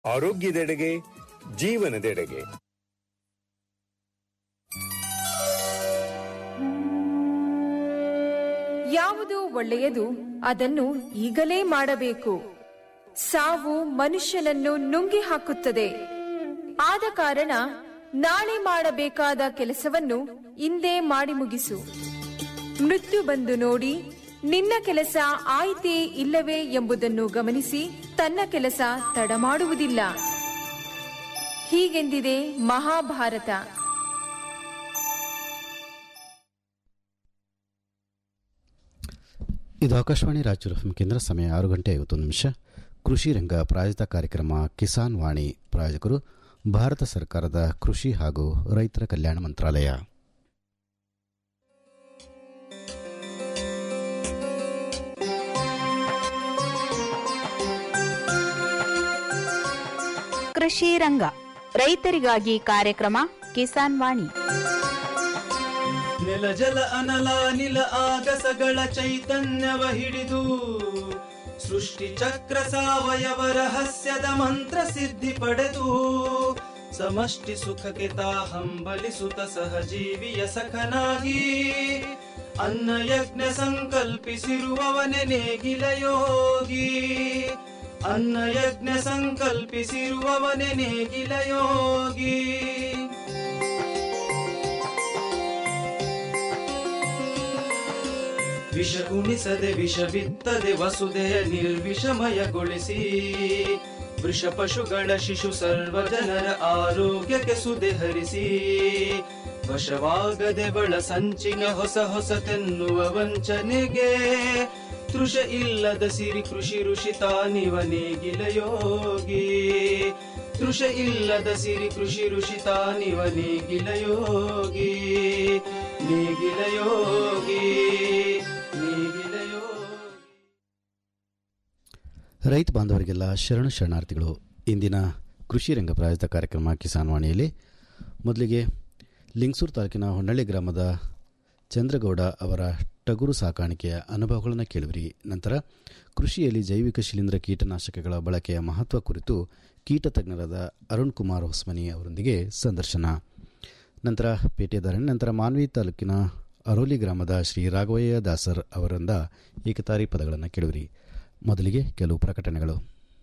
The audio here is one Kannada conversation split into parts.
ಆರೋಗ್ಯದೆಡೆಗೆ ಜೀವನದೆಡೆಗೆ ಯಾವುದು ಒಳ್ಳೆಯದು ಅದನ್ನು ಈಗಲೇ ಮಾಡಬೇಕು ಸಾವು ಮನುಷ್ಯನನ್ನು ನುಂಗಿ ಹಾಕುತ್ತದೆ ಆದ ಕಾರಣ ನಾಳೆ ಮಾಡಬೇಕಾದ ಕೆಲಸವನ್ನು ಇಂದೇ ಮಾಡಿ ಮುಗಿಸು ಮೃತ್ಯು ಬಂದು ನೋಡಿ ನಿನ್ನ ಕೆಲಸ ಆಯಿತೇ ಇಲ್ಲವೇ ಎಂಬುದನ್ನು ಗಮನಿಸಿ ತನ್ನ ಕೆಲಸ ತಡ ಮಾಡುವುದಿಲ್ಲ ಹೀಗೆಂದಿದೆ ಮಹಾಭಾರತ ಇದು ಆಕಾಶವಾಣಿ ರಾಯಚೂರು ಎಫ್ಎಂ ಕೇಂದ್ರ ಸಮಯ ಆರು ಗಂಟೆ ಐವತ್ತೊಂದು ನಿಮಿಷ ಕೃಷಿ ರಂಗ ಪ್ರಾಯೋಜಿತ ಕಾರ್ಯಕ್ರಮ ಕಿಸಾನ್ ವಾಣಿ ಪ್ರಾಯೋಜಕರು ಭಾರತ ಸರ್ಕಾರದ ಕೃಷಿ ಹಾಗೂ ರೈತರ ಕಲ್ಯಾಣ ಮಂತ್ರಾಲಯ ಕೃಷಿ ರಂಗ ರೈತರಿಗಾಗಿ ಕಾರ್ಯಕ್ರಮ ಕಿಸಾನ್ ವಾಣಿ ನೆಲ ಜಲ ಅನಲ ನಿಲ ಆಗಸಗಳ ಚೈತನ್ಯವ ಹಿಡಿದು ಸೃಷ್ಟಿ ಚಕ್ರ ಸಾವಯವ ರಹಸ್ಯದ ಮಂತ್ರ ಸಿದ್ಧಿ ಪಡೆದು ಸಮಷ್ಟಿ ಸುಖಕ್ಕೆ ತಾ ಹಂಬಲಿಸುತ್ತ ಸಹಜೀವಿಯ ಸಖನಾಗಿ ಅನ್ನ ಯಜ್ಞ ಸಂಕಲ್ಪಿಸಿರುವವನೆ ನೇಗಿಲ ಯೋಗಿ ಅನ್ನ ಯಜ್ಞ ಸಂಕಲ್ಪಿಸಿರುವವನೆ ನೇಗಿಲ ಯೋಗಿ ವಿಷ ಉಣಿಸದೆ ವಿಷ ಬಿತ್ತದೆ ವಸುದೆಯ ನಿರ್ವಿಷಮಯಗೊಳಿಸಿ ವೃಷ ಪಶುಗಳ ಶಿಶು ಸರ್ವ ಜನರ ಆರೋಗ್ಯಕ್ಕೆ ಸುದೆ ಹರಿಸಿ ವಶವಾಗದೆ ಬಳ ಸಂಚಿನ ಹೊಸ ಹೊಸತೆನ್ನುವ ವಂಚನೆಗೆ ತೃಷ ಇಲ್ಲದ ಸಿರಿ ಕೃಷಿ ಋಷಿ ತಾನಿವ ನೇಗಿಲ ಯೋಗಿ ತೃಷ ಇಲ್ಲದ ಸಿರಿ ಕೃಷಿ ಋಷಿ ತಾನಿವ ನೇಗಿಲ ಯೋಗಿ ನೇಗಿಲ ಯೋಗಿ ನೇಗಿಲ ಯೋಗಿ ರೈತ ಬಾಂಧವರಿಗೆಲ್ಲ ಶರಣು ಶರಣಾರ್ಥಿಗಳು ಇಂದಿನ ಕೃಷಿ ರಂಗ ಪ್ರಾಯೋಜಿತ ಕಾರ್ಯಕ್ರಮ ಕಿಸಾನ್ ವಾಣಿಯಲ್ಲಿ ಮೊದಲಿಗೆ ಲಿಂಗಸೂರು ತಾಲೂಕಿನ ಹೊನ್ನಳ್ಳಿ ಗ್ರಾಮದ ಚಂದ್ರಗೌಡ ಅವರ ಟಗುರು ಸಾಕಾಣಿಕೆಯ ಅನುಭವಗಳನ್ನು ಕೇಳುವಿರಿ ನಂತರ ಕೃಷಿಯಲ್ಲಿ ಜೈವಿಕ ಶಿಲೀಂಧ್ರ ಕೀಟನಾಶಕಗಳ ಬಳಕೆಯ ಮಹತ್ವ ಕುರಿತು ಕೀಟ ತಜ್ಞರಾದ ಅರುಣ್ ಕುಮಾರ್ ಹೊಸ್ಮನಿ ಅವರೊಂದಿಗೆ ಸಂದರ್ಶನ ನಂತರ ಪೇಟೆದಾರಣೆ ನಂತರ ಮಾನ್ವಿ ತಾಲೂಕಿನ ಅರೋಲಿ ಗ್ರಾಮದ ಶ್ರೀ ರಾಘವಯ್ಯ ದಾಸರ್ ಅವರಿಂದ ಏಕತಾರಿ ಪದಗಳನ್ನು ಕೇಳುವಿರಿ ಮೊದಲಿಗೆ ಕೆಲವು ಪ್ರಕಟಣೆಗಳು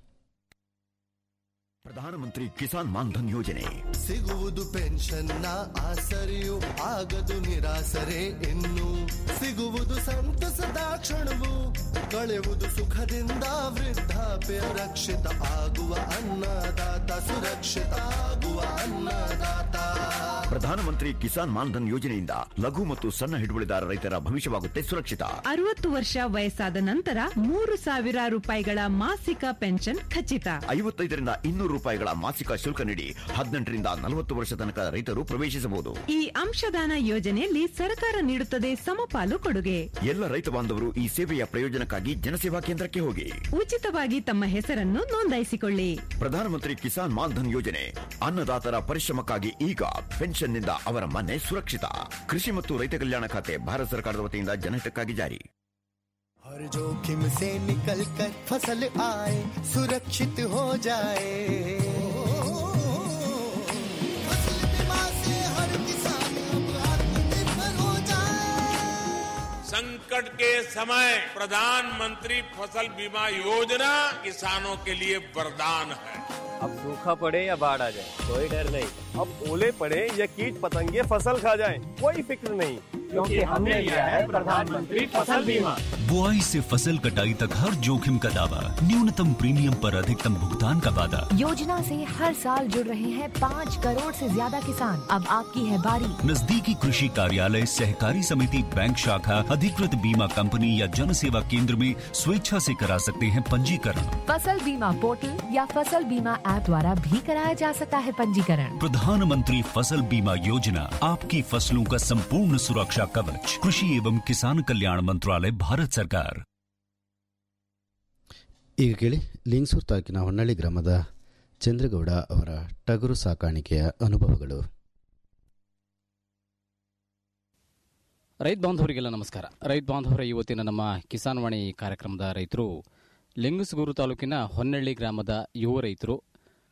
ಪ್ರಧಾನಮಂತ್ರಿ ಕಿಸಾನ್ ಮಾನ್ಧನ್ ಯೋಜನೆ ಸಿಗುವುದು ಪೆನ್ಷನ್ನ ಆಸರೆಯು ಆಗದು ನಿರಾಸರೆ ಇನ್ನು ಸಿಗುವುದು ಸಂತಸದ ಕ್ಷಣವು ಕಳೆಯುವುದು ಸುಖದಿಂದ ವೃದ್ಧಾಪ್ಯ ರಕ್ಷಿತ ಆಗುವ ಅನ್ನದಾತ ಸುರಕ್ಷಿತ ಆಗುವ ಅನ್ನದಾತ ಪ್ರಧಾನಮಂತ್ರಿ ಕಿಸಾನ್ ಮಾನ್ಧನ್ ಯೋಜನೆಯಿಂದ ಲಘು ಮತ್ತು ಸಣ್ಣ ಹಿಡುವಳಿದಾರ ರೈತರ ಭವಿಷ್ಯವಾಗುತ್ತೆ ಸುರಕ್ಷಿತ ಅರವತ್ತು ವರ್ಷ ವಯಸ್ಸಾದ ನಂತರ ಮೂರು ಸಾವಿರ ರೂಪಾಯಿಗಳ ಮಾಸಿಕ ಪೆನ್ಷನ್ ಖಚಿತ ಐವತ್ತೈದರಿಂದ ಇನ್ನೂರು ರೂಪಾಯಿಗಳ ಮಾಸಿಕ ಶುಲ್ಕ ನೀಡಿ ಹದಿನೆಂಟರಿಂದ ನಲವತ್ತು ವರ್ಷ ತನಕ ರೈತರು ಪ್ರವೇಶಿಸಬಹುದು ಈ ಅಂಶದಾನ ಯೋಜನೆಯಲ್ಲಿ ಸರ್ಕಾರ ನೀಡುತ್ತದೆ ಸಮಪಾಲು ಕೊಡುಗೆ ಎಲ್ಲ ರೈತ ಬಾಂಧವರು ಈ ಸೇವೆಯ ಪ್ರಯೋಜನಕ್ಕಾಗಿ ಜನಸೇವಾ ಕೇಂದ್ರಕ್ಕೆ ಹೋಗಿ ಉಚಿತವಾಗಿ ತಮ್ಮ ಹೆಸರನ್ನು ನೋಂದಾಯಿಸಿಕೊಳ್ಳಿ ಪ್ರಧಾನಮಂತ್ರಿ ಕಿಸಾನ್ ಮಾನ್ಧನ್ ಯೋಜನೆ ಅನ್ನದಾತರ ಪರಿಶ್ರಮಕ್ಕಾಗಿ ಈಗ ಪೆನ್ಷನ್ನಿಂದ ಅವರ ಮನೆ ಸುರಕ್ಷಿತ ಕೃಷಿ ಮತ್ತು ರೈತ ಕಲ್ಯಾಣ ಖಾತೆ ಭಾರತ ಸರ್ಕಾರದ ವತಿಯಿಂದ ಜನಹಿತಕ್ಕಾಗಿ ಜಾರಿ हर जोखिम से निकल कर फसल आए सुरक्षित हो जाए फसल बीमा से हर किसान अब आत्मनिर्भर हो जाए संकट के समय प्रधानमंत्री फसल बीमा योजना किसानों के लिए वरदान है अब सूखा पड़े या बाढ़ आ जाए कोई डर नहीं अब ओले पड़े या कीट पतंगे फसल खा जाए कोई फिक्र नहीं क्योंकि हमने लिया है प्रधानमंत्री फसल बीमा बुआई से फसल कटाई तक हर जोखिम का दावा न्यूनतम प्रीमियम पर अधिकतम भुगतान का वादा योजना से हर साल जुड़ रहे हैं पाँच करोड़ से ज्यादा किसान अब आपकी है बारी नजदीकी कृषि कार्यालय सहकारी समिति बैंक शाखा अधिकृत बीमा कंपनी या जन सेवा केंद्र में स्वेच्छा से करा सकते हैं पंजीकरण फसल बीमा पोर्टल या फसल बीमा ऐप द्वारा भी कराया जा सकता है पंजीकरण प्रधानमंत्री फसल बीमा योजना आपकी फसलों का संपूर्ण सुरक्षा कवच कृषि एवं किसान कल्याण मंत्रालय भारत सरकार ಈಗ ಕೇಳಿ ಲಿಂಗಸೂರು ತಾಲೂಕಿನ ಹೊನ್ನಳ್ಳಿ ಗ್ರಾಮದ ಚಂದ್ರಗೌಡ ಅವರ ಟಗರು ಸಾಕಾಣಿಕೆಯ ಅನುಭವಗಳು ರೈತ ಬಾಂಧವರಿಗೆಲ್ಲ ನಮಸ್ಕಾರ ರೈತ ಬಾಂಧವರ ಇವತ್ತಿನ ನಮ್ಮ ಕಿಸಾನ್ ವಾಣಿ ಕಾರ್ಯಕ್ರಮದ ರೈತರು ಲಿಂಗಸಗೂರು ತಾಲೂಕಿನ ಹೊನ್ನಳ್ಳಿ ಗ್ರಾಮದ ಯುವ ರೈತರು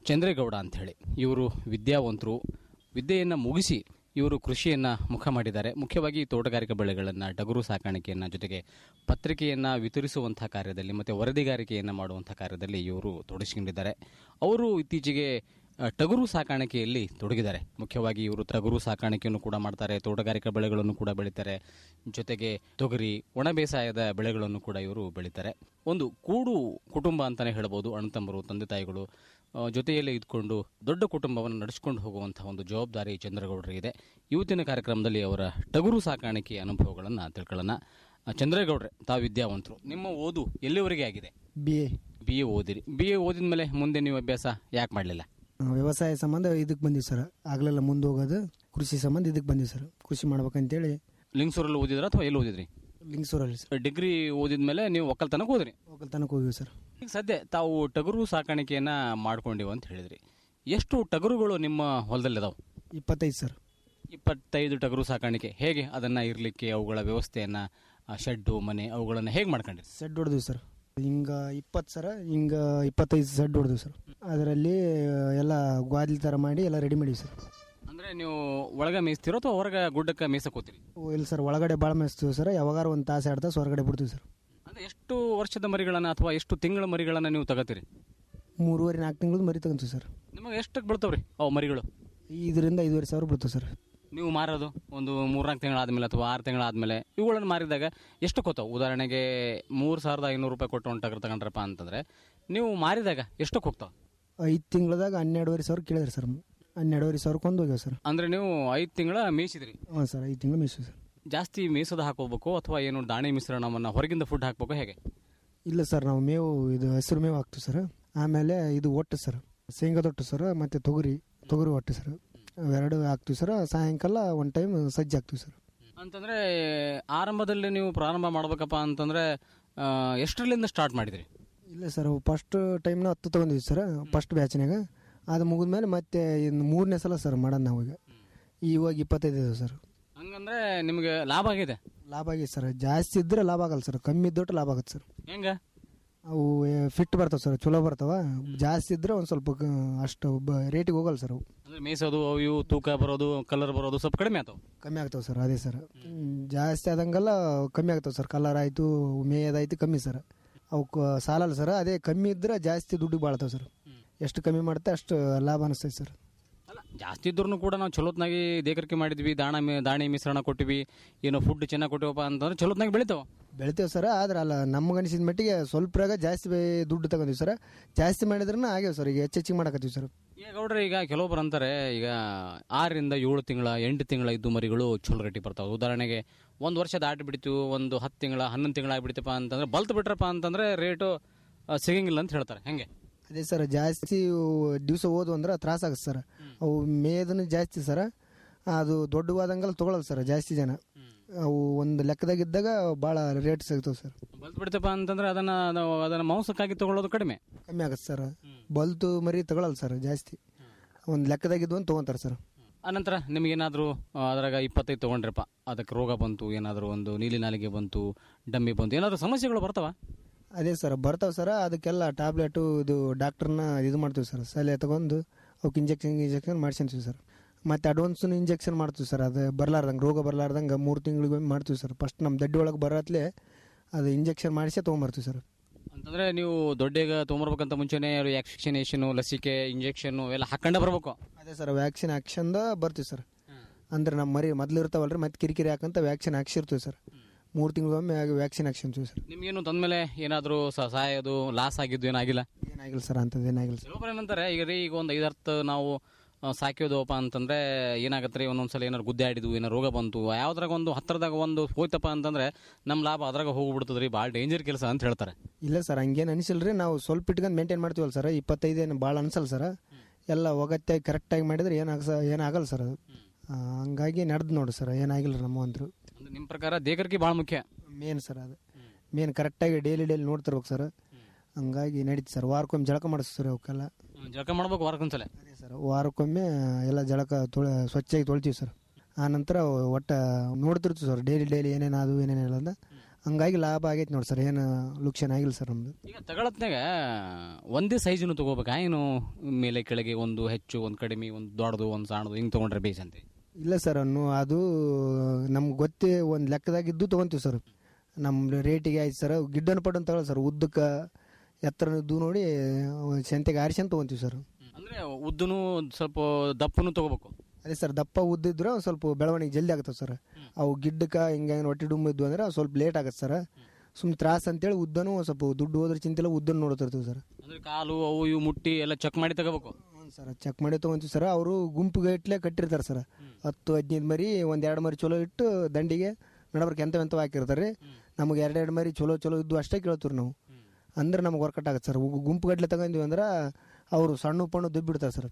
ಚಂದ್ರೇಗೌಡ ಅಂಥೇಳಿ ಇವರು ವಿದ್ಯಾವಂತರು ವಿದ್ಯೆಯನ್ನು ಮುಗಿಸಿ ಇವರು ಕೃಷಿಯನ್ನು ಮುಖ ಮಾಡಿದ್ದಾರೆ ಮುಖ್ಯವಾಗಿ ತೋಟಗಾರಿಕಾ ಬೆಳೆಗಳನ್ನು ಟಗರು ಸಾಕಾಣಿಕೆಯನ್ನು ಜೊತೆಗೆ ಪತ್ರಿಕೆಯನ್ನು ವಿತರಿಸುವಂಥ ಕಾರ್ಯದಲ್ಲಿ ಮತ್ತು ವರದಿಗಾರಿಕೆಯನ್ನು ಮಾಡುವಂಥ ಕಾರ್ಯದಲ್ಲಿ ಇವರು ತೊಡಗಿಸಿಕೊಂಡಿದ್ದಾರೆ ಅವರು ಇತ್ತೀಚೆಗೆ ಆ, ಟಗರು ಸಾಕಾಣಿಕೆಯಲ್ಲಿ ತೊಡಗಿದ್ದಾರೆ ಮುಖ್ಯವಾಗಿ ಇವರು ಟಗರು ಸಾಕಾಣಿಕೆಯನ್ನು ಕೂಡ ಮಾಡ್ತಾರೆ ತೋಟಗಾರಿಕಾ ಬೆಳೆಗಳನ್ನು ಕೂಡ ಬೆಳೀತಾರೆ ಜೊತೆಗೆ ತೊಗರಿ ಒಣ ಬೇಸಾಯದ ಬೆಳೆಗಳನ್ನು ಕೂಡ ಇವರು ಬೆಳೀತಾರೆ ಒಂದು ಕೂಡು ಕುಟುಂಬ ಅಂತಲೇ ಹೇಳ್ಬೋದು ಅಣ್ಣತಮ್ಮರು ತಂದೆ ತಾಯಿಗಳು ಆ, ಜೊತೆಯಲ್ಲೇ ಇದ್ಕೊಂಡು ದೊಡ್ಡ ಕುಟುಂಬವನ್ನು ನಡೆಸಿಕೊಂಡು ಹೋಗುವಂತಹ ಒಂದು ಜವಾಬ್ದಾರಿ ಚಂದ್ರಗೌಡರಿಗಿದೆ ಇವತ್ತಿನ ಕಾರ್ಯಕ್ರಮದಲ್ಲಿ ಅವರ ಟಗರು ಸಾಕಾಣಿಕೆ ಅನುಭವಗಳನ್ನು ತಿಳ್ಕೊಳ್ಳೋಣ ಆ, ಚಂದ್ರೇಗೌಡ್ರೆ ತಾವು ವಿದ್ಯಾವಂತರು ನಿಮ್ಮ ಓದು ಎಲ್ಲಿವರೆಗೆ ಆಗಿದೆ ಬಿ ಎ ಬಿ ಎ ಓದಿರಿ ಬಿ ಎ ಓದಿದ ಮೇಲೆ ಮುಂದೆ ನೀವು ಅಭ್ಯಾಸ ಯಾಕೆ ಮಾಡಲಿಲ್ಲ ವ್ಯವಸಾಯ ಸಂಬಂಧ ಇದಕ್ಕೆ ಬಂದಿವಿ ಸರ್ ಆಗ್ಲೆಲ್ಲ ಮುಂದೆ ಹೋಗೋದು ಕೃಷಿ ಸಂಬಂಧ ಇದಕ್ಕೆ ಬಂದಿವಿ ಸರ್ ಕೃಷಿ ಮಾಡ್ಬೇಕಂತೇಳಿ ಲಿಂಗ್ಸೂರಲ್ಲಿ ಓದಿದ್ರ ಅಥವಾ ಎಲ್ಲಿ ಓದಿದ್ರಿ ಲಿಂಗಸೂರಲ್ಲಿ ಸರ್ ಡಿಗ್ರಿ ಓದಿದ ಮೇಲೆ ನೀವು ಒಕ್ಕಲ್ತನಕ್ಕೆ ಹೋದ್ರಿ ಒಕ್ಕಲ್ತನಕ್ಕೆ ಹೋಗಿವಿ ಸರ್ ಈಗ ಸದ್ಯ ತಾವು ಟಗರು ಸಾಕಾಣಿಕೆಯನ್ನ ಮಾಡ್ಕೊಂಡಿವ ಅಂತ ಹೇಳಿದ್ರಿ ಎಷ್ಟು ಟಗರುಗಳು ನಿಮ್ಮ ಹೊಲದಲ್ಲಿದಾವೆ ಇಪ್ಪತ್ತೈದು ಸರ್ ಇಪ್ಪತ್ತೈದು ಟಗರು ಸಾಕಾಣಿಕೆ ಹೇಗೆ ಅದನ್ನ ಇರಲಿಕ್ಕೆ ಅವುಗಳ ವ್ಯವಸ್ಥೆಯನ್ನ ಆ, ಶೆಡ್ಡು ಮನೆ ಅವುಗಳನ್ನ ಹೇಗೆ ಮಾಡ್ಕೊಂಡ್ರಿ ಸೆಡ್ ಹೊಡೆದ್ವಿ ಸರ್ ಹಿಂಗ ಇಪ್ಪತ್ತು ಸರ ಹಿಂಗ ಇಪ್ಪತ್ತೈದು ಸೆಡ್ ಹೊಡೆದ್ವಿ ಸರ್ ಅದರಲ್ಲಿ ಎಲ್ಲ ಗ್ವಾದ್ಲಿ ಥರ ಮಾಡಿ ಎಲ್ಲ ರೆಡಿ ಮಾಡಿವಿ ಸರ್ ಅಂದ್ರೆ ನೀವು ಒಳಗ ಮೇಯಿಸ್ತಿರೋ ಅಥವಾ ಹೊರಗ ಗುಡ್ಡಕ್ಕೆ ಮೇಯ್ಸಕ್ ಹೋಗ್ತೀರಿ ಓ, ಇಲ್ಲ ಸರ್ ಒಳಗಡೆ ಭಾಳ ಮೇಯಿಸ್ತೀವಿ ಸರ್ ಯಾವಾಗಾರ ಒಂದು ತಾಸು ಎರಡು ತಾಸು ಹೊರಗಡೆ ಬಿಡ್ತೀವಿ ಸರ್ ಅಂದ್ರೆ ಎಷ್ಟು ವರ್ಷದ ಮರಿಗಳನ್ನ ಅಥವಾ ಎಷ್ಟು ತಿಂಗಳ ಮರಿಗಳನ್ನ ನೀವು ತಗೋತೀರಿ ಮೂರುವರೆ ನಾಲ್ಕು ತಿಂಗಳು ಮರಿ ತಗೊಂತೀವಿ ಸರ್ ನಿಮಗೆ ಎಷ್ಟಕ್ಕೆ ಬೀಳ್ತಾವ್ರಿ ಅವು ಮರಿಗಳು ಇದರಿಂದ ಐದುವರೆ ಸಾವಿರ ಬಿಡ್ತೀವಿ ಸರ್ ನೀವು ಮಾರೋದು ಒಂದು ಮೂರ್ನಾಲ್ಕು ತಿಂಗಳಾದ್ಮೇಲೆ ಅಥವಾ ಆರು ತಿಂಗಳಾದ್ಮೇಲೆ ಇವುಗಳನ್ನು ಮಾರಿದಾಗ ಎಷ್ಟು ಕೊತ್ತಾವು ಉದಾಹರಣೆಗೆ ಮೂರು ಸಾವಿರದ ಐನೂರು ರೂಪಾಯಿ ಕೊಟ್ಟು ಒಂದು ಟಗರ್ ತಗೊಂಡ್ರಪ್ಪ ಅಂತಂದ್ರೆ ನೀವು ಮಾರಿದಾಗ ಎಷ್ಟಕ್ಕೆ ಹೋಗ್ತಾವ ಐದು ತಿಂಗಳದಾಗ ಹನ್ನೆರಡುವರೆ ಸಾವಿರ ಕೇಳಿದ್ರಿ ಸರ್ ಹನ್ನೆರಡುವರೆ ಸಾವಿರಕ್ಕೆ ಒಂದು ಹೋಗ್ಯಾವ ಸರ್ ಅಂದ್ರೆ ನೀವು ಐದು ತಿಂಗಳ ಮೇಯಿಸಿದ್ರಿ ಹಾಂ ಸರ್ ಐದು ತಿಂಗಳು ಮೇಯಿಸ್ತೀವಿ ಸರ್ ಜಾಸ್ತಿ ಮೇಸದ ಹಾಕೋಬೇಕು ಅಥವಾ ಏನು ದಾಣಿ ಮಿಶ್ರಣವನ್ನು ಹೊರಗಿಂದ ಫುಡ್ ಹಾಕ್ಬೇಕು ಹೇಗೆ ಇಲ್ಲ ಸರ್ ನಾವು ಮೇವು ಇದು ಹಸಿರು ಮೇವು ಹಾಕ್ತೀವಿ ಸರ್ ಆಮೇಲೆ ಇದು ಒಟ್ಟು ಸರ್ ಶೇಂಗಾದ ಒಟ್ಟು ಸರ್ ಮತ್ತು ತೊಗರಿ ತೊಗರಿ ಒಟ್ಟು ಸರ್ ಅವೆರಡು ಹಾಕ್ತೀವಿ ಸರ್ ಸಾಯಂಕಾಲ ಒನ್ ಟೈಮ್ ಸಜ್ಜೆ ಹಾಕ್ತೀವಿ ಸರ್ ಅಂತಂದ್ರೆ ಆರಂಭದಲ್ಲಿ ನೀವು ಪ್ರಾರಂಭ ಮಾಡ್ಬೇಕಪ್ಪ ಅಂತಂದ್ರೆ ಆ, ಎಷ್ಟರಲ್ಲಿಂದ ಸ್ಟಾರ್ಟ್ ಮಾಡಿದ್ರಿ ಇಲ್ಲ ಸರ್ ಫಸ್ಟ್ ಟೈಮ್ನ ಹತ್ತು ತೊಗೊಂಡಿದ್ವಿ ಸರ್ ಫಸ್ಟ್ ಬ್ಯಾಚ್ನಾಗ ಅದು ಮುಗಿದ್ಮೇಲೆ ಮತ್ತೆ ಇನ್ನು ಮೂರನೇ ಸಲ ಸರ್ ಮಾಡೋದು ನಾವು ಈಗ ಇವಾಗ ಇಪ್ಪತ್ತೈದು ಇದೆ ಸರ್ ಹಂಗಂದ್ರೆ ನಿಮಗೆ ಲಾಭ ಆಗಿದೆ ಲಾಭ ಆಗಿದೆ ಸರ್ ಜಾಸ್ತಿ ಇದ್ರೆ ಲಾಭ ಆಗಲ್ಲ ಸರ್ ಕಮ್ಮಿ ಇದ್ದೊಟ್ಟು ಲಾಭ ಆಗುತ್ತೆ ಸರ್ ಹೆಂಗ ಅವು ಫಿಟ್ ಬರ್ತಾವೆ ಸರ್ ಚಲೋ ಬರ್ತಾವ ಜಾಸ್ತಿ ಇದ್ರೆ ಒಂದು ಸ್ವಲ್ಪ ಕ- ಅಷ್ಟು ರೇಟಿಗೆ ಹೋಗಲ್ಲ ಸರ್ ಅವು ಅಂದ್ರೆ ಮೇಯಿಸೋದು ಅವು ಇವು ತೂಕ ಬರೋದು ಕಲರ್ ಬರೋದು ಸ್ವಲ್ಪ ಕಡಿಮೆ ಆತಾವ ಕಮ್ಮಿ ಆಗ್ತಾವೆ ಸರ್ ಅದೇ ಸರ್ ಜಾಸ್ತಿ ಆದಂಗೆಲ್ಲ ಕಮ್ಮಿ ಆಗ್ತಾವೆ ಸರ್ ಕಲರ್ ಆಯಿತು ಮೇಯದಾಯ್ತು ಕಮ್ಮಿ ಸರ್ ಅವಕ್ಕೆ ಸಾಲಲ್ಲ ಸರ್ ಅದೇ ಕಮ್ಮಿ ಇದ್ರೆ ಜಾಸ್ತಿ ದುಡ್ಡು ಬಾಳ್ತಾವೆ ಸರ್ ಎಷ್ಟು ಕಮ್ಮಿ ಮಾಡುತ್ತೆ ಅಷ್ಟು ಲಾಭ ಅನಿಸ್ತೈತೆ ಸರ್ ಜಾಸ್ತಿ ಇದ್ರೂ ಕೂಡ ನಾವು ಚಲೋತ್ನಾಗಿ ದೇಕರಿಕೆ ಮಾಡಿದ್ವಿ ದಾಣ ಮಿ- ದಾಣಿ ಮಿಶ್ರಣ ಕೊಟ್ಟಿವಿ ಏನೋ ಫುಡ್ ಚೆನ್ನಾಗಿ ಕೊಟ್ಟಿವಪ್ಪ ಅಂತಂದ್ರೆ ಚಲೋತ್ನಾಗಿ ಬೆಳಿತಾವ ಬೆಳಿತೇವೆ ಸರ್ ಆದ್ರೆ ಅಲ್ಲ ನಮ್ಗೆ ಅನಿಸಿದ ಮಟ್ಟಿಗೆ ಸ್ವಲ್ಪರಾಗ ಜಾಸ್ತಿ ಬೇ- ದುಡ್ಡು ತಗೊಂಡಿವಿ ಸರ್ ಜಾಸ್ತಿ ಮಾಡಿದ್ರೂ ಆಗ್ಯಾವ ಸರ್ ಈಗ ಹೆಚ್ಚು ಹೆಚ್ಚಿಗೆ ಮಾಡಕತ್ತೀವಿ ಸರ್ ಈಗ ಗೌಡ್ರೆ ಈಗ ಕೆಲವೊಬ್ರು ಅಂತಾರೆ ಈಗ ಆರರಿಂದ ಏಳು ತಿಂಗಳ ಎಂಟು ತಿಂಗಳ ಇದ್ದು ಮರಿಗಳು ಚಲೋ ರೇಟಿಗೆ ಬರ್ತಾವೆ ಉದಾಹರಣೆಗೆ ಒಂದು ವರ್ಷ ದಾಟಿ ಬಿಡ್ತು ಒಂದು ಹತ್ತು ತಿಂಗಳ ಹನ್ನೊಂದು ತಿಂಗಳ ಆಗ್ಬಿಡ್ತಪ್ಪ ಅಂತಂದ್ರೆ ಬಲ್ತ್ ಬಿಟ್ರಪ್ಪ ಅಂತಂದ್ರೆ ರೇಟು ಆ, ಸಿಗಂಗಿಲ್ಲ ಅಂತ ಹೇಳ್ತಾರೆ ಹೆಂಗೆ ಅದೇ ಸರ್ ಜಾಸ್ತಿ ದಿವಸ ಓದು ಅಂದ್ರೆ ತ್ರಾಸ ಆಗುತ್ತೆ ಸರ್ ಅವು ಮೇದನು ಜಾಸ್ತಿ ಸರ್ ಅದು ದೊಡ್ಡವಾದಂಗೆಲ್ಲ ತೊಗೊಳಲ್ಲ ಸರ್ ಜಾಸ್ತಿ ಜನ ಅವು ಒಂದು ಲೆಕ್ಕದಾಗಿದ್ದಾಗ ಭಾಳ ರೇಟ್ ಸಿಗ್ತವೆ ಸರ್ ಬಲ್ತ್ ಬಿಡ್ತಪ್ಪ ಅಂತಂದ್ರೆ ಅದನ್ನ ನಾವು ಅದನ್ನ ಮಾಂಸಕ್ಕಾಗಿ ತಗೊಳ್ಳೋದು ಕಡಿಮೆ ಕಮ್ಮಿ ಆಗುತ್ತೆ ಸರ್ ಬಲ್ತು ಮರಿ ತಗೊಳಲ್ಲ ಸರ್ ಜಾಸ್ತಿ ಒಂದು ಲೆಕ್ಕದಾಗಿದ್ದು ಅಂತ ತೊಗೊಂತಾರೆ ಸರ್ ಅನಂತರ ನಿಮಗೇನಾದರೂ ಅದ್ರಾಗ ಇಪ್ಪತ್ತೈದು ತೊಗೊಂಡ್ರಪ್ಪ ಅದಕ್ಕೆ ರೋಗ ಬಂತು ಏನಾದರೂ ಒಂದು ನೀಲಿ ನಾಲಿಗೆ ಬಂತು ಡಮ್ಮಿ ಬಂತು ಏನಾದರೂ ಸಮಸ್ಯೆಗಳು ಬರ್ತಾವ ಅದೇ ಸರ್ ಬರ್ತಾವೆ ಸರ್ ಅದಕ್ಕೆಲ್ಲ ಟ್ಯಾಬ್ಲೆಟು ಇದು ಡಾಕ್ಟ್ರನ್ನ ಇದು ಮಾಡ್ತೀವಿ ಸರ್ ಸಲಹೆ ತಗೊಂಡು ಅವಕ್ಕೆ ಇಂಜೆಕ್ಷನ್ ಇಂಜೆಕ್ಷನ್ ಮಾಡ್ಸ್ಕೊಂತೀವಿ ಸರ್ ಮತ್ತು ಅಡ್ವಾನ್ಸ್ನು ಇಂಜೆಕ್ಷನ್ ಮಾಡ್ತೀವಿ ಸರ್ ಅದು ಬರ್ಲಾರ್ದಂಗೆ ರೋಗ ಬರ್ಲಾರ್ದಂಗೆ ಮೂರು ತಿಂಗಳಿಗೊಮ್ಮೆ ಮಾಡ್ತೀವಿ ಸರ್ ಫಸ್ಟ್ ನಮ್ಮ ದಡ್ಡಿ ಒಳಗೆ ಬರತ್ಲೆ ಅದು ಇಂಜೆಕ್ಷನ್ ಮಾಡಿಸಿ ತೊಗೊಂಬರ್ತೀವಿ ಸರ್ ಅಂತಂದ್ರೆ ನೀವು ದೊಡ್ಡಗ ತೊಗೊಂಬರ್ಬೇಕಂತ ಮುಂಚೆನೆ ವ್ಯಾಕ್ಸಿನೇಷನ್ ಲಸಿಕೆ ಇಂಜೆಕ್ಷನ್ ಎಲ್ಲ ಹಾಕೊಂಡೇ ಬರ್ಬೇಕು ಅದೇ ಸರ್ ವ್ಯಾಕ್ಸಿನ್ ಹಾಕ್ಸಂದ ಬರ್ತೀವಿ ಸರ್ ಅಂದ್ರೆ ನಮ್ಮ ಮರಿ ಮೊದ್ಲು ಇರ್ತಾವಲ್ರಿ ಮತ್ತೆ ಕಿರಿಕಿರಿ ಹಾಕಂತ ವ್ಯಾಕ್ಸಿನ್ ಹಾಕ್ಸಿರ್ತೀವಿ ಸರ್ ಮೂರು ತಿಂಗಳಿಗೊಮ್ಮೆ ವ್ಯಾಕ್ಸಿನ್ ಹಾಕ್ಸಂತೀವಿ ಸರ್ ನಿಮ್ಗೇನು ತಂದ್ಮೇಲೆ ಏನಾದರೂ ಸಾಯೋದು ಲಾಸ್ ಆಗಿದ್ದು ಏನಾಗಿಲ್ಲ ಏನಾಗಿಲ್ಲ ಸರ್ ಅಂಥದ್ದು ಏನಾಗಿಲ್ಲ ಸರ್ ಕೆಲವೊಬ್ರು ಏನಂತಾರೆ ಈಗ ರೀ ಈಗ ಒಂದು ಐದರ್ಥ ನಾವು ಆ, ಸಾಕಿಯೋದಪ್ಪ ಅಂತಂದ್ರೆ ಏನಾಗತ್ತೆ ರೀ ಒಂದೊಂದ್ಸಲ ಏನಾರು ಗುದ್ದೆ ಆಡಿದ್ವು ಏನೋ ರೋಗ ಬಂತು ಯಾವ್ದ್ರಾಗ ಒಂದು ಹತ್ರದಾಗ ಒಂದು ಹೋಯ್ತಪ್ಪ ಅಂತಂದ್ರೆ ನಮ್ಮ ಲಾಭ ಅದ್ರಾಗ ಹೋಗ್ಬಿಡ್ತದೆ ರೀ ಭಾಳ ಡೇಂಜರ್ ಕೆಲಸ ಅಂತ ಹೇಳ್ತಾರೆ ಇಲ್ಲ ಸರ್ ಹಂಗೇನು ಅನಿಸಿಲ್ಲ ರೀ ನಾವು ಸ್ವಲ್ಪ ಇಟ್ಕೊಂಡು ಮೇಂಟೈನ್ ಮಾಡ್ತೀವಲ್ಲ ಸರ್ ಇಪ್ಪತ್ತೈದು ಏನು ಭಾಳ ಅನ್ಸಲ್ಲ ಸರ್ ಎಲ್ಲ ಒಗತ್ತಾಗಿ ಕರೆಕ್ಟಾಗಿ ಮಾಡಿದ್ರೆ ಏನಾಗ ಏನಾಗಲ್ಲ ಸರ್ ಅದು ಆ, ಹಂಗಾಗಿ ನಡೆದು ನೋಡಿ ಸರ್ ಏನಾಗಿಲ್ಲ ನಮ್ಮ ಅಂದರು ಅಂದ್ರೆ ನಿಮ್ಮ ಪ್ರಕಾರ ದೇಕರ್ಕಿ ಭಾಳ ಮುಖ್ಯ ಮೇನ್ ಸರ್ ಅದು ಮೇನ್ ಕರೆಕ್ಟಾಗಿ ಡೈಲಿ ಡೈಲಿ ನೋಡ್ತಿರ್ಬೇಕು ಸರ್ ಹಂಗಾಗಿ ನಡೀತು ಸರ್ ವಾರಕ್ಕೊಮ್ಮೆ ಜಳಕ ಮಾಡಿಸ್ತೀವಿ ಸರ್ ಅವಕ್ಕೆಲ್ಲ ಜಳಕ ಮಾಡ್ಬೇಕು ವಾರಕ್ಕೊಂದ್ಸಲ ಸರ್ ವಾರಕ್ಕೊಮ್ಮೆ ಎಲ್ಲ ಜಳಕ ತೊಳೆ ಸ್ವಚ್ಛಾಗಿ ತೊಳ್ತೀವಿ ಸರ್ ಆ ನಂತರ ಒಟ್ಟು ನೋಡ್ತಿರ್ತೀವಿ ಸರ್ ಡೈಲಿ ಡೈಲಿ ಏನೇನು ಅದು ಏನೇನಿಲ್ಲ ಅಂತ ಹಂಗಾಗಿ ಲಾಭ ಆಗೈತೆ ನೋಡಿ ಸರ್ ಏನು ಲುಕ್ಷನ್ ಆಗಿಲ್ಲ ಸರ್ ನಮ್ದು ಈಗ ತಗೊಳತ್ನಾಗ ಒಂದೇ ಸೈಜನ್ನು ತಗೋಬೇಕಾ ಏನು ಮೇಲೆ ಕೆಳಗೆ ಒಂದು ಹೆಚ್ಚು ಒಂದು ಕಡಿಮೆ ಒಂದು ದೊಡ್ಡದು ಒಂದು ಸಣ್ಣದು ಹಿಂಗೆ ತೊಗೊಂಡ್ರೆ ಬೇಸಂತೆ ಇಲ್ಲ ಸರ್ ಅನ್ನು ಅದು ನಮ್ಗೆ ಗೊತ್ತೇ ಒಂದು ಲೆಕ್ಕದಾಗಿದ್ದು ತೊಗೊಂತೀವಿ ಸರ್ ನಮ್ಮ ರೇಟಿಗೆ ಆಯ್ತು ಸರ್ ಗಿಡ್ಡನ ಪಡ್ಡನ್ನು ತಗೊಳ್ಳೋದು ಸರ್ ಉದ್ದಕ್ಕೆ ಎತ್ತರದ್ದು ನೋಡಿ ಸಂತೆಗೆ ಆರಿಸ್ಕೊಂಡು ತೊಗೊಂತೀವಿ ಸರ್ ಅಂದರೆ ಉದ್ದನು ಸ್ವಲ್ಪ ದಪ್ಪನು ತಗೋಬೇಕು ಅದೇ ಸರ್ ದಪ್ಪ ಉದ್ದಿದ್ರೆ ಒಂದ್ ಸ್ವಲ್ಪ ಬೆಳವಣಿಗೆ ಜಲ್ದಿ ಆಗುತ್ತೆ ಸರ್ ಅವು ಗಿಡ್ಡಕ್ಕೆ ಹಿಂಗೆ ಹೊಟ್ಟೆ ಡುಂಬ ಇದ್ವು ಅಂದ್ರೆ ಅವು ಸ್ವಲ್ಪ ಲೇಟ್ ಆಗುತ್ತೆ ಸರ್ ಸುಮ್ಮನೆ ತ್ರಾಸ ಅಂತೇಳಿ ಉದ್ದನೂ ಒಂದ್ ಸ್ವಲ್ಪ ದುಡ್ಡು ಹೋದ್ರೆ ಚಿಂತಿಲ್ಲ ಉದ್ದನ್ನು ನೋಡ್ತಿರ್ತೀವಿ ಸರ್ ಅಂದ್ರೆ ಕಾಲು ಅವು ಇವು ಮುಟ್ಟಿ ಎಲ್ಲ ಚೆಕ್ ಮಾಡಿ ತಗೋಬೇಕು ಸರ್ ಚೆಕ್ ಮಾಡಿ ತೊಗೊಂತೀವಿ ಸರ್ ಅವರು ಗುಂಪಿಗೆ ಇಟ್ಲೆ ಕಟ್ಟಿರ್ತಾರೆ ಸರ್ ಹತ್ತು ಹದಿನೈದು ಮರಿ ಒಂದು ಎರಡು ಮರಿ ಚಲೋ ಇಟ್ಟು ದಂಡಿಗೆ ನಡಬರ್ಕ ಎಂತ ಎಂತ ಹಾಕಿರ್ತಾರೆ ನಮಗೆ ಎರಡೆರಡು ಮರಿ ಚಲೋ ಚಲೋ ಇದ್ದು ಅಷ್ಟೇ ಕೇಳ್ತೀವಿ ನಾವು ಅಂದ್ರೆ ನಮಗೆ ವರ್ಕೌಟ್ ಆಗುತ್ತೆ ಸರ್ ಗುಂಪು ಗಟ್ಲೆ ತಗೊಂಡಿವಿ ಅಂದ್ರೆ ಅವರು ಸಣ್ಣ ಪಣ್ಣು ದುಡ್ಡು ಬಿಡ್ತಾರೆ ಸರ್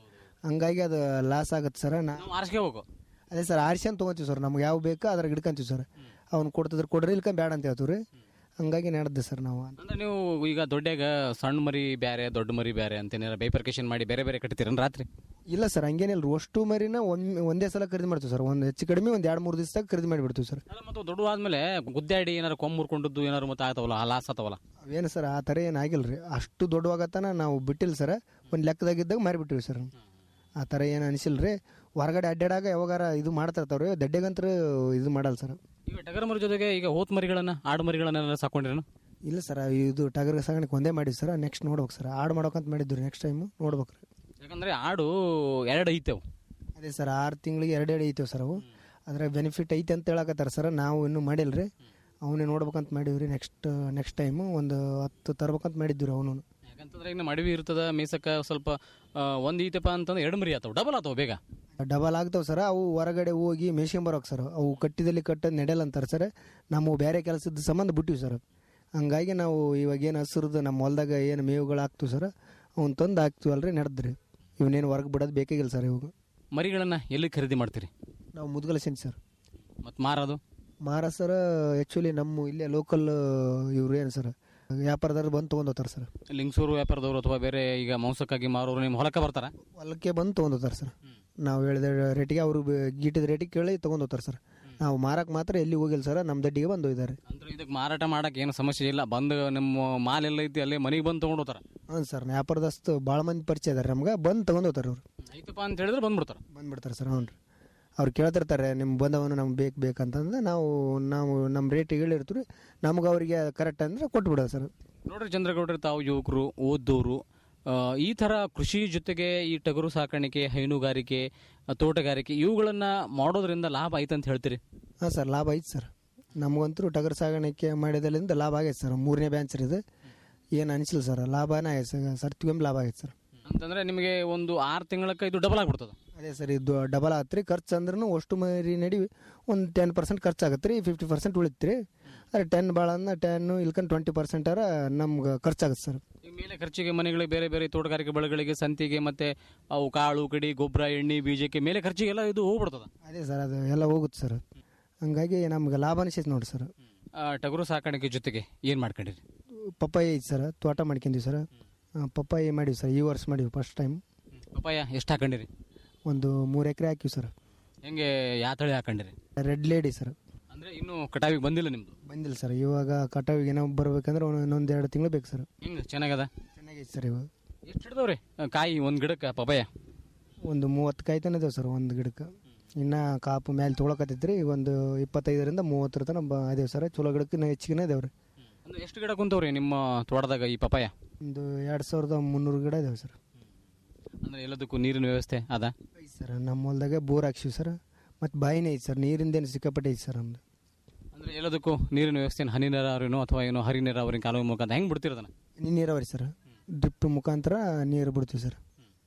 ಹಂಗಾಗಿ ಅದು ಲಾಸ್ ಆಗುತ್ತೆ ಸರ್ ನಾ ನಾವು ಆರಿಸ್ಕೋಬೇಕು ಅದೇ ಸರ್ ಆರಿಸ್ಕೊಂಡು ತೊಗೊಂತೀವಿ ಸರ್ ನಮ್ಗೆ ಯಾವ ಬೇಕೋ ಅದ್ರಾಗ ಹಿಡ್ಕೊಂತೀವಿ ಸರ್ ಅವ್ನು ಕೊಡ್ತಿದ್ರೆ ಕೊಡ್ರಿ ಇಲ್ಕ ಬೇಡ ಅಂತ ಹೇಳ್ತೀವಿ ರೀ ಹಂಗಾಗಿ ನಡೆದ್ದೆ ಸರ್ ನಾವು ಅಂದ್ರೆ ನೀವು ಈಗ ದೊಡ್ಡಾಗ ಸಣ್ಣ ಮರಿ ಬೇರೆ ದೊಡ್ಡ ಮರಿ ಬೇರೆ ಅಂತೇನಾರ ಬೈಪರ್ಕೇಶನ್ ಮಾಡಿ ಬೇರೆ ಬೇರೆ ಕಟ್ತೀರ ರಾತ್ರಿ ಇಲ್ಲ ಸರ್ ಹಂಗೇನಿಲ್ಲ ರೀ ಅಷ್ಟು ಮರಿನ ಒಮ್ಮೆ ಒಂದೇ ಸಲ ಖರೀದಿ ಮಾಡ್ತೀವಿ ಸರ್ ಒಂದು ಹೆಚ್ಚು ಕಡಿಮೆ ಒಂದು ಎರಡು ಮೂರು ದಿವಸದಾಗ ಖರೀದಿ ಮಾಡಿಬಿಡ್ತೀವಿ ಸರ್ ಅಲ್ಲ ಮತ್ತು ದೊಡ್ಡ ಆದ್ಮೇಲೆ ಗುದ್ದಾಡಿ ಏನಾರು ಕೊಂಬ್ ಮುರ್ಕೊಂಡದ್ದು ಏನಾರು ಮತ್ತೆ ಆಗ್ತಾವಲ್ಲ ಆ ಲಾಸ್ ಆಗ್ತಾವಲ್ಲ ಅವೇನು ಸರ್ ಆ ಥರ ಏನು ಆಗಿಲ್ಲ ರೀ ಅಷ್ಟು ದೊಡ್ಡವಾಗತ್ತಾನ ನಾವು ಬಿಟ್ಟಿಲ್ಲ ಸರ್ ಒಂದು ಲೆಕ್ಕದಾಗಿದ್ದಾಗ ಮಾರಿಬಿಟ್ಟಿವಿ ಸರ್ ಆ ಥರ ಏನು ಅನಿಸಿಲ್ಲ ರೀ ಹೊರಗಡೆ ಅಡ್ಡಾಡಾಗ ಯಾವಾಗಾರ ಇದು ಮಾಡ್ತಾ ಇರ್ತಾವ್ರಿ ದಡ್ಡೆಗಂತ್ರ ಇದು ಮಾಡಲ್ಲ ಸರ್ ಈಗ ಟಗರ್ ಮರಿ ಜೊತೆಗೆ ಈಗ ಹೋತ್ ಮರಿಗಳನ್ನ ಆಡು ಮರಿಗಳನ್ನ ಸಾಕೊಂಡಿರೇನು ಇಲ್ಲ ಸರ್ ಇದು ಟಗರ್ ಸಾಗಾಣಿಕೆ ಒಂದೇ ಮಾಡಿವಿ ಸರ್ ನೆಕ್ಸ್ಟ್ ನೋಡ್ಬೇಕು ಸರ್ ಆಡ್ ಮಾಡ್ಬೇಕಂತ ಮಾಡಿದ್ವಿ ರೀ ನೆಕ್ಸ್ಟ್ ಟೈಮು ನೋಡ್ಬೇಕು ರೀ ಯಾಕಂದ್ರೆ ಆಡು ಎರಡು ಐತೆವು ಅದೇ ಸರ್ ಆರು ತಿಂಗಳಿಗೆ ಎರಡೆರಡು ಐತೇವೆ ಸರ್ ಅವು ಅದ್ರಾಗ ಬೆನಿಫಿಟ್ ಐತೆ ಅಂತ ಹೇಳಕತ್ತಾರ ಸರ್ ನಾವು ಇನ್ನೂ ಮಾಡಿಲ್ಲ ರೀ ಅವನ್ನೇ ನೋಡ್ಬೇಕಂತ ಮಾಡೀವಿ ರೀ ನೆಕ್ಸ್ಟ್ ನೆಕ್ಸ್ಟ್ ಟೈಮು ಒಂದು ಹತ್ತು ತರ್ಬೇಕಂತ ಮಾಡಿದ್ವಿ ರೀ ಅವನು ಯಾಕಂತಂದ್ರೆ ಈಗ ಮಡವಿ ಇರ್ತದ ಮೇಸಕ್ಕ ಸ್ವಲ್ಪ ಆ, ಒಂದ್ ಐತಪ್ಪ ಅಂತಂದ್ರೆ ಎರಡು ಮರಿ ಆತಾವ ಡಬಲ್ ಆತಾವ ಬೇಗ ಡಬಲ್ ಆಗ್ತಾವೆ ಸರ್ ಅವು ಹೊರಗಡೆ ಹೋಗಿ ಮೇಯ್ಸ್ಕೊಂಬರೋಕೆ ಸರ್ ಅವು ಕಟ್ಟಿದಲ್ಲಿ ಕಟ್ಟೋದು ನಡೆಯಲ್ಲ ಅಂತಾರೆ ಸರ್ ನಾವು ಬೇರೆ ಕೆಲಸದ ಸಂಬಂಧ ಬಿಟ್ಟಿವಿ ಸರ್ ಹಂಗಾಗಿ ನಾವು ಇವಾಗ ಏನು ಹಸಿರ್ದು ನಮ್ಮ ಹೊಲ್ದಾಗ ಏನು ಮೇವುಗಳು ಹಾಕ್ತೀವಿ ಸರ್ ಅವ್ನು ತಂದು ಹಾಕ್ತೀವಲ್ಲ ರೀ ನಡೆದ್ರಿ ಇವನೇನು ಹೊರಗೆ ಬಿಡೋದು ಬೇಕಾಗಿಲ್ಲ ಸರ್ ಇವಾಗ ಮರಿಗಳನ್ನ ಎಲ್ಲಿ ಖರೀದಿ ಮಾಡ್ತೀರಿ ನಾವು ಮುದ್ಗಲ ಸೆಂಟ್ ಸರ್ ಮತ್ತು ಮಾರೋದು ಮಾರ ಸರ್ ಆ್ಯಕ್ಚುಲಿ ನಮ್ಮ ಇಲ್ಲೇ ಲೋಕಲ್ ಇವ್ರು ಏನು ಸರ್ ವ್ಯಾಪಾರದವ್ರು ಬಂದು ತೊಗೊಂಡೋಗ್ತಾರೆ ಸರ್ ಲಿಂಗಸೂರು ವ್ಯಾಪಾರದವರು ಅಥವಾ ಬೇರೆ ಈಗ ಮಾಂಸಕ್ಕಾಗಿ ಮಾರೋರು ನಿಮ್ಮ ಹೊಲಕ್ಕೆ ಬರ್ತಾರ ಹೊಲಕ್ಕೆ ಬಂದು ತೊಗೊಂಡೋಗ್ತಾರೆ ಸರ್ ನಾವು ಹೇಳಿದ ರೇಟಿಗೆ ಅವರು ಗೀಟಿದ ರೇಟಿಗೆ ಕೇಳಿ ತೊಗೊಂಡೋಗ್ತಾರೆ ಸರ್ ನಾವು ಮಾರಕ್ಕೆ ಮಾತ್ರ ಎಲ್ಲಿ ಹೋಗಿಲ್ಲ ಸರ್ ನಮ್ಮ ದಡ್ಡಿಗೆ ಬಂದು ಹೋಗಿದ್ದಾರೆ ಅಂದ್ರೆ ಇದಕ್ಕೆ ಮಾರಾಟ ಮಾಡಕ್ಕೆ ಏನು ಸಮಸ್ಯೆ ಇಲ್ಲ ಬಂದು ನಮ್ಮ ಮಾಲ್ ಎಲ್ಲ ಐತಿ ಅಲ್ಲೇ ಮನೆಗೆ ಬಂದು ತಗೊಂಡು ಹೋಗ್ತಾರ ಹ್ಞೂ ಸರ್ ವ್ಯಾಪಾರದಸ್ತು ಭಾಳ ಮಂದಿ ಪರಿಚಯ ಇದಾರೆ ನಮ್ಗೆ ಬಂದು ತೊಗೊಂಡು ಹೋಗ್ತಾರೆ ಅವ್ರು ಐತಪ್ಪ ಅಂತ ಹೇಳಿದ್ರೆ ಬಂದ್ಬಿಡ್ತಾರ ಬಂದ್ಬಿಡ್ತಾರೆ ಸರ್ ಹ್ಞೂ ರೀ ಅವ್ರು ಕೇಳ್ತಿರ್ತಾರೆ ನಿಮ್ಮ ಬಂದವನು ನಮ್ಗೆ ಬೇಕು ಬೇಕಂತಂದ್ರೆ ನಾವು ನಾವು ನಮ್ಮ ರೇಟಿಗೆ ಹೇಳಿರ್ತೀವಿ ನಮ್ಗೆ ಅವರಿಗೆ ಕರೆಕ್ಟ್ ಅಂದರೆ ಕೊಟ್ಬಿಡೋದು ಸರ್ ನೋಡ್ರಿ ಚಂದ್ರಗೌಡ್ರಿ ತಾವು ಯುವಕರು ಓದ್ದವರು ಆ, ಈ ಥರ ಕೃಷಿ ಜೊತೆಗೆ ಈ ಟಗರು ಸಾಕಾಣಿಕೆ ಹೈನುಗಾರಿಕೆ ಆ, ತೋಟಗಾರಿಕೆ ಇವುಗಳನ್ನ ಮಾಡೋದ್ರಿಂದ ಲಾಭ ಆಯ್ತು ಅಂತ ಹೇಳ್ತೀರಿ ಹಾಂ ಸರ್ ಲಾಭ ಐತೆ ಸರ್ ನಮಗಂತೂ ಟಗರು ಸಾಗಾಣಿಕೆ ಮಾಡಿದಲ್ಲಿಂದ ಲಾಭ ಆಗೈತೆ ಸರ್ ಮೂರನೇ ಬ್ಯಾಂಚ್ ಇದು ಏನು ಅನಿಸಿಲ್ಲ ಸರ್ ಲಾಭನೇ ಆಗೈತೆ ಸರ್ ಸರ್ತಿಗೊಮ್ಮೆ ಲಾಭ ಆಗೈತೆ ಸರ್ ಅಂತಂದ್ರೆ ನಿಮಗೆ ಒಂದು ಆರು ತಿಂಗಳಕ್ಕೆ ಇದು ಡಬಲ್ ಆಗ್ಬಿಡ್ತದ ಅದೇ ಸರ್ ಇದು ಡಬಲ್ ಆತ್ರಿ ರೀ ಖರ್ಚು ಅಂದ್ರೂ ಅಷ್ಟು ಮರಿ ನಡಿ ಒಂದು ಟೆನ್ ಪರ್ಸೆಂಟ್ ಖರ್ಚು ಆಗತ್ತೆ ರೀ ಫಿಫ್ಟಿ ಪರ್ಸೆಂಟ್ ಉಳಿತು ರೀ ಅದೇ ಟೆನ್ ಭಾಳ ಅಂದ್ರೆ ಟೆನ್ನು ಇಲ್ಕಂಡು ಟ್ವೆಂಟಿ ಪರ್ಸೆಂಟಾರ ನಮ್ಗೆ ಖರ್ಚಾಗುತ್ತೆ ಸರ್ ಈ ಮೇಲೆ ಖರ್ಚಿಗೆ ಮನೆಗಳಿಗೆ ಬೇರೆ ಬೇರೆ ತೋಟಗಾರಿಕೆ ಬೆಳೆಗಳಿಗೆ ಸಂತಿಗೆ ಮತ್ತೆ ಅವು ಕಾಳು ಕಡಿ ಗೊಬ್ಬರ ಎಣ್ಣೆ ಬೀಜಕ್ಕೆ ಮೇಲೆ ಖರ್ಚಿಗೆಲ್ಲ ಇದು ಹೋಗ್ಬಿಡ್ತದ ಅದೇ ಸರ್ ಅದು ಎಲ್ಲ ಹೋಗುತ್ತೆ ಸರ್ ಹಂಗಾಗಿ ನಮ್ಗೆ ಲಾಭ ಅನಿಸೈತೆ ನೋಡಿ ಸರ್ ಆ, ಟಗರು ಸಾಕಾಣಿಕೆ ಜೊತೆಗೆ ಏನು ಮಾಡ್ಕೊಂಡಿರಿ ಪಪ್ಪಾಯಿ ಐತೆ ಸರ್ ತೋಟ ಮಾಡ್ಕೊಂಡೀವಿ ಸರ್ ಆ, ಪಪ್ಪಾಯಿ ಮಾಡೀವಿ ಸರ್ ಈ ವರ್ಷ ಮಾಡೀವಿ ಫಸ್ಟ್ ಟೈಮ್ ಪಪ್ಪಾಯ ಎಷ್ಟು ಹಾಕೊಂಡಿರಿ ಒಂದು ಮೂರು ಎಕರೆ ಹಾಕಿವಿ ಸರ್ ಹೆಂಗೆ ಯಾವ ತಳಿ ಹಾಕೊಂಡಿರಿ ರೆಡ್ ಲೇಡಿ ಸರ್ ಅಂದ್ರೆ ಇನ್ನೂ ಕಟಾವಿಗೆ ಬಂದಿಲ್ಲ ನಿಮ್ದು ಬಂದಿಲ್ಲ ಸರ್ ಇವಾಗ ಕಟಾವಿಗೆ ಏನೋ ಬರ್ಬೇಕಂದ್ರೆ ಒಂದು ಇನ್ನೊಂದು ಎರಡು ತಿಂಗಳು ಬೇಕು ಸರ್ ಹೆಂಗೆ ಚೆನ್ನಾಗದ ಚೆನ್ನಾಗೈತೆ ಸರ್ ಇವಾಗ ಎಷ್ಟು ಹಿಡ್ದವ್ರಿ ಆ, ಕಾಯಿ ಒಂದು ಗಿಡಕ್ಕೆ ಪಪಾಯ ಒಂದು ಮೂವತ್ತು ಕಾಯಿ ತನಕ ಇದಾವೆ ಸರ್ ಒಂದು ಗಿಡಕ್ಕೆ ಇನ್ನು ಕಾಪು ಮೇಲೆ ತೊಗೊಳಕತ್ತೈತ್ರಿ ಈಗ ಒಂದು ಇಪ್ಪತ್ತೈದರಿಂದ ಮೂವತ್ತರ ತನಕ ಬ ಅದೇವು ಸರ್ ಚಲೋ ಗಿಡಕ್ಕೆ ಇನ್ನು ಹೆಚ್ಚಿಗೆ ಇದಾವೆ ರೀ ಅಂದ್ರೆ ಎಷ್ಟು ಗಿಡ ಕುಂತವ್ರಿ ನಿಮ್ಮ ತೋಟದಾಗ ಈ ಪಪಾಯ ಒಂದು ಎರಡು ಸಾವಿರದ ಮುನ್ನೂರು ಗಿಡ ಇದಾವೆ ಸರ್ ಅಂದ್ರೆ ಎಲ್ಲದಕ್ಕೂ ನೀರಿನ ವ್ಯವಸ್ಥೆ ಅದ ಸರ್ ನಮ್ಮ ಹೊಲ್ದಾಗೆ ಬೋರ್ ಹಾಕ್ಸಿವಿ ಸರ್ ಮತ್ತು ಬಾಯಿನೇ ಐತೆ ಸರ್ ನೀರಿಂದೇನು ಸಿಕ್ಕಾಪಟ್ಟೆ ಐತೆ ಸರ್ ನಮ್ದು ಅಂದ್ರೆ ಎಲ್ಲದಕ್ಕೂ ನೀರಿನ ವ್ಯವಸ್ಥೆ ಹನಿ ನೀರಾವರಿನೋ ಅಥವಾ ಏನೋ ಹರಿ ನೀರಾವರಿ ಕಾಲುವೆ ಮುಖಾಂತರ ಹೆಂಗೆ ಬಿಡ್ತಿರೋದನ್ನ ನೀರು ನೀರಾವರಿ ಸರ್ ಡ್ರಿಪ್ ಮುಖಾಂತರ ನೀರು ಬಿಡ್ತೀವಿ ಸರ್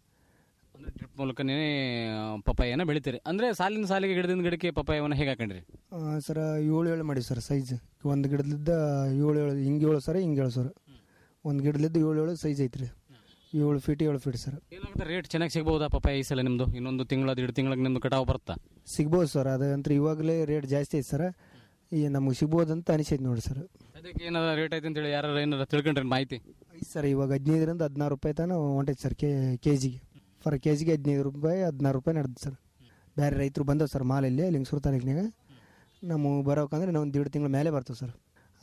ಅಂದ್ರೆ ಡ್ರಿಪ್ ಮೂಲಕನೇ ಪಪಾಯನ ಬೆಳಿತೀರಿ ಅಂದ್ರೆ ಸಾಲಿನ ಸಾಲಿಗೆ ಗಿಡದಿಂದ ಗಿಡಕ್ಕೆ ಪಪಾಯವನ್ನು ಹೇಗೆ ಹಾಕೊಂಡ್ರಿ ಆ, ಸರ್ ಏಳು ಏಳು ಮಾಡಿವಿ ಸರ್ ಸೈಜ್ ಒಂದು ಗಿಡದಿಂದ ಏಳು ಏಳು ಹಿಂಗೆ ಏಳು ಸರ್ ಹಿಂಗೆ ಏಳು ಸರ್ ಒಂದು ಗಿಡದಿಂದ ಏಳು ಏಳು ಸೈಜ್ ಐತ್ರಿ ಏಳು ಫೀಟ್ ಏಳು ಫೀಟ್ ಸರ್ ಏನಾಗುತ್ತೆ ರೇಟ್ ಚೆನ್ನಾಗಿ ಸಿಗ್ಬೋದಾ ಪಪಾಯ ಈ ಸಲ ನಿಮ್ದು ಇನ್ನೊಂದು ತಿಂಗಳ ಎರಡು ತಿಂಗಳಿಗೆ ನಿಮ್ದು ಕಟಾವು ಬರುತ್ತಾ ಸಿಗ್ಬೋದು ಸರ್ ಅದಂತ್ರ ಇವಾಗಲೇ ರೇಟ್ ಜಾಸ್ತಿ ಐತೆ ಸರ್ ಈ ನಮಗೆ ಸಿಗ್ಬೋದಂತ ಅನಿಸೈತೆ ನೋಡಿ ಸರ್ ಅದಕ್ಕೆ ಏನಾರ ರೇಟ್ ಐತೆ ಅಂತೇಳಿ ಯಾರು ಏನಾರ ತಿಳ್ಕೊಂಡ್ರೆ ಮಾಹಿತಿ ಐತೆ ಸರ್ ಇವಾಗ ಹದಿನೈದರಿಂದ ಹದಿನಾರು ರೂಪಾಯಿ ತನಕ ಹೊಂಟೈತೆ ಸರ್ ಕೆ ಕೆ ಜಿಗೆ ಫರ್ ಕೆ ಜಿಗೆ ಹದಿನೈದು ರೂಪಾಯಿ ಹದಿನಾರು ರೂಪಾಯಿ ನಡೆದು ಸರ್ ಬೇರೆ ರೈತರು ಬಂದವು ಸರ್ ಮಾಲಲ್ಲಿ ಲಿಂಗಸೂರು ತಾಲೂಕಿನಾಗ ನಮ್ಮ ಬರೋಕಂದ್ರೆ ಇನ್ನೊಂದು ಎರಡು ತಿಂಗಳ ಮೇಲೆ ಬರ್ತವೆ ಸರ್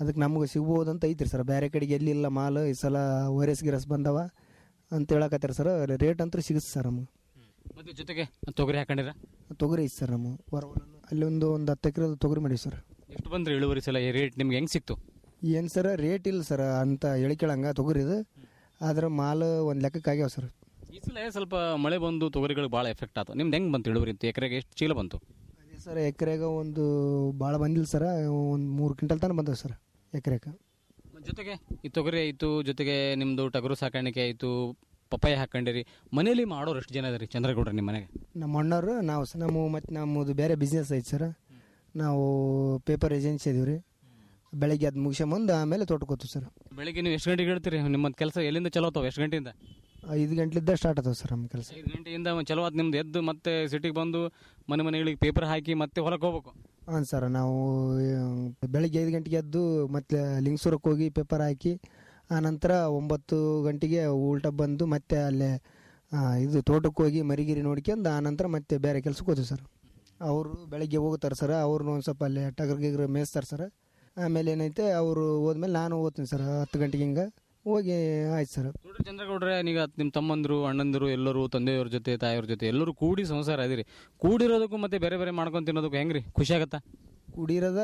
ಅದಕ್ಕೆ ನಮ್ಗೆ ಸಿಗ್ಬೋದಂತ ಐತ್ರಿ ಸರ್ ಬೇರೆ ಕಡೆಗೆ ಎಲ್ಲಿ ಇಲ್ಲ ಮಾಲ್ ಈ ಸಲ ವೈರಸ್ ಗಿರಸ್ ಬಂದವ ಅಂತ ಹೇಳಕತ್ತಾರೆ ಸರ್ ರೇಟ್ ಅಂತೂ ಸಿಗುತ್ತೆ ಸರ್ ನಮ್ಗೆ ಮತ್ತೆ ಜೊತೆಗೆ ತೊಗರಿ ಹಾಕೊಂಡಿರ ತೊಗರಿ ಐತೆ ಸರ್ ನಮ್ಮ ಹೊರವಲನ್ನು ಅಲ್ಲಿ ಒಂದು ಒಂದು ಹತ್ತು ಎಕರೆ ತೊಗರಿ ಮಾಡಿ ಸರ್ ಎಷ್ಟು ಬಂದ್ರೆ ಇಳುವರಿ ಸಲ ಈ ರೇಟ್ ನಿಮ್ಗೆ ಹೆಂಗೆ ಸಿಕ್ತು ಏನು ಸರ್ ರೇಟ್ ಇಲ್ಲ ಸರ್ ಅಂತ ಹೇಳಿಕೇಳಂಗ ತೊಗರಿದು ಆದ್ರೆ ಮಾಲ್ ಒಂದು ಲೆಕ್ಕಕ್ಕೆ ಆಗ್ಯಾವ ಸರ್ ಈ ಸಲ ಸ್ವಲ್ಪ ಮಳೆ ಬಂದು ತೊಗರಿಗಳಿಗೆ ಭಾಳ ಎಫೆಕ್ಟ್ ಆಯ್ತು ನಿಮ್ದು ಹೆಂಗೆ ಬಂತು ಇಳುವರಿ ಅಂತ ಎಕರೆಗೆ ಎಷ್ಟು ಚೀಲ ಬಂತು ಅದೇ ಸರ್ ಎಕರೆಗೆ ಒಂದು ಭಾಳ ಬಂದಿಲ್ಲ ಸರ್ ಒಂದು ಮೂರು ಕ್ವಿಂಟಲ್ ತನಕ ಬಂದವೆ ಸರ್ ಎಕರೆಗೆ ಜೊತೆಗೆ ಈ ತೊಗರಿ ಆಯಿತು ಜೊತೆಗೆ ನಿಮ್ಮದು ಟಗರು ಸಾಕಾಣಿಕೆ ಆಯಿತು ಪಪ್ಪಾಯ ಹಾಕೊಂಡಿರಿ ಮನೇಲಿ ಮಾಡೋರು ಎಷ್ಟು ಜನ ಇದಾರೆ ಚಂದ್ರಗೌಡ್ರ ನಿಮ್ಮ ಮನೆಗೆ ನಮ್ಮ ಅಣ್ಣವ್ರು ನಾವು ಸ ನಮ್ಮ ಮತ್ತು ನಮ್ಮದು ಬೇರೆ ಬಿಸ್ನೆಸ್ ಐತೆ ಸರ್ ನಾವು ಪೇಪರ್ ಏಜೆನ್ಸಿ ಇದೀವಿ ರೀ ಬೆಳಗ್ಗೆ ಅದು ಮುಗಿಸ್ಕೊಂಬಂದು ಆಮೇಲೆ ತೋಟಕ್ಕೆ ಹೋಗ್ತೀವಿ ಸರ್ ಬೆಳಿಗ್ಗೆ ನೀವು ಎಷ್ಟು ಗಂಟೆಗೆ ಹೇಳ್ತೀರಿ ನಿಮ್ಮ ಕೆಲಸ ಎಲ್ಲಿಂದ ಚಲೋ ಆತಾವ ಎಷ್ಟು ಗಂಟೆಯಿಂದ ಐದು ಗಂಟ್ಲಿದ್ದ ಸ್ಟಾರ್ಟ್ ಆಗ್ತಾವೆ ಸರ್ ನಮ್ಮ ಕೆಲಸ ಐದು ಗಂಟೆಯಿಂದ ಚಲೋ ಆತ್ ನಿಮ್ದು ಎದ್ದು ಮತ್ತೆ ಸಿಟಿಗೆ ಬಂದು ಮನೆ ಮನೆಗಳಿಗೆ ಪೇಪರ್ ಹಾಕಿ ಮತ್ತೆ ಹೊಲಕ್ಕೆ ಹೋಗ್ಬೇಕು ಹಾಂ ಸರ್ ನಾವು ಆ, ಬೆಳಗ್ಗೆ ಐದು ಗಂಟೆಗೆ ಎದ್ದು ಮತ್ತೆ ಲಿಂಗಸೂರಕ್ಕೆ ಹೋಗಿ ಪೇಪರ್ ಹಾಕಿ ಆನಂತರ ಒಂಬತ್ತು ಗಂಟೆಗೆ ಉಲ್ಟ ಬಂದು ಮತ್ತೆ ಅಲ್ಲೇ ಆ, ಇದು ತೋಟಕ್ಕೆ ಹೋಗಿ ಮರಿಗಿರಿ ನೋಡ್ಕೊಂಡು ಆನಂತರ ಮತ್ತೆ ಬೇರೆ ಕೆಲ್ಸಕ್ಕೆ ಹೋಗ್ತೀವಿ ಸರ್ ಅವರು ಬೆಳಗ್ಗೆ ಹೋಗ್ತಾರೆ ಸರ್ ಅವ್ರನ್ನ ಒಂದು ಸ್ವಲ್ಪ ಅಲ್ಲೇ ಟಗರ್ ಗಿಗ್ರ ಮೇಯಿಸ್ತಾರೆ ಸರ್ ಆಮೇಲೆ ಏನೈತೆ ಅವರು ಹೋದ್ಮೇಲೆ ನಾನು ಹೋಗ್ತೀನಿ ಸರ್ ಹತ್ತು ಗಂಟೆಗೆ ಹಿಂಗೆ ಹೋಗಿ ಆಯ್ತು ಸರ್ ನೋಡ್ರಿ ಚಂದ್ರಗೌಡ್ರೆ ಈಗ ನಿಮ್ಮ ತಮ್ಮಂದ್ರು ಅಣ್ಣಂದಿರು ಎಲ್ಲರೂ ತಂದೆಯವ್ರ ಜೊತೆ ತಾಯಿಯವ್ರ ಜೊತೆ ಎಲ್ಲರೂ ಕೂಡಿ ಸಂಸಾರ ಇದೀರಿ ಕೂಡಿರೋದಕ್ಕೂ ಮತ್ತೆ ಬೇರೆ ಬೇರೆ ಮಾಡ್ಕೊಂಡ್ ತಿನ್ನೋದಕ್ಕೂ ಹೆಂಗ್ರಿ ಖುಷಿ ಆಗತ್ತಾ ಕುಡಿಯೋದ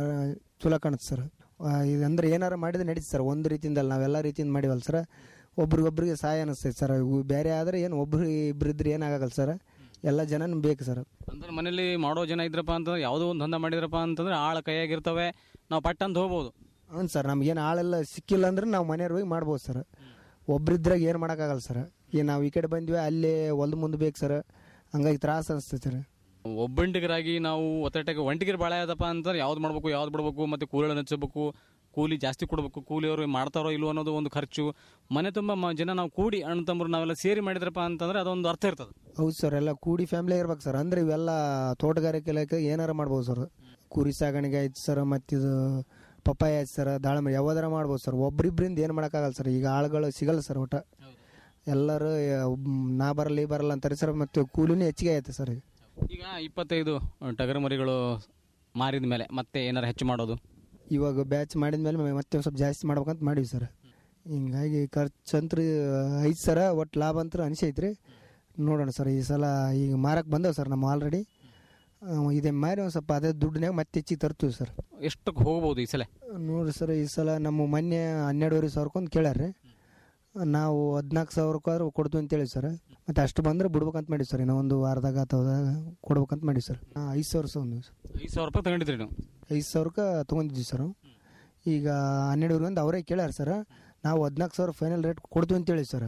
ಚಲೋ ಕಾಣುತ್ತೆ ಸರ್ ಇದಂದ್ರೆ ಏನಾರು ಮಾಡಿದ್ರೆ ನಡೀತು ಸರ್ ಒಂದು ರೀತಿಯಿಂದ ಅಲ್ಲ ನಾವೆಲ್ಲ ರೀತಿಯಿಂದ ಮಾಡಿವಲ್ಲ ಸರ್ ಒಬ್ರಿಗೊಬ್ರಿಗೆ ಸಹಾಯ ಅನಿಸ್ತೈತೆ ಸರ್ ಇವು ಬೇರೆ ಆದರೆ ಏನು ಒಬ್ರು ಇಬ್ರು ಇದ್ರೆ ಏನಾಗಲ್ಲ ಸರ್ ಎಲ್ಲ ಜನನೂ ಬೇಕು ಸರ್ ಅಂದ್ರೆ ಮನೇಲಿ ಮಾಡೋ ಜನ ಇದ್ರಪ್ಪ ಅಂತಂದ್ರೆ ಯಾವುದೋ ಒಂದು ಧಂದ ಮಾಡಿದ್ರಪ್ಪ ಅಂತಂದ್ರೆ ಆಳ ಕೈಯಾಗಿರ್ತವೆ ನಾವು ಪಟ್ ಅಂತ ಹೋಗ್ಬೋದು ಹ್ಞೂ ಸರ್ ನಮ್ಗೇನು ಆಳೆಲ್ಲ ಸಿಕ್ಕಿಲ್ಲ ಅಂದ್ರೆ ನಾವು ಮನೆಯವ್ರು ಹೋಗಿ ಮಾಡ್ಬೋದು ಸರ್ ಒಬ್ರಿದ್ರಾಗ ಏನು ಮಾಡೋಕ್ಕಾಗಲ್ಲ ಸರ್ ಈಗ ನಾವು ಈ ಕಡೆ ಬಂದ್ವಿ ಅಲ್ಲೇ ಹೊಲ್ದ ಮುಂದೆ ಬೇಕು ಸರ್ ಹಂಗಾಗಿ ತ್ರಾಸ ಅನಿಸ್ತೈತೆ ಸರ್ ಒಬ್ಬಂಟಿಗರಾಗಿ ನಾವು ಒತ್ತಟಕ್ಕೆ ಒಂಟಿಗರು ಭಾಳ ಆದಪ್ಪ ಅಂತಂದ್ರೆ ಯಾವ್ದು ಮಾಡ್ಬೇಕು ಯಾವ್ದು ಬಿಡ್ಬೇಕು ಮತ್ತೆ ಕೂಲಿಗಳನ್ನು ಹಚ್ಚಬೇಕು ಕೂಲಿ ಜಾಸ್ತಿ ಕೊಡಬೇಕು ಕೂಲಿಯವರು ಮಾಡ್ತಾರೋ ಇಲ್ವೋ ಅನ್ನೋದು ಒಂದು ಖರ್ಚು ಮನೆ ತುಂಬ ಮ- ಜನ ನಾವು ಕೂಡಿ ಅಣ್ಣ ತಮ್ಮರು ನಾವೆಲ್ಲ ಸೇರಿ ಮಾಡಿದ್ರಪ್ಪ ಅಂತಂದ್ರೆ ಅದೊಂದು ಅರ್ಥ ಇರ್ತದೆ ಹೌದು ಸರ್ ಎಲ್ಲ ಕೂಡಿ ಫ್ಯಾಮಿಲಿ ಇರ್ಬೇಕು ಸರ್ ಅಂದ್ರೆ ಇವೆಲ್ಲ ತೋಟಗಾರಿಕೆ ಇಲಾಖೆ ಏನಾರ ಮಾಡ್ಬೋದು ಸರ್ ಕುರಿ ಸಾಗಾಣಿಕೆ ಆಯ್ತು ಸರ್ ಮತ್ತಿದು ಪಪ್ಪಾಯ ಆಯ್ತು ಸರ್ ದಾಳಂಬರಿ ಯಾವ್ದಾರ ಮಾಡ್ಬೋದು ಸರ್ ಒಬ್ರಿಬ್ರಿಂದ ಏನು ಮಾಡೋಕ್ಕಾಗಲ್ಲ ಸರ್ ಈಗ ಆಳುಗಳು ಸಿಗಲ್ಲ ಸರ್ ಒಟ್ಟ ಎಲ್ಲರೂ ಒಬ್- ನಾ ಬರಲ್ಲ ಈ ಬರಲ್ಲ ಅಂತಾರೆ ಸರ್ ಮತ್ತು ಕೂಲಿನೂ ಹೆಚ್ಚಿಗೆ ಆಯ್ತು ಸರ್ ಈಗ ಈಗ ಇಪ್ಪತ್ತೈದು ಟಗರು ಮರಿಗಳು ಮಾರಿದ ಮೇಲೆ ಮತ್ತೆ ಏನಾರು ಹೆಚ್ಚು ಮಾಡೋದು ಇವಾಗ ಬ್ಯಾಚ್ ಮಾಡಿದ ಮೇಲೆ ಮತ್ತೆ ಒಂದು ಸ್ವಲ್ಪ ಜಾಸ್ತಿ ಮಾಡ್ಬೇಕಂತ ಮಾಡೀವಿ ಸರ್ ಹಿಂಗಾಗಿ ಖರ್ಚು ಅಂತೂ ಐತೆ ಸರ ಒಟ್ಟು ಲಾಭ ಅಂತೂ ಅನಿಸೈತ್ರಿ ನೋಡೋಣ ಸರ್ ಈ ಸಲ ಈಗ ಮಾರಕ್ಕೆ ಬಂದವು ಸರ್ ನಮ್ಮ ಆಲ್ರೆಡಿ ಇದೇ ಮಾರಿ ಒಂದು ಸ್ವಲ್ಪ ಅದೇ ದುಡ್ಡಿನಾಗ ಮತ್ತೆ ಹೆಚ್ಚಿಗೆ ತರ್ತೀವಿ ಸರ್ ಎಷ್ಟಕ್ಕೆ ಹೋಗ್ಬೋದು ಈ ಸಲ ನೋಡಿರಿ ಸರ್ ಈ ಸಲ ನಮ್ಮ ಮೊನ್ನೆ ಹನ್ನೆರಡುವರೆ ಸಾವಿರಕ್ಕೊಂದು ಕೇಳ್ಯಾರ ನಾವು ಹದಿನಾಲ್ಕು ಸಾವಿರಕ್ಕಾದ್ರೂ ಕೊಡ್ತೀವಿ ಅಂತೇಳಿ ಸರ್ ಮತ್ತು ಅಷ್ಟು ಬಂದರೆ ಬಿಡ್ಬೇಕಂತ ಮಾಡೀವಿ ಸರ್ ಇನ್ನೂ ಒಂದು ವಾರದಾಗ ಅಥವಾ ಕೊಡ್ಬೇಕಂತ ಮಾಡೀವಿ ಸರ್ ಹಾಂ ಐದು ಸಾವಿರ ಸಹ ಒಂದು ಐದು ಸಾವಿರ ರೂಪಾಯಿ ತಗೊಂಡಿದ್ರಿ ನೀವು ಐದು ಸಾವಿರಕ್ಕೆ ತೊಗೊಂಡಿದ್ವಿ ಸರ್ ಈಗ ಹನ್ನೆರಡುವರೆ ಒಂದು ಅವರೇ ಕೇಳ್ಯಾರ ಸರ್ ನಾವು ಹದಿನಾಲ್ಕು ಸಾವಿರ ಫೈನಲ್ ರೇಟ್ ಕೊಡ್ತೀವಿ ಅಂತೇಳಿ ಸರ್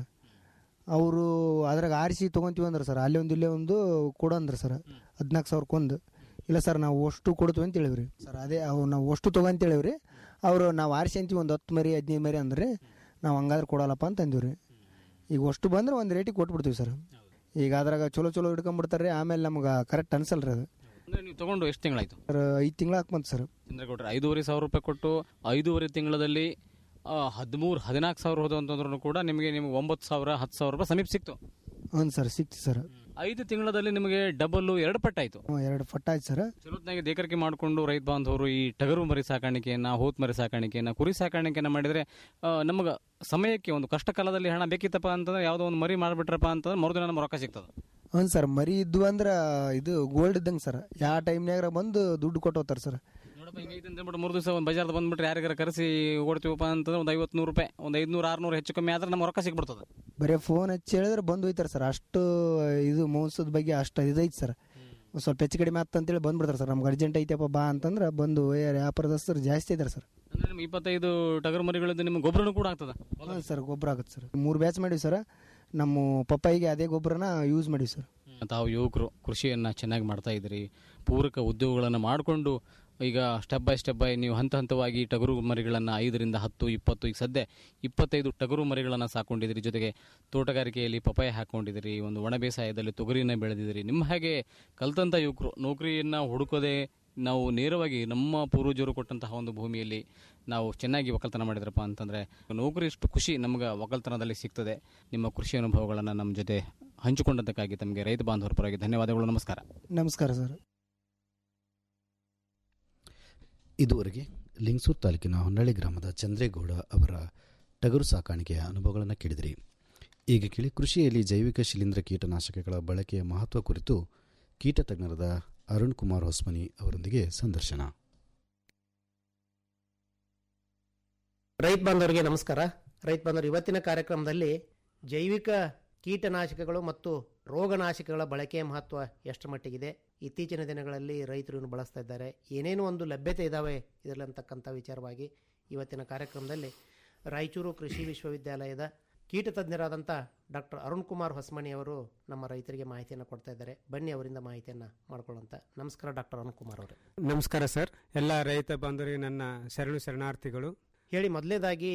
ಅವರು ಅದ್ರಾಗ ಆರಿಸಿ ತೊಗೊಂತೀವಿ ಅಂದ್ರೆ ಸರ್ ಅಲ್ಲಿ ಒಂದು ಇಲ್ಲೇ ಒಂದು ಕೊಡು ಅಂದ್ರೆ ಸರ್ ಹದಿನಾಲ್ಕು ಸಾವಿರಕ್ಕೊಂದು ಇಲ್ಲ ಸರ್ ನಾವು ಅಷ್ಟು ಕೊಡ್ತೀವಿ ಅಂತ ಹೇಳಿವ್ರಿ ಸರ್ ಅದೇ ಅವು ನಾವು ಅಷ್ಟು ತೊಗೊಂತ ಹೇಳಿವ್ರಿ ಅವರು ನಾವು ಆರಿಸಿ ಅಂತೀವಿ ಒಂದು ಹತ್ತು ಮರಿ ಹದಿನೈದು ಮರಿ ಅಂದ್ರೆ ನಾವು ಹಂಗಾದ್ರೆ ಕೊಡಲ್ಲಪ್ಪ ಅಂತ ಅಂದಿವ್ರಿ ಈಗ ಅಷ್ಟು ಬಂದ್ರೆ ಒಂದು ರೇಟಿಗೆ ಕೊಟ್ಬಿಡ್ತೀವಿ ಸರ್ ಈಗ ಅದ್ರಾಗ ಚಲೋ ಚಲೋ ಹಿಡ್ಕೊಂಬಿಡ್ತಾರೆ ಆಮೇಲೆ ನಮ್ಗೆ ಕರೆಕ್ಟ್ ಅನ್ಸಲ್ರಿ ಅದು ಅಂದ್ರೆ ನೀವು ತಗೊಂಡು ಎಷ್ಟು ತಿಂಗಳಾಯ್ತು ಸರ್ ಐದು ತಿಂಗಳು ಹಾಕ್ಬಂತು ಸರ್ ಚಂದ್ರಗೌಡ್ರೆ ಐದೂವರೆ ಸಾವಿರ ರೂಪಾಯಿ ಕೊಟ್ಟು ಐದೂವರೆ ತಿಂಗಳಲ್ಲಿ ಹದಿಮೂರು ಹದಿನಾಲ್ಕು ಸಾವಿರ ಹೋದ ಅಂತಂದ್ರೂ ಕೂಡ ನಿಮಗೆ ನಿಮ್ಗೆ ಒಂಬತ್ತು ಸಾವಿರ ಹತ್ತು ಸಾವಿರ ರೂಪಾಯಿ ಸಮೀಪ ಸಿಕ್ತು ಹ್ಞೂ ಸರ್ ಸಿಕ್ತಿ ಸರ್ ಐದು ತಿಂಗಳಲ್ಲಿ ನಿಮಗೆ ಡಬಲ್ ಎರಡು ಪಟ್ಟಾಯ್ತು ಹ್ಞೂ ಎರಡು ಫಟ್ಟ ಆಯ್ತು ಸರ್ ಚಲೋತ್ನಾಗೆ ದೇಕರಿಕೆ ಮಾಡಿಕೊಂಡು ರೈತ ಬಾಂಧವರು ಈ ಟಗರು ಮರಿ ಸಾಕಾಣಿಕೆಯನ್ನ ಹೋತ್ ಮರಿ ಸಾಕಾಣಿಕೆಯನ್ನ ಕುರಿ ಸಾಕಾಣಿಕೆಯನ್ನ ಮಾಡಿದ್ರೆ ನಮಗೆ ಸಮಯಕ್ಕೆ ಒಂದು ಕಷ್ಟ ಕಾಲದಲ್ಲಿ ಹಣ ಬೇಕಿತ್ತಪ್ಪ ಅಂತಂದ್ರೆ ಯಾವುದೋ ಒಂದು ಮರಿ ಮಾಡಿಬಿಟ್ರಪ್ಪ ಅಂತಂದ್ರೆ ಮರುದಿನ ನಮ್ಗೆ ರೊಕ್ಕ ಸಿಗ್ತದೆ ಹ್ಞೂ ಸರ್ ಮರಿ ಇದ್ವು ಅಂದ್ರೆ ಇದು ಗೋಲ್ಡ್ ಇದ್ದಂಗೆ ಸರ್ ಯಾವ ಟೈಮ್ನಾಗ ಬಂದು ದುಡ್ಡು ಕೊಟ್ಟು ಹೋಗ್ತಾರೆ ಸರ್ ನೋಡಪ್ಪ ಹಿಂಗೈತೆ ಅಂದ್ಬಿಟ್ಟು ಮೂರು ದಿವಸ ಒಂದು ಬಜಾರ್ದ ಬಂದ್ಬಿಟ್ರೆ ಯಾರಿಗಾರ ಕರೆಸಿ ಓಡ್ತೀವಪ್ಪ ಅಂತಂದ್ರೆ ಒಂದು ಐವತ್ತು ನೂರು ರೂಪಾಯಿ ಒಂದು ಐದುನೂರು ಆರುನೂರು ಹೆಚ್ಚು ಕಮ್ಮಿ ಆದ್ರೆ ನಮ್ಗೆ ರೊಕ್ಕ ಸಿಗ್ಬಿಡ್ತದೆ ಬರೀ ಫೋನ್ ಹಚ್ಚಿ ಹೇಳಿದ್ರೆ ಬಂದು ಹೋಯ್ತಾರೆ ಸರ್ ಅಷ್ಟು ಇದು ಮೋಸದ ಬಗ್ಗೆ ಅಷ್ಟು ಇದೈತೆ ಸರ್ ಒಂದ್ ಸ್ವಲ್ಪ ಹೆಚ್ಚು ಕಡಿಮೆ ಆತ ಅಂತೇಳಿ ಬಂದ್ಬಿಡ್ತಾರೆ ಸರ್ ನಮ್ಗೆ ಅರ್ಜೆಂಟ್ ಐತಪ್ಪ ಬಾ ಅಂತಂದ್ರೆ ಬಂದು ಏ- ವ್ಯಾಪಾರದಸ್ತರು ಜಾಸ್ತಿ ಇದ್ದಾರೆ ಸರ್ ಅಂದ್ರೆ ನಿಮ್ಗೆ ಇಪ್ಪತ್ತೈದು ಟಗರು ಮರಿಗಳಿಂದ ನಿಮ್ಗೆ ಗೊಬ್ಬರನೂ ಕೂಡ ಆಗ್ತದೆ ಹಾಂ ಸರ್ ಗೊಬ್ಬರ ಆಗುತ್ತೆ ಸರ್ ಮೂರು ಬ್ಯಾಚ್ ಮಾಡೀವಿ ಸರ್ ನಮ್ಮ ಪಪ್ಪಾಯಿಗೆ ಅದೇ ಗೊಬ್ಬರನ ಯೂಸ್ ಮಾಡೀವಿ ಸರ್ ತಾವು ಯುವಕರು ಕೃಷಿಯನ್ನು ಚೆನ್ನಾಗಿ ಮಾಡ್ತಾ ಇದ್ದೀರಿ ಪೂರಕ ಉದ್ಯೋಗಗಳನ್ನು ಮಾಡಿಕೊಂಡು ಈಗ ಸ್ಟೆಪ್ ಬೈ ಸ್ಟೆಪ್ ಬೈ ನೀವು ಹಂತ ಹಂತವಾಗಿ ಟಗರು ಮರಿಗಳನ್ನು ಐದರಿಂದ ಹತ್ತು ಇಪ್ಪತ್ತು ಈಗ ಸದ್ಯ ಇಪ್ಪತ್ತೈದು ಟಗರು ಮರಿಗಳನ್ನು ಸಾಕೊಂಡಿದ್ದೀರಿ ಜೊತೆಗೆ ತೋಟಗಾರಿಕೆಯಲ್ಲಿ ಪಪಾಯ ಹಾಕ್ಕೊಂಡಿದ್ದೀರಿ ಒಂದು ಒಣ ಬೇಸಾಯದಲ್ಲಿ ತೊಗರಿನ ಬೆಳೆದಿದ್ದೀರಿ ನಿಮ್ಮ ಹಾಗೆ ಕಲ್ತಂಥ ಯುವಕರು ನೌಕರಿಯನ್ನು ಹುಡುಕೋದೇ ನಾವು ನೇರವಾಗಿ ನಮ್ಮ ಪೂರ್ವಜರು ಕೊಟ್ಟಂತಹ ಒಂದು ಭೂಮಿಯಲ್ಲಿ ನಾವು ಚೆನ್ನಾಗಿ ಒಕ್ಕಲ್ತನ ಮಾಡಿದ್ರಪ್ಪ ಅಂತಂದರೆ ನೌಕರಿ ಇಷ್ಟು ಖುಷಿ ನಮ್ಗೆ ಒಕ್ಕಲ್ತನದಲ್ಲಿ ಸಿಗ್ತದೆ ನಿಮ್ಮ ಕೃಷಿ ಅನುಭವಗಳನ್ನು ನಮ್ಮ ಜೊತೆ ಹಂಚಿಕೊಂಡದ್ದಕ್ಕಾಗಿ ತಮಗೆ ರೈತ ಬಾಂಧವರ ಪರವಾಗಿ ಧನ್ಯವಾದಗಳು ನಮಸ್ಕಾರ ನಮಸ್ಕಾರ ಸರ್ ಇದುವರೆಗೆ ಲಿಂಗಸೂರು ತಾಲೂಕಿನ ಹೊನ್ನಳ್ಳಿ ಗ್ರಾಮದ ಚಂದ್ರೇಗೌಡ ಅವರ ಟಗರು ಸಾಕಾಣಿಕೆಯ ಅನುಭವಗಳನ್ನು ಕೇಳಿದಿರಿ ಈಗ ಕೇಳಿ ಕೃಷಿಯಲ್ಲಿ ಜೈವಿಕ ಶಿಲೀಂಧ್ರ ಕೀಟನಾಶಕಗಳ ಬಳಕೆಯ ಮಹತ್ವ ಕುರಿತು ಕೀಟ ತಜ್ಞರಾದ ಅರುಣ್ ಕುಮಾರ್ ಹೊಸ್ಮನಿ ಅವರೊಂದಿಗೆ ಸಂದರ್ಶನ ರೈತ ಬಾಂಧವರಿಗೆ ನಮಸ್ಕಾರ ರೈತ ಬಾಂಧವರು ಇವತ್ತಿನ ಕಾರ್ಯಕ್ರಮದಲ್ಲಿ ಜೈವಿಕ ಕೀಟನಾಶಕಗಳು ಮತ್ತು ರೋಗನಾಶಕಗಳ ಬಳಕೆಯ ಮಹತ್ವ ಎಷ್ಟು ಮಟ್ಟಿಗಿದೆ ಇತ್ತೀಚಿನ ದಿನಗಳಲ್ಲಿ ರೈತರು ಇನ್ನು ಬಳಸ್ತಾ ಇದ್ದಾರೆ ಏನೇನು ಒಂದು ಲಭ್ಯತೆ ಇದ್ದಾವೆ ಇದರಲ್ಲಿ ಅಂತಕ್ಕಂಥ ವಿಚಾರವಾಗಿ ಇವತ್ತಿನ ಕಾರ್ಯಕ್ರಮದಲ್ಲಿ ರಾಯಚೂರು ಕೃಷಿ ವಿಶ್ವವಿದ್ಯಾಲಯದ ಕೀಟ ತಜ್ಞರಾದಂಥ ಡಾಕ್ಟರ್ ಅರುಣ್ ಕುಮಾರ್ ಹೊಸಮಣಿ ಅವರು ನಮ್ಮ ರೈತರಿಗೆ ಮಾಹಿತಿಯನ್ನು ಕೊಡ್ತಾ ಇದ್ದಾರೆ ಬನ್ನಿ ಅವರಿಂದ ಮಾಹಿತಿಯನ್ನು ಮಾಡ್ಕೊಳ್ಳೋಂಥ ನಮಸ್ಕಾರ ಡಾಕ್ಟರ್ ಅರುಣ್ ಕುಮಾರ್ ಅವರೇ ನಮಸ್ಕಾರ ಸರ್ ಎಲ್ಲ ರೈತ ಬಾಂಧವರಿಗೆ ನನ್ನ ಶರಣು ಶರಣಾರ್ಥಿಗಳು ಹೇಳಿ ಮೊದಲನೇದಾಗಿ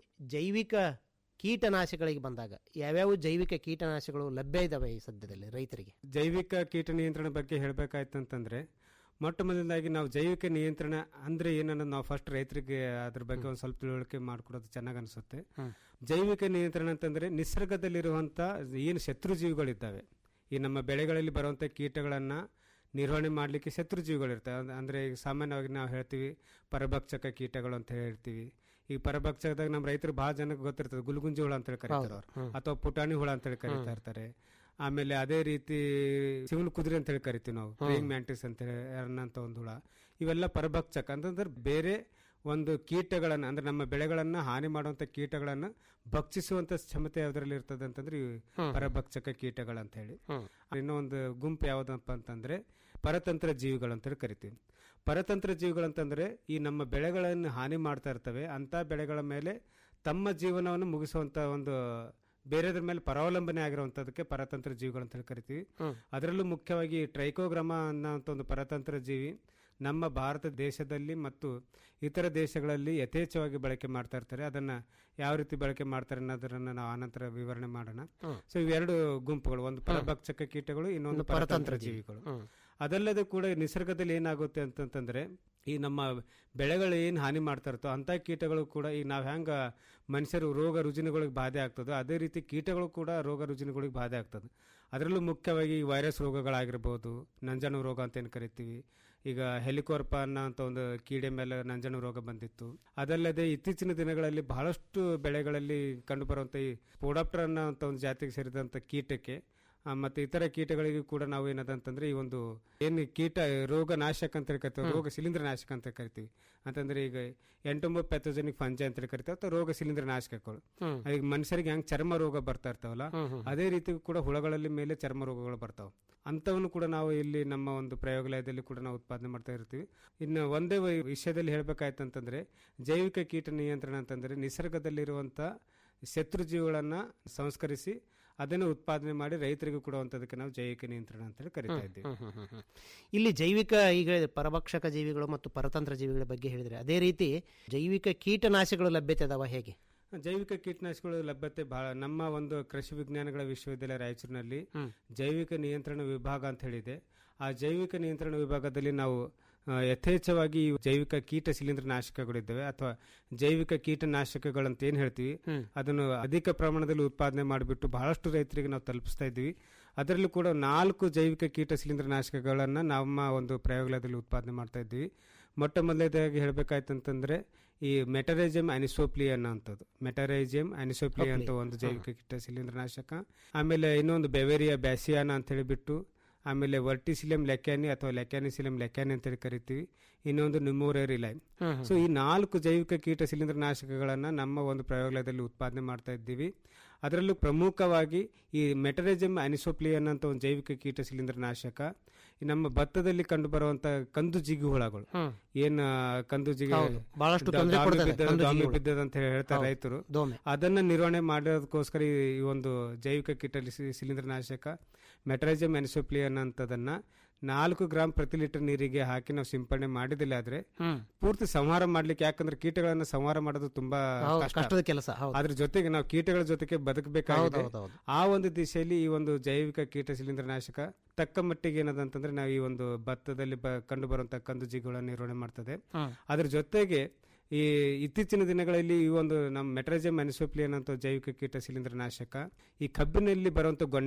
ಜೈವಿಕ ಕೀಟನಾಶಕಗಳಿಗೆ ಬಂದಾಗ ಯಾವ್ಯಾವ ಜೈವಿಕ ಕೀಟನಾಶಕಗಳು ಲಭ್ಯ ಇದಾವೆ ಈ ಸದ್ಯದಲ್ಲಿ ರೈತರಿಗೆ ಜೈವಿಕ ಕೀಟ ನಿಯಂತ್ರಣ ಬಗ್ಗೆ ಹೇಳಬೇಕಾಯ್ತು ಅಂತಂದ್ರೆ ಮೊಟ್ಟ ಮೊದಲನೇದಾಗಿ ನಾವು ಜೈವಿಕ ನಿಯಂತ್ರಣ ಅಂದ್ರೆ ಏನನ್ನೋದು ನಾವು ಫಸ್ಟ್ ರೈತರಿಗೆ ಅದ್ರ ಬಗ್ಗೆ ಒಂದು ಸ್ವಲ್ಪ ತಿಳುವಳಿಕೆ ಮಾಡ್ಕೊಡೋದು ಚೆನ್ನಾಗಿ ಅನಿಸುತ್ತೆ ಜೈವಿಕ ನಿಯಂತ್ರಣ ಅಂತಂದ್ರೆ ನಿಸರ್ಗದಲ್ಲಿರುವಂತ ಏನು ಶತ್ರುಜೀವಿಗಳಿದ್ದಾವೆ ಈ ನಮ್ಮ ಬೆಳೆಗಳಲ್ಲಿ ಬರುವಂತ ಕೀಟಗಳನ್ನ ನಿರ್ವಹಣೆ ಮಾಡಲಿಕ್ಕೆ ಶತ್ರುಜೀವಿಗಳಿರ್ತವೆ ಅಂದ್- ಅಂದ್ರೆ ಈಗ ಸಾಮಾನ್ಯವಾಗಿ ನಾವು ಹೇಳ್ತೀವಿ ಪರಭಕ್ಷಕ ಕೀಟಗಳು ಅಂತ ಹೇಳ್ತೀವಿ ಈ ಪರಭಕ್ಷಕದಾಗ ನಮ್ಮ ರೈತರು ಬಹಳ ಜನಕ್ಕೆ ಗೊತ್ತಿರ್ತದೆ ಗುಲ್ಗುಂಜಿ ಹುಳ ಅಂತ ಹೇಳಿ ಕರೀತಾರೆ ಅವ್ರು ಹ್ಮ್. ಅಥವಾ ಪುಟಾಣಿ ಹುಳ ಅಂತ ಹೇಳಿ ಕರೀತಾ ಹ್ಮ್. ಇರ್ತಾರೆ ಆಮೇಲೆ ಅದೇ ರೀತಿ ಸಿವಿಲ್ ಕುದುರೆ ಅಂತ ಹೇಳಿ ಕರಿತೀವಿ ನಾವು ಹ್ಮ್. ಪ್ರೇಯಿಂಗ್ ಮ್ಯಾಂಟಿಸ್ ಅಂತ ಹೇಳಿ ಅನ್ನಂತ ಒಂದು ಹುಳ ಇವೆಲ್ಲ ಪರಭಕ್ಷಕ ಅಂತಂದ್ರೆ ಬೇರೆ ಒಂದು ಕೀಟಗಳನ್ನ ಅಂದ್ರೆ ನಮ್ಮ ಬೆಳೆಗಳನ್ನ ಹಾನಿ ಮಾಡುವಂತ ಕೀಟಗಳನ್ನ ಭಕ್ಷಿಸುವಂತ ಕ್ಷಮತೆ ಯಾವ್ದ್ರಲ್ಲಿ ಇರ್ತದೆ ಅಂತಂದ್ರೆ ಈ ಹ್ಮ್. ಪರಭಕ್ಷಕ ಕೀಟಗಳಂತ ಹೇಳಿ ಹ್ಮ್. ಇನ್ನೂ ಒಂದು ಗುಂಪು ಯಾವ್ದಪ್ಪ ಅಂತಂದ್ರೆ ಪರತಂತ್ರ ಜೀವಿಗಳು ಅಂತ ಹೇಳಿ ಕರಿತೀವಿ ಪರತಂತ್ರ ಜೀವಿಗಳಂತಂದ್ರೆ ಈ ನಮ್ಮ ಬೆಳೆಗಳನ್ನು ಹಾನಿ ಮಾಡ್ತಾ ಇರ್ತವೆ ಅಂತ ಬೆಳೆಗಳ ಮೇಲೆ ತಮ್ಮ ಜೀವನವನ್ನು ಮುಗಿಸುವಂತ ಒಂದು ಬೇರೆದ್ರ ಮೇಲೆ ಪರಾವಲಂಬನೆ ಆಗಿರುವಂತದಕ್ಕೆ ಪರತಂತ್ರ ಜೀವಿಗಳು ಅಂತ ಹೇಳಿ ಕರಿತೀವಿ ಹ್ಮ್. ಅದರಲ್ಲೂ ಮುಖ್ಯವಾಗಿ ಟ್ರೈಕೋಗ್ರಾಮ ಅನ್ನೋಂಥ ಒಂದು ಪರತಂತ್ರ ಜೀವಿ ನಮ್ಮ ಭಾರತ ದೇಶದಲ್ಲಿ ಮತ್ತು ಇತರ ದೇಶಗಳಲ್ಲಿ ಯಥೇಚ್ಛವಾಗಿ ಬಳಕೆ ಮಾಡ್ತಾ ಇರ್ತಾರೆ ಅದನ್ನ ಯಾವ ರೀತಿ ಬಳಕೆ ಮಾಡ್ತಾರೆ ಅನ್ನೋದನ್ನ ನಾವು ಆನಂತರ ವಿವರಣೆ ಮಾಡೋಣ ಹ್ಮ್. ಸೊ ಇವೆರಡು ಗುಂಪುಗಳು ಒಂದು ಪರಭಕ್ಷಕ ಕೀಟಗಳು ಇನ್ನೊಂದು ಒಂದು ಪರತಂತ್ರ ಪರತಂತ್ರ ಜೀವಿ. ಜೀವಿಗಳು ಹ್ಮ್. ಅದಲ್ಲದೆ ಕೂಡ ನಿಸರ್ಗದಲ್ಲಿ ಏನಾಗುತ್ತೆ ಅಂತಂತಂದ್ರೆ ಈ ನಮ್ಮ ಬೆಳೆಗಳು ಏನು ಹಾನಿ ಮಾಡ್ತಾ ಇರ್ತೋ ಅಂತ ಕೀಟಗಳು ಕೂಡ ಈಗ ನಾವು ಹೆಂಗ ಮನುಷ್ಯರು ರೋಗ ರುಜಿನಗಳಿಗೆ ಬಾಧೆ ಆಗ್ತದೋ ಅದೇ ರೀತಿ ಕೀಟಗಳು ಕೂಡ ರೋಗ ರುಜಿನಗಳಿಗೆ ಬಾಧೆ ಆಗ್ತದೆ ಅದರಲ್ಲೂ ಮುಖ್ಯವಾಗಿ ಈ ವೈರಸ್ ರೋಗಗಳಾಗಿರ್ಬೋದು ನಂಜಾಣು ರೋಗ ಅಂತ ಏನು ಕರಿತೀವಿ ಈಗ ಹೆಲಿಕೋರ್ಪ ಅನ್ನೋ ಅಂತ ಒಂದು ಕೀಡೆ ಮೇಲೆ ನಂಜಾಣು ರೋಗ ಬಂದಿತ್ತು ಅದಲ್ಲದೆ ಇತ್ತೀಚಿನ ದಿನಗಳಲ್ಲಿ ಬಹಳಷ್ಟು ಬೆಳೆಗಳಲ್ಲಿ ಕಂಡುಬರುವಂಥ ಈ ಪೋಡಾಪ್ಟರ್ ಅನ್ನೋ ಅಂತ ಒಂದು ಜಾತಿಗೆ ಸೇರಿದಂಥ ಕೀಟಕ್ಕೆ ಆ, ಮತ್ತೆ ಇತರ ಕೀಟಗಳಿಗೂ ಕೂಡ ನಾವು ಏನದಂತಂದ್ರೆ ಈ ಒಂದು ಏನು ಕೀಟ ರೋಗ ನಾಶಕ ಅಂತ ಹೇಳಿ ಕರಿತೀವಿ ಹ್ಮ್. ರೋಗ ಶಿಲೀಂಧ್ರ ನಾಶಕ ಅಂತ ಕರಿತೀವಿ ಅಂತಂದ್ರೆ ಈಗ ಎಂಟೊಂಬ ಪ್ಯಾಥೋಜೆನಿಕ್ ಫಂಜ ಅಂತ ಹೇಳಿ ಕರಿತೀವಿ ಅಥವಾ ರೋಗ ಶಿಲೀಂಧ್ರ ನಾಶಕಗಳು ಹ್ಮ್. ಈಗ ಮನುಷ್ಯರಿಗೆ ಹೆಂಗ್ ಚರ್ಮ ರೋಗ ಬರ್ತಾ ಇರ್ತಾವಲ್ಲ ಹ್ಮ್, ಹ್ಮ್. ಅದೇ ರೀತಿ ಕೂಡ ಹುಳಗಳಲ್ಲಿ ಮೇಲೆ ಚರ್ಮ ರೋಗಗಳು ಬರ್ತಾವೆ ಅಂಥವನ್ನು ಕೂಡ ನಾವು ಇಲ್ಲಿ ನಮ್ಮ ಒಂದು ಪ್ರಯೋಗಾಲಯದಲ್ಲಿ ಕೂಡ ನಾವು ಉತ್ಪಾದನೆ ಮಾಡ್ತಾ ಇರ್ತೀವಿ ಇನ್ನು ಒಂದೇ ವ- ವಿಷಯದಲ್ಲಿ ಹೇಳ್ಬೇಕಾಯ್ತು ಅಂತಂದ್ರೆ ಜೈವಿಕ ಕೀಟ ನಿಯಂತ್ರಣ ಅಂತಂದ್ರೆ ನಿಸರ್ಗದಲ್ಲಿರುವಂತ ಶತ್ರುಜೀವಿಗಳನ್ನ ಸಂಸ್ಕರಿಸಿ ಅದನ್ನು ಉತ್ಪಾದನೆ ಮಾಡಿ ರೈತರಿಗೂ ಕೊಡುವಂತದಕ್ಕೆ ನಾವು ಜೈವಿಕ ನಿಯಂತ್ರಣ ಅಂತ ಹೇಳಿ ಕರಿತಾ ಹ್ಮ್, ಇದ್ದೀವಿ ಹ್ಮ್, ಹ್ಮ್, ಹ್ಮ್, ಹ್ಮ್. ಇಲ್ಲಿ ಜೈವಿಕ ಈಗ ಪರಭಕ್ಷಕ ಜೀವಿಗಳು ಮತ್ತು ಪರತಂತ್ರ ಜೀವಿಗಳ ಬಗ್ಗೆ ಹೇಳಿದ್ರೆ ಅದೇ ರೀತಿ ಜೈವಿಕ ಕೀಟನಾಶಕಗಳು ಲಭ್ಯತೆ ಅದಾವ ಹೇಗೆ ಜೈವಿಕ ಕೀಟನಾಶಕಗಳು ಲಭ್ಯತೆ ಬಹಳ ನಮ್ಮ ಒಂದು ಕೃಷಿ ವಿಜ್ಞಾನಗಳ ವಿಶ್ವವಿದ್ಯಾಲಯ ರಾಯಚೂರಿನಲ್ಲಿ ಹ್ಮ್. ಜೈವಿಕ ನಿಯಂತ್ರಣ ವಿಭಾಗ ಅಂತ ಹೇಳಿದೆ ಆ ಜೈವಿಕ ನಿಯಂತ್ರಣ ವಿಭಾಗದಲ್ಲಿ ನಾವು ಆ, ಯಥೇಚ್ಛವಾಗಿ ಈ ಜೈವಿಕ ಕೀಟ ಶಿಲೀಂಧ್ರ ನಾಶಕಗಳಿದ್ದಾವೆ ಅಥವಾ ಜೈವಿಕ ಕೀಟನಾಶಕಗಳಂತ ಏನ್ ಹೇಳ್ತೀವಿ ಹ್ಮ್. ಅದನ್ನು ಅಧಿಕ ಪ್ರಮಾಣದಲ್ಲಿ ಉತ್ಪಾದನೆ ಮಾಡಿಬಿಟ್ಟು ಬಹಳಷ್ಟು ರೈತರಿಗೆ ನಾವು ತಲುಪಿಸ್ತಾ ಇದ್ದೀವಿ ಅದರಲ್ಲೂ ಕೂಡ ನಾಲ್ಕು ಜೈವಿಕ ಕೀಟ ಶಿಲೀಂಧ್ರ ನಾಶಕಗಳನ್ನ ನಮ್ಮ ಒಂದು ಪ್ರಯೋಗಾಲಯದಲ್ಲಿ ಉತ್ಪಾದನೆ ಮಾಡ್ತಾ ಇದ್ದೀವಿ ಮೊಟ್ಟ ಮೊದಲನೇದಾಗಿ ಹೇಳಬೇಕಾಯ್ತು ಅಂತಂದ್ರೆ ಈ ಮೆಟರೈಜಮ್ ಅನಿಸೋಪ್ಲಿ ಅನ್ನೋಂಥದ್ದು ಮೆಟರೈಜಮ್ ಅನಿಸೋಪ್ಲಿ ಅಂತ ಒಂದು ಜೈವಿಕ ಕೀಟ ಶಿಲೀಂಧ್ರ ನಾಶಕ ಆಮೇಲೆ ಇನ್ನೊಂದು ಬೆವೇರಿಯಾ ಬ್ಯಾಸಿಯಾನ ಅಂತ ಹೇಳಿಬಿಟ್ಟು ಆಮೇಲೆ ವರ್ಟಿಸಿಲಿಯಂ ಲೆಕ್ಯಾನಿ ಅಥವಾ ಲೆಕ್ಯಾನಿಸಿಲಿಯಂ ಲೆಕ್ಯಾನಿ ಅಂತೇಳಿ ಕರಿತೀವಿ ಇನ್ನೊಂದು ನಿಮೋರೇರಿ ಲೈನ್ ಹ್ಮ್, ಹ್ಮ್. ಸೊ ಈ ನಾಲ್ಕು ಜೈವಿಕ ಕೀಟ ಶಿಲೀಂಧ್ರ ನಾಶಕಗಳನ್ನ ನಮ್ಮ ಒಂದು ಪ್ರಯೋಗಾಲಯದಲ್ಲಿ ಉತ್ಪಾದನೆ ಮಾಡ್ತಾ ಇದ್ದೀವಿ ಅದರಲ್ಲೂ ಪ್ರಮುಖವಾಗಿ ಈ ಮೆಟರಿಸಮ್ ಅನಿಸೋಪ್ಲಿಯನ್ ಅಂತ ಒಂದು ಜೈವಿಕ ಕೀಟ ಶಿಲೀಂಧ್ರ ನಾಶಕ ಈ ನಮ್ಮ ಭತ್ತದಲ್ಲಿ ಕಂಡು ಬರುವಂತ ಕಂದು ಜಿಗಿ ಹುಳಗಳು ಹ್ಮ್. ಏನ್ ಆ, ಕಂದು ಜಿಗಿ ಹೌದು. ಬಹಳಷ್ಟು ದ- ತೊಂದ್ರೆ ದಾಮಿ ಕೊಡ್ತದೆ, ಬಿದ್ದದ- ಕಂದು ದಾಮಿ ಜಿಗಿ ಹುಳು. ಬಿದ್ದದ ಅಂತ ಹೇಳಿ ಹೇಳ್ತಾರೆ ಹೌದು. ರೈತರು ದೋಮೆ. ಅದನ್ನ ನಿರ್ವಹಣೆ ಮಾಡೋದಕ್ಕೋಸ್ಕರ ಈ ಈ ಒಂದು ಜೈವಿಕ ಕೀಟ ಸಿ- ಶಿಲೀಂಧ್ರ ನಾಶಕ ಮೆಟ್ರೈಜಮ್ ಎನ್ಸೋಪ್ಲಿಯನ್ ಅಂತದನ್ನ ನಾಲ್ಕು ಗ್ರಾಮ್ ಪ್ರತಿ ಲೀಟರ್ ನೀರಿಗೆ ಹಾಕಿ ನಾವು ಸಿಂಪಡಣೆ ಮಾಡಿದಿಲ್ಲ ಆದ್ರೆ ಹ್ಮ್. ಪೂರ್ತಿ ಸಂಹಾರ ಮಾಡ್ಲಿಕ್ಕೆ ಯಾಕಂದ್ರೆ ಕೀಟಗಳನ್ನ ಸಂಹಾರ ಮಾಡೋದು ತುಂಬಾ ಹೌದು, ಕಷ್ಟ. ಕಷ್ಟದ ಕೆಲಸ, ಹೌದು. ಅದ್ರ ಜೊತೆಗೆ ನಾವು ಕೀಟಗಳ ಜೊತೆಗೆ ಬದುಕಬೇಕಾಗಿದೆ ಹೌದು, ಹೌದು, ಹೌದು. ಆ ಒಂದು ದಿಶೆಯಲ್ಲಿ ಈ ಒಂದು ಜೈವಿಕ ಕೀಟ ಶಿಲೀಂಧ್ರ ನಾಶಕ ತಕ್ಕ ಮಟ್ಟಿಗೆ ಏನದಂತಂದ್ರೆ ನಾವು ಈ ಒಂದು ಭತ್ತದಲ್ಲಿ ಬ ಕಂಡು ಬರುವಂತ ಕಂದು ಜಿಗುಗಳನ್ನ ನಿರ್ವಹಣೆ ಮಾಡ್ತದೆ ಹ್ಮ್. ಅದ್ರ ಜೊತೆಗೆ ಈ ಇತ್ತೀಚಿನ ದಿನಗಳಲ್ಲಿ ಈ ಒಂದು ನಮ್ಮ ಮೆಟ್ರಜಮ್ ಅನಿಸೋಪ್ಲಿಯನ್ ಅಂತ ಜೈವಿಕ ಕೀಟ ಶಿಲೀಂಧ್ರ ನಾಶಕ ಈ ಕಬ್ಬಿನಲ್ಲಿ ಬರುವಂತ ಗೊಣ್ಣೆ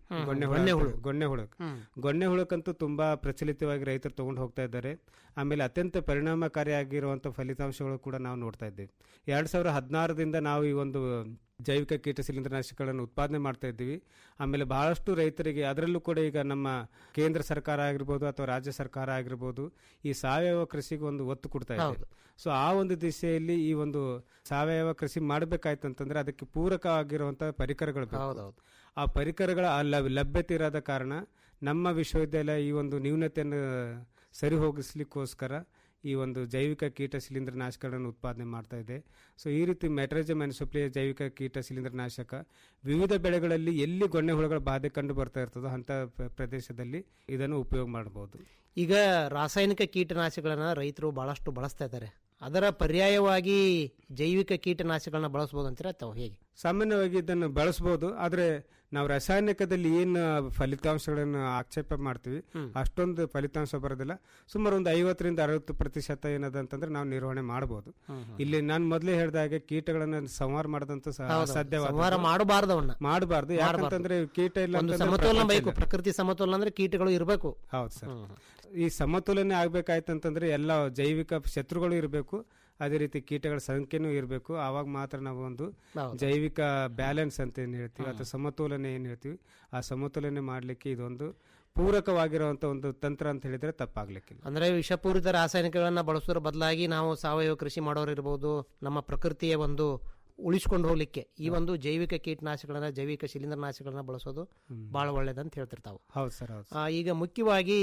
ಹ್ಮ್. ಗೊಣ್ಣೆ ಗೊಣ್ಣೆ ಹುಳ ಹುಳು. ಗೊಣ್ಣೆ ಹುಳಕ್ ಹ್ಮ್. ಗೊಣ್ಣೆ ಹುಳಕ್ಕಂತೂ ತುಂಬಾ ಪ್ರಚಲಿತವಾಗಿ ರೈತರು ತಗೊಂಡು ಹೋಗ್ತಾ ಇದ್ದಾರೆ ಆಮೇಲೆ ಅತ್ಯಂತ ಪರಿಣಾಮಕಾರಿಯಾಗಿರುವಂತ ಫಲಿತಾಂಶಗಳು ಕೂಡ ನಾವು ನೋಡ್ತಾ ಇದ್ದೀವಿ ಎರಡ್ ಸಾವಿರ ಹದಿನಾರರಿಂದ ನಾವು ಈ ಒಂದು ಜೈವಿಕ ಕೀಟ ಶಿಲೀಂಧ್ರನಾಶಕಗಳನ್ನು ಉತ್ಪಾದನೆ ಮಾಡ್ತಾ ಇದ್ದೀವಿ ಆಮೇಲೆ ಬಹಳಷ್ಟು ರೈತರಿಗೆ ಅದರಲ್ಲೂ ಕೂಡ ಈಗ ನಮ್ಮ ಕೇಂದ್ರ ಸರ್ಕಾರ ಆಗಿರ್ಬೋದು ಅಥವಾ ರಾಜ್ಯ ಸರ್ಕಾರ ಆಗಿರ್ಬೋದು ಈ ಸಾವಯವ ಕೃಷಿಗೆ ಒಂದು ಒತ್ತು ಕೊಡ್ತಾ ಇದೆ ಹೌದು. ಸೊ ಆ ಒಂದು ದಿಶೆಯಲ್ಲಿ ಈ ಒಂದು ಸಾವಯವ ಕೃಷಿ ಮಾಡಬೇಕಾಯ್ತು ಅಂತಂದ್ರೆ ಅದಕ್ಕೆ ಪೂರಕವಾಗಿರುವಂತಹ ಪರಿಕರಗಳು ಬೇಕು. ಹೌದೌದು. ಆ ಪರಿಕರಗಳ ಆ ಲಭ್- ಲಭ್ಯತೆ ಇರೋದ ಕಾರಣ ನಮ್ಮ ವಿಶ್ವವಿದ್ಯಾಲಯ ಈ ಒಂದು ನ್ಯೂನತೆಯನ್ನು ಸರಿ ಹೋಗಿಸ್ಲಿಕ್ಕೋಸ್ಕರ ಈ ಒಂದು ಜೈವಿಕ ಕೀಟ ಶಿಲೀಂಧ್ರನಾಶಕಗಳನ್ನು ಉತ್ಪಾದನೆ ಮಾಡ್ತಾ ಇದೆ ಸೊ ಈ ರೀತಿ ಮೆಟ್ರಜಮ್ ಅನಿಸೋಪ್ಲಿಯ ಜೈವಿಕ ಕೀಟ ಶಿಲೀಂಧ್ರನಾಶಕ ವಿವಿಧ ಬೆಳೆಗಳಲ್ಲಿ ಎಲ್ಲಿ ಗೊಣ್ಣೆ ಹುಳುಗಳ ಬಾಧೆ ಕಂಡು ಬರ್ತಾ ಇರ್ತದೋ ಅಂತ ಪ್ರ- ಪ್ರದೇಶದಲ್ಲಿ ಇದನ್ನು ಉಪಯೋಗ ಮಾಡಬಹುದು ಈಗ ರಾಸಾಯನಿಕ ಕೀಟನಾಶಕಗಳನ್ನ ರೈತರು ಬಹಳಷ್ಟು ಬಳಸ್ತಾ ಇದ್ದಾರೆ ಅದರ ಪರ್ಯಾಯವಾಗಿ ಜೈವಿಕ ಕೀಟನಾಶಕಗಳನ್ನ ಬಳಸಬಹುದು ಅಂತೀರಾ ಅಥವಾ ಹೇಗೆ ಸಾಮಾನ್ಯವಾಗಿ ಇದನ್ನು ಬಳಸಬಹುದು ಆದ್ರೆ ನಾವು ರಾಸಾಯನಿಕದಲ್ಲಿ ಏನು ಫಲಿತಾಂಶಗಳನ್ನು ಆಕ್ಷೇಪ ಮಾಡ್ತೀವಿ ಅಷ್ಟೊಂದು ಫಲಿತಾಂಶ ಬರೋದಿಲ್ಲ ಸುಮಾರು ಒಂದು ಐವತ್ತರಿಂದ ಅರವತ್ತು ಪ್ರತಿಶತ ಏನದ ಅಂತಂದ್ರೆ ನಾವು ನಿರ್ವಹಣೆ ಮಾಡಬಹುದು ಹ್ಮ್, ಹ್ಮ್. ಇಲ್ಲಿ ನಾನು ಮೊದಲೇ ಹೇಳಿದ ಹಾಗೆ ಕೀಟಗಳನ್ನ ಸಂಹಾರ ಮಾಡದಂತ ಹೌದು. ಸಂಹಾರ ಮಾಡಬಾರ್ದು ಅವನ್ನ ಮಾಡಬಾರ್ದು ಯಾಕಂತಂದ್ರೆ ಕೀಟ ಇಲ್ಲ ಒಂದು ಅಂತಂದ್ರೆ ಸಮತೋಲನ ಪ್ರಪಂಚ ಬೇಕು ಇಲ್ಲ. ಪ್ರಕೃತಿ ಸಮತೋಲನ ಅಂದ್ರೆ ಕೀಟಗಳು ಇರಬೇಕು ಹೌದು ಸರ್ ಈ ಸಮತೋಲನೆ ಆಗ್ಬೇಕಾಯ್ತಂತಂದ್ರೆ ಎಲ್ಲ ಜೈವಿಕ ಶತ್ರುಗಳು ಇರಬೇಕು ಅದೇ ರೀತಿ ಕೀಟಗಳ ಸಂಖ್ಯೆನೂ ಇರಬೇಕು ಆವಾಗ ಮಾತ್ರ ನಾವು ಒಂದು ಹೌದು. ಜೈವಿಕ ಬ್ಯಾಲೆನ್ಸ್ ಅಂತ ಏನ್ ಹೇಳ್ತೀವಿ ಅಥವಾ ಸಮತೋಲನೆ ಏನ್ ಹೇಳ್ತೀವಿ ಆ ಸಮತೋಲನೆ ಮಾಡ್ಲಿಕ್ಕೆ ಇದೊಂದು ಪೂರಕವಾಗಿರುವಂತ ಒಂದು ತಂತ್ರ ಅಂತ ಹೇಳಿದ್ರೆ ತಪ್ಪಾಗ್ಲಿಕ್ಕಿಲ್ಲ ಅಂದ್ರೆ ವಿಷಪೂರಿತ ರಾಸಾಯನಿಕಗಳನ್ನ ಬಳಸೋದ್ರ ಬದಲಾಗಿ ನಾವು ಸಾವಯವ ಕೃಷಿ ಮಾಡೋರು ಇರ್ಬೋದು ನಮ್ಮ ಪ್ರಕೃತಿಯ ಒಂದು ಉಳಿಸ್ಕೊಂಡು ಹೋಗ್ಲಿಕ್ಕೆ ಈ ಒಂದು ಜೈವಿಕ ಕೀಟನಾಶಕಗಳನ್ನ ಜೈವಿಕ ಶಿಲೀಂಧ್ರನಾಶಕಗಳನ್ನ ಬಳಸೋದು ಬಹಳ ಒಳ್ಳೇದಂತ ಹೇಳ್ತಿರ್ತಾವೆ ಹೌದು ಸರ್ ಹೌದು ಆ, ಈಗ ಮುಖ್ಯವಾಗಿ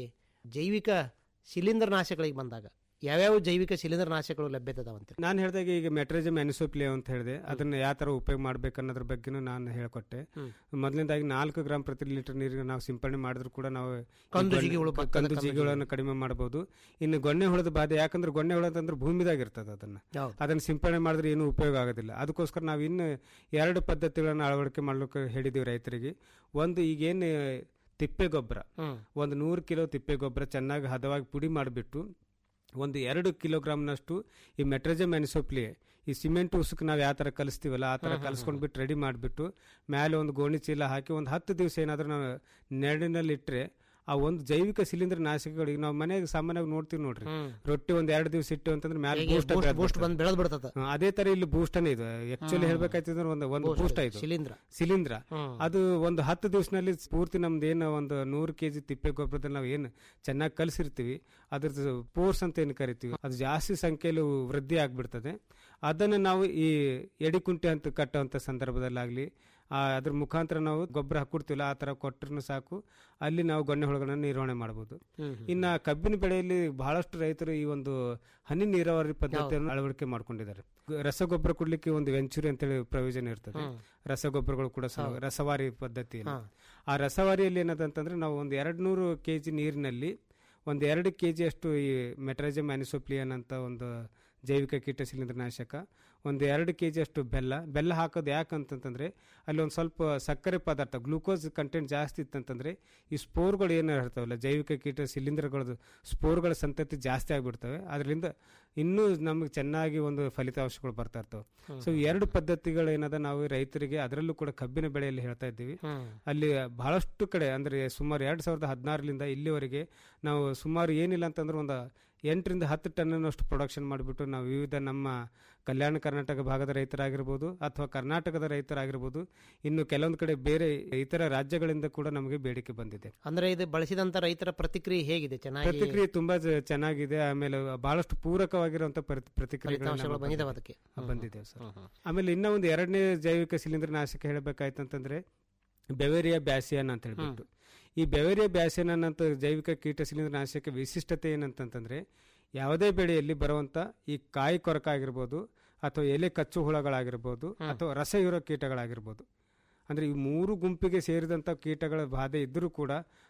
ಜೈವಿಕ ಶಿಲೀಂಧ್ರನಾಶಕಗಳಿಗೆ ಬಂದಾಗ ಯಾವ್ಯಾವ ಜೈವಿಕ ಶಿಲೀಂಧ್ರನಾಶಕಗಳು ಲಭ್ಯತೆ ಅದಾವಂತ ನಾನು ಹೇಳಿದಾಗ ಈಗ ಮೆಟ್ರಜಮ್ ಅನಿಸೋಪ್ಲಿಯೋ ಅಂತ ಹೇಳಿದೆ ಅದನ್ನ ಯಾವ ತರ ಉಪಯೋಗ ಮಾಡ್ಬೇಕು ಅನ್ನೋದ್ರ ಬಗ್ಗೆನೂ ನಾನು ಹೇಳ್ಕೊಟ್ಟೆ ಮೊದಲನೇದಾಗಿ ನಾಲ್ಕು ಗ್ರಾಂ ಪ್ರತಿ ಲೀಟರ್ ನೀರಿಗೆ ನಾವು ಸಿಂಪಡಣೆ ಮಾಡಿದ್ರು ಕೂಡ ನಾವು ಈ ಕಂದು ಗೊಣ್ಣೆ- ಜಿಗಿ ಹುಳು ಬರ್ತದೆ, ಕಂದು ಕಂದು ಜಿಗಿಗಳನ್ನು ಕಡಿಮೆ ಮಾಡಬಹುದು ಇನ್ನು ಗೊಣ್ಣೆ ಹುಳದ ಬಾಧೆ ಯಾಕಂದ್ರೆ ಗೊಣ್ಣೆ ಹುಳ ಅಂತಂದ್ರೆ ಭೂಮಿದಾಗ ಇರ್ತದೆ ಅದನ್ನ ಹೌದು. ಅದನ್ನ ಸಿಂಪಡಣೆ ಮಾಡಿದ್ರೆ ಏನು ಉಪಯೋಗ ಆಗೋದಿಲ್ಲ ಅದಕ್ಕೋಸ್ಕರ ನಾವು ಇನ್ನು ಎರಡು ಪದ್ಧತಿಗಳನ್ನು ಅಳವಡಿಕೆ ಮಾಡ್ಲಿಕ್ಕೆ ಹೇಳಿದೀವಿ ರೈತರಿಗೆ ಒಂದು ಈಗೇನು ತಿಪ್ಪೆ ಗೊಬ್ಬರ ಹ್ಮ್. ಒಂದು ನೂರು ಕಿಲೋ ತಿಪ್ಪೆ ಗೊಬ್ಬರ ಚೆನ್ನಾಗಿ ಹದವಾಗಿ ಪುಡಿ ಮಾಡಿಬಿಟ್ಟು ಒಂದು ಎರಡು ಕಿಲೋಗ್ರಾಮ್ನಷ್ಟು ಈ ಮೆಟ್ರಜಮ್ ಅನಿಸೋಪ್ಲಿ ಈ ಸಿಮೆಂಟ್ ಉಸುಕ್ ನಾವು ಯಾವ ಥರ ಕಲಿಸ್ತೀವಲ್ಲ ಆ ಥರ ಹ್ಮ್, ಹ್ಮ್, ಕಲಿಸ್ಕೊಂಡ್ಬಿಟ್ಟು ರೆಡಿ ಮಾಡಿಬಿಟ್ಟು ಮೇಲೆ ಒಂದು ಗೋಣಿ ಚೀಲ ಹಾಕಿ ಒಂದು ಹತ್ತು ದಿವಸ ಏನಾದರೂ ನಾವು ನೆರಳಿನಲ್ಲಿ ಇಟ್ಟರೆ ಆ ಒಂದು ಜೈವಿಕ ಶಿಲೀಂಧ್ರ ನಾಶಕಗಳು ಈಗ ನಾವು ಮನೆಗೆ ಸಾಮಾನ್ಯವಾಗಿ ನೋಡ್ತೀವಿ ನೋಡ್ರಿ ಹ್ಮ್. ರೊಟ್ಟಿ ಒಂದ್ ಎರಡು ದಿವಸ ಇಟ್ಟು ಅಂತಂದ್ರೆ ಮ್ಯಾಲೆ ಹೇಗೆ ಬೂಸ್ಟ್ boost- boost ಬಂದ್ ಬೆಳೆದ್ ಬಿಡ್ತದ. ಅದೇ ತರ ಇಲ್ಲಿ ಬೂಸ್ಟನೇ ಇದು ಆಕ್ಚುಲಿ ಹ್ಮ್. ಹೇಳ್ಬೇಕಾಯ್ತಂದ್ರೆ ಒಂದು ಒಂದು Boost, ಬೂಸ್ಟ್ ಇದು ಶಿಲೀಂಧ್ರ. ಶಿಲೀಂಧ್ರ ಹ್ಮ್. ಅದು ಒಂದು ಹತ್ತು ದಿವಸನಲ್ಲಿ ಪೂರ್ತಿ ನಮ್ದು ಏನು ಒಂದು ನೂರು ಕೆಜಿ ತಿಪ್ಪೆ ಗೊಬ್ಬರದಲ್ಲಿ ನಾವು ಏನು ಚೆನ್ನಾಗಿ ಕಲಿಸಿರ್ತೀವಿ ಅದ್ರದ್ದು ಪೋರ್ಸ್ ಅಂತ ಏನು ಕರಿತೀವಿ ಅದು ಜಾಸ್ತಿ ಸಂಖ್ಯೆಯಲ್ಲಿ ವೃದ್ಧಿ ಆಗ್ಬಿಡ್ತದೆ ಅದನ್ನು ನಾವು ಈ ಎಡಿಕುಂಟೆ ಅಂತ ಕಟ್ಟುವಂಥ ಸಂದರ್ಭದಲ್ಲಾಗಲಿ ಅದ್ರ ಮುಖಾಂತರ ನಾವು ಗೊಬ್ಬರ ಹಾಕೊಡ್ತೀವಲ್ಲ ಆ ಥರ ಕೊಟ್ಟರು ಸಾಕು ಅಲ್ಲಿ ನಾವು ಗೊಣ್ಣೆ ಹುಳುಗಳನ್ನು ನಿರ್ವಹಣೆ ಮಾಡ್ಬೋದು ಹ್ಮ್, ಹ್ಮ್. ಇನ್ನು ಕಬ್ಬಿನ ಬೆಳೆಯಲ್ಲಿ ಬಹಳಷ್ಟು ರೈತರು ಈ ಒಂದು ಹನಿ ನೀರಾವರಿ ಪದ್ಧತಿಯನ್ನು ಅಳವಡಿಕೆ ಮಾಡ್ಕೊಂಡಿದ್ದಾರೆ ಗ- ರಸಗೊಬ್ಬರ ಕೊಡ್ಲಿಕ್ಕೆ ಒಂದು ವೆಂಚುರಿ ಅಂತೇಳಿ ಪ್ರಯೋಜನ ಇರ್ತದೆ ಹ್ಮ್. ರಸಗೊಬ್ಬರಗಳು ಕೂಡ ಸಹ ಹೌದು. ರಸವಾರಿ ಪದ್ಧತಿಯಲ್ಲಿ ಹಾ. ಆ ರಸವಾರಿಯಲ್ಲಿ ಏನದಂತಂದ್ರೆ ನಾವು ಒಂದು ಎರಡು ನೂರು ಕೆ ಜಿ ನೀರಿನಲ್ಲಿ ಒಂದು ಎರಡು ಕೆ ಜಿ ಅಷ್ಟು ಈ ಮೆಟ್ರಜಮ್ ಅನಿಸೋಪ್ಲಿಯನ್ ಅಂತ ಒಂದು ಜೈವಿಕ ಕೀಟ ಶಿಲೀಂಧ್ರನಾಶಕ ಒಂದು ಎರಡು ಕೆ ಜಿ ಅಷ್ಟು ಬೆಲ್ಲ ಬೆಲ್ಲ ಹಾಕೋದು ಯಾಕಂತಂತಂದ್ರೆ ಅಲ್ಲಿ ಒಂದು ಸ್ವಲ್ಪ ಸಕ್ಕರೆ ಪದಾರ್ಥ ಗ್ಲೂಕೋಸ್ ಕಂಟೆಂಟ್ ಜಾಸ್ತಿ ಇತ್ತಂತಂದ್ರೆ ಈ ಸ್ಪೋರ್ಗಳು ಏನು ಇರ್ತಾವಲ್ಲ ಜೈವಿಕ ಕೀಟ ಶಿಲೀಂಧ್ರಗಳದ್ದು ಸ್ಪೋರ್ಗಳ ಸಂತತಿ ಜಾಸ್ತಿ ಆಗಿಬಿಡ್ತವೆ ಅದರಿಂದ ಇನ್ನೂ ನಮಗೆ ಚೆನ್ನಾಗಿ ಒಂದು ಫಲಿತಾಂಶಗಳು ಬರ್ತಾ ಇರ್ತವೆ ಹ್ಮ್. ಸೊ ಎರಡು ಪದ್ಧತಿಗಳು ಏನದ ನಾವು ರೈತರಿಗೆ ಅದರಲ್ಲೂ ಕೂಡ ಕಬ್ಬಿನ ಬೆಳೆಯಲ್ಲಿ ಹೇಳ್ತಾ ಇದ್ದೀವಿ ಹ್ಮ್. ಅಲ್ಲಿ ಬಹಳಷ್ಟು ಕಡೆ ಅಂದ್ರೆ ಸುಮಾರು ಎರಡ್ ಸಾವಿರದ ಹದಿನಾರರಿಂದ ಇಲ್ಲಿವರೆಗೆ ನಾವು ಸುಮಾರು ಏನಿಲ್ಲ ಅಂತಂದ್ರೆ ಒಂದು ಎಂಟರಿಂದ ಹತ್ತು ಟನ್ನಷ್ಟು ಪ್ರೊಡಕ್ಷನ್ ಮಾಡಿಬಿಟ್ಟು ನಾವು ವಿವಿಧ ನಮ್ಮ ಕಲ್ಯಾಣ ಕರ್ನಾಟಕ ಭಾಗದ ರೈತರಾಗಿರ್ಬೋದು ಅಥವಾ ಕರ್ನಾಟಕದ ರೈತರಾಗಿರ್ಬೋದು ಇನ್ನು ಕೆಲವೊಂದು ಕಡೆ ಬೇರೆ ಇತರ ರಾಜ್ಯಗಳಿಂದ ಕೂಡ ನಮಗೆ ಬೇಡಿಕೆ ಬಂದಿದೆ ಅಂದ್ರೆ ಇದು ಬಳಸಿದಂತ ರೈತರ ಪ್ರತಿಕ್ರಿಯೆ ಹೇಗಿದೆ ಚೆನ್ನಾಗಿ ಪ್ರತಿಕ್ರಿಯೆ ತುಂಬಾ ಜ- ಚೆನ್ನಾಗಿದೆ ಆಮೇಲೆ ಬಹಳಷ್ಟು ಪೂರಕವಾಗಿರುವಂತ ಪ್ರತಿಕ್ರಿಯೆಗಳು ಫಲಿತಾಂಶಗಳು ಬಂದಿದಾವೆ ಅದಕ್ಕೆ. ಬಂದಿದೆ ಸರ್ ಆಮೇಲೆ ಇನ್ನ ಒಂದು ಎರಡನೇ ಜೈವಿಕ ಶಿಲೀಂಧ್ರ ನಾಶಕ ಹೇಳಬೇಕಾಯ್ತಂತಂದ್ರೆ ಬೆವೇರಿಯಾ ಬ್ಯಾಸಿಯನ್ ಅಂತ ಹೇಳ್ಬಿಟ್ಟು ಈ ಬೆವೇರಿಯಾ ಬ್ಯಾಸಿಯನ್ ಅಂತ ಜೈವಿಕ ಕೀಟ ಶಿಲೀಂಧ್ರ ನಾಶಕ ವಿಶಿಷ್ಟತೆ ಏನಂತಂತಂದ್ರೆ ಯಾವುದೇ ಬೆಳೆಯಲ್ಲಿ ಬರುವಂತ ಈ ಕಾಯಿ ಕೊರಕ ಆಗಿರ್ಬೋದು ಅಥವಾ ಎಲೆ ಕಚ್ಚು ಹುಳಗಳಾಗಿರ್ಬೋದು ಅಥವಾ ರಸ ಇರೋ ಕೀಟಗಳಾಗಿರ್ಬೋದು ಅಂದ್ರೆ ಈ ಮೂರು ಗುಂಪಿಗೆ ಸೇರಿದಂತ ಕೀಟಗಳ ಬಾಧೆ ಇದ್ರೂ ಕೂಡ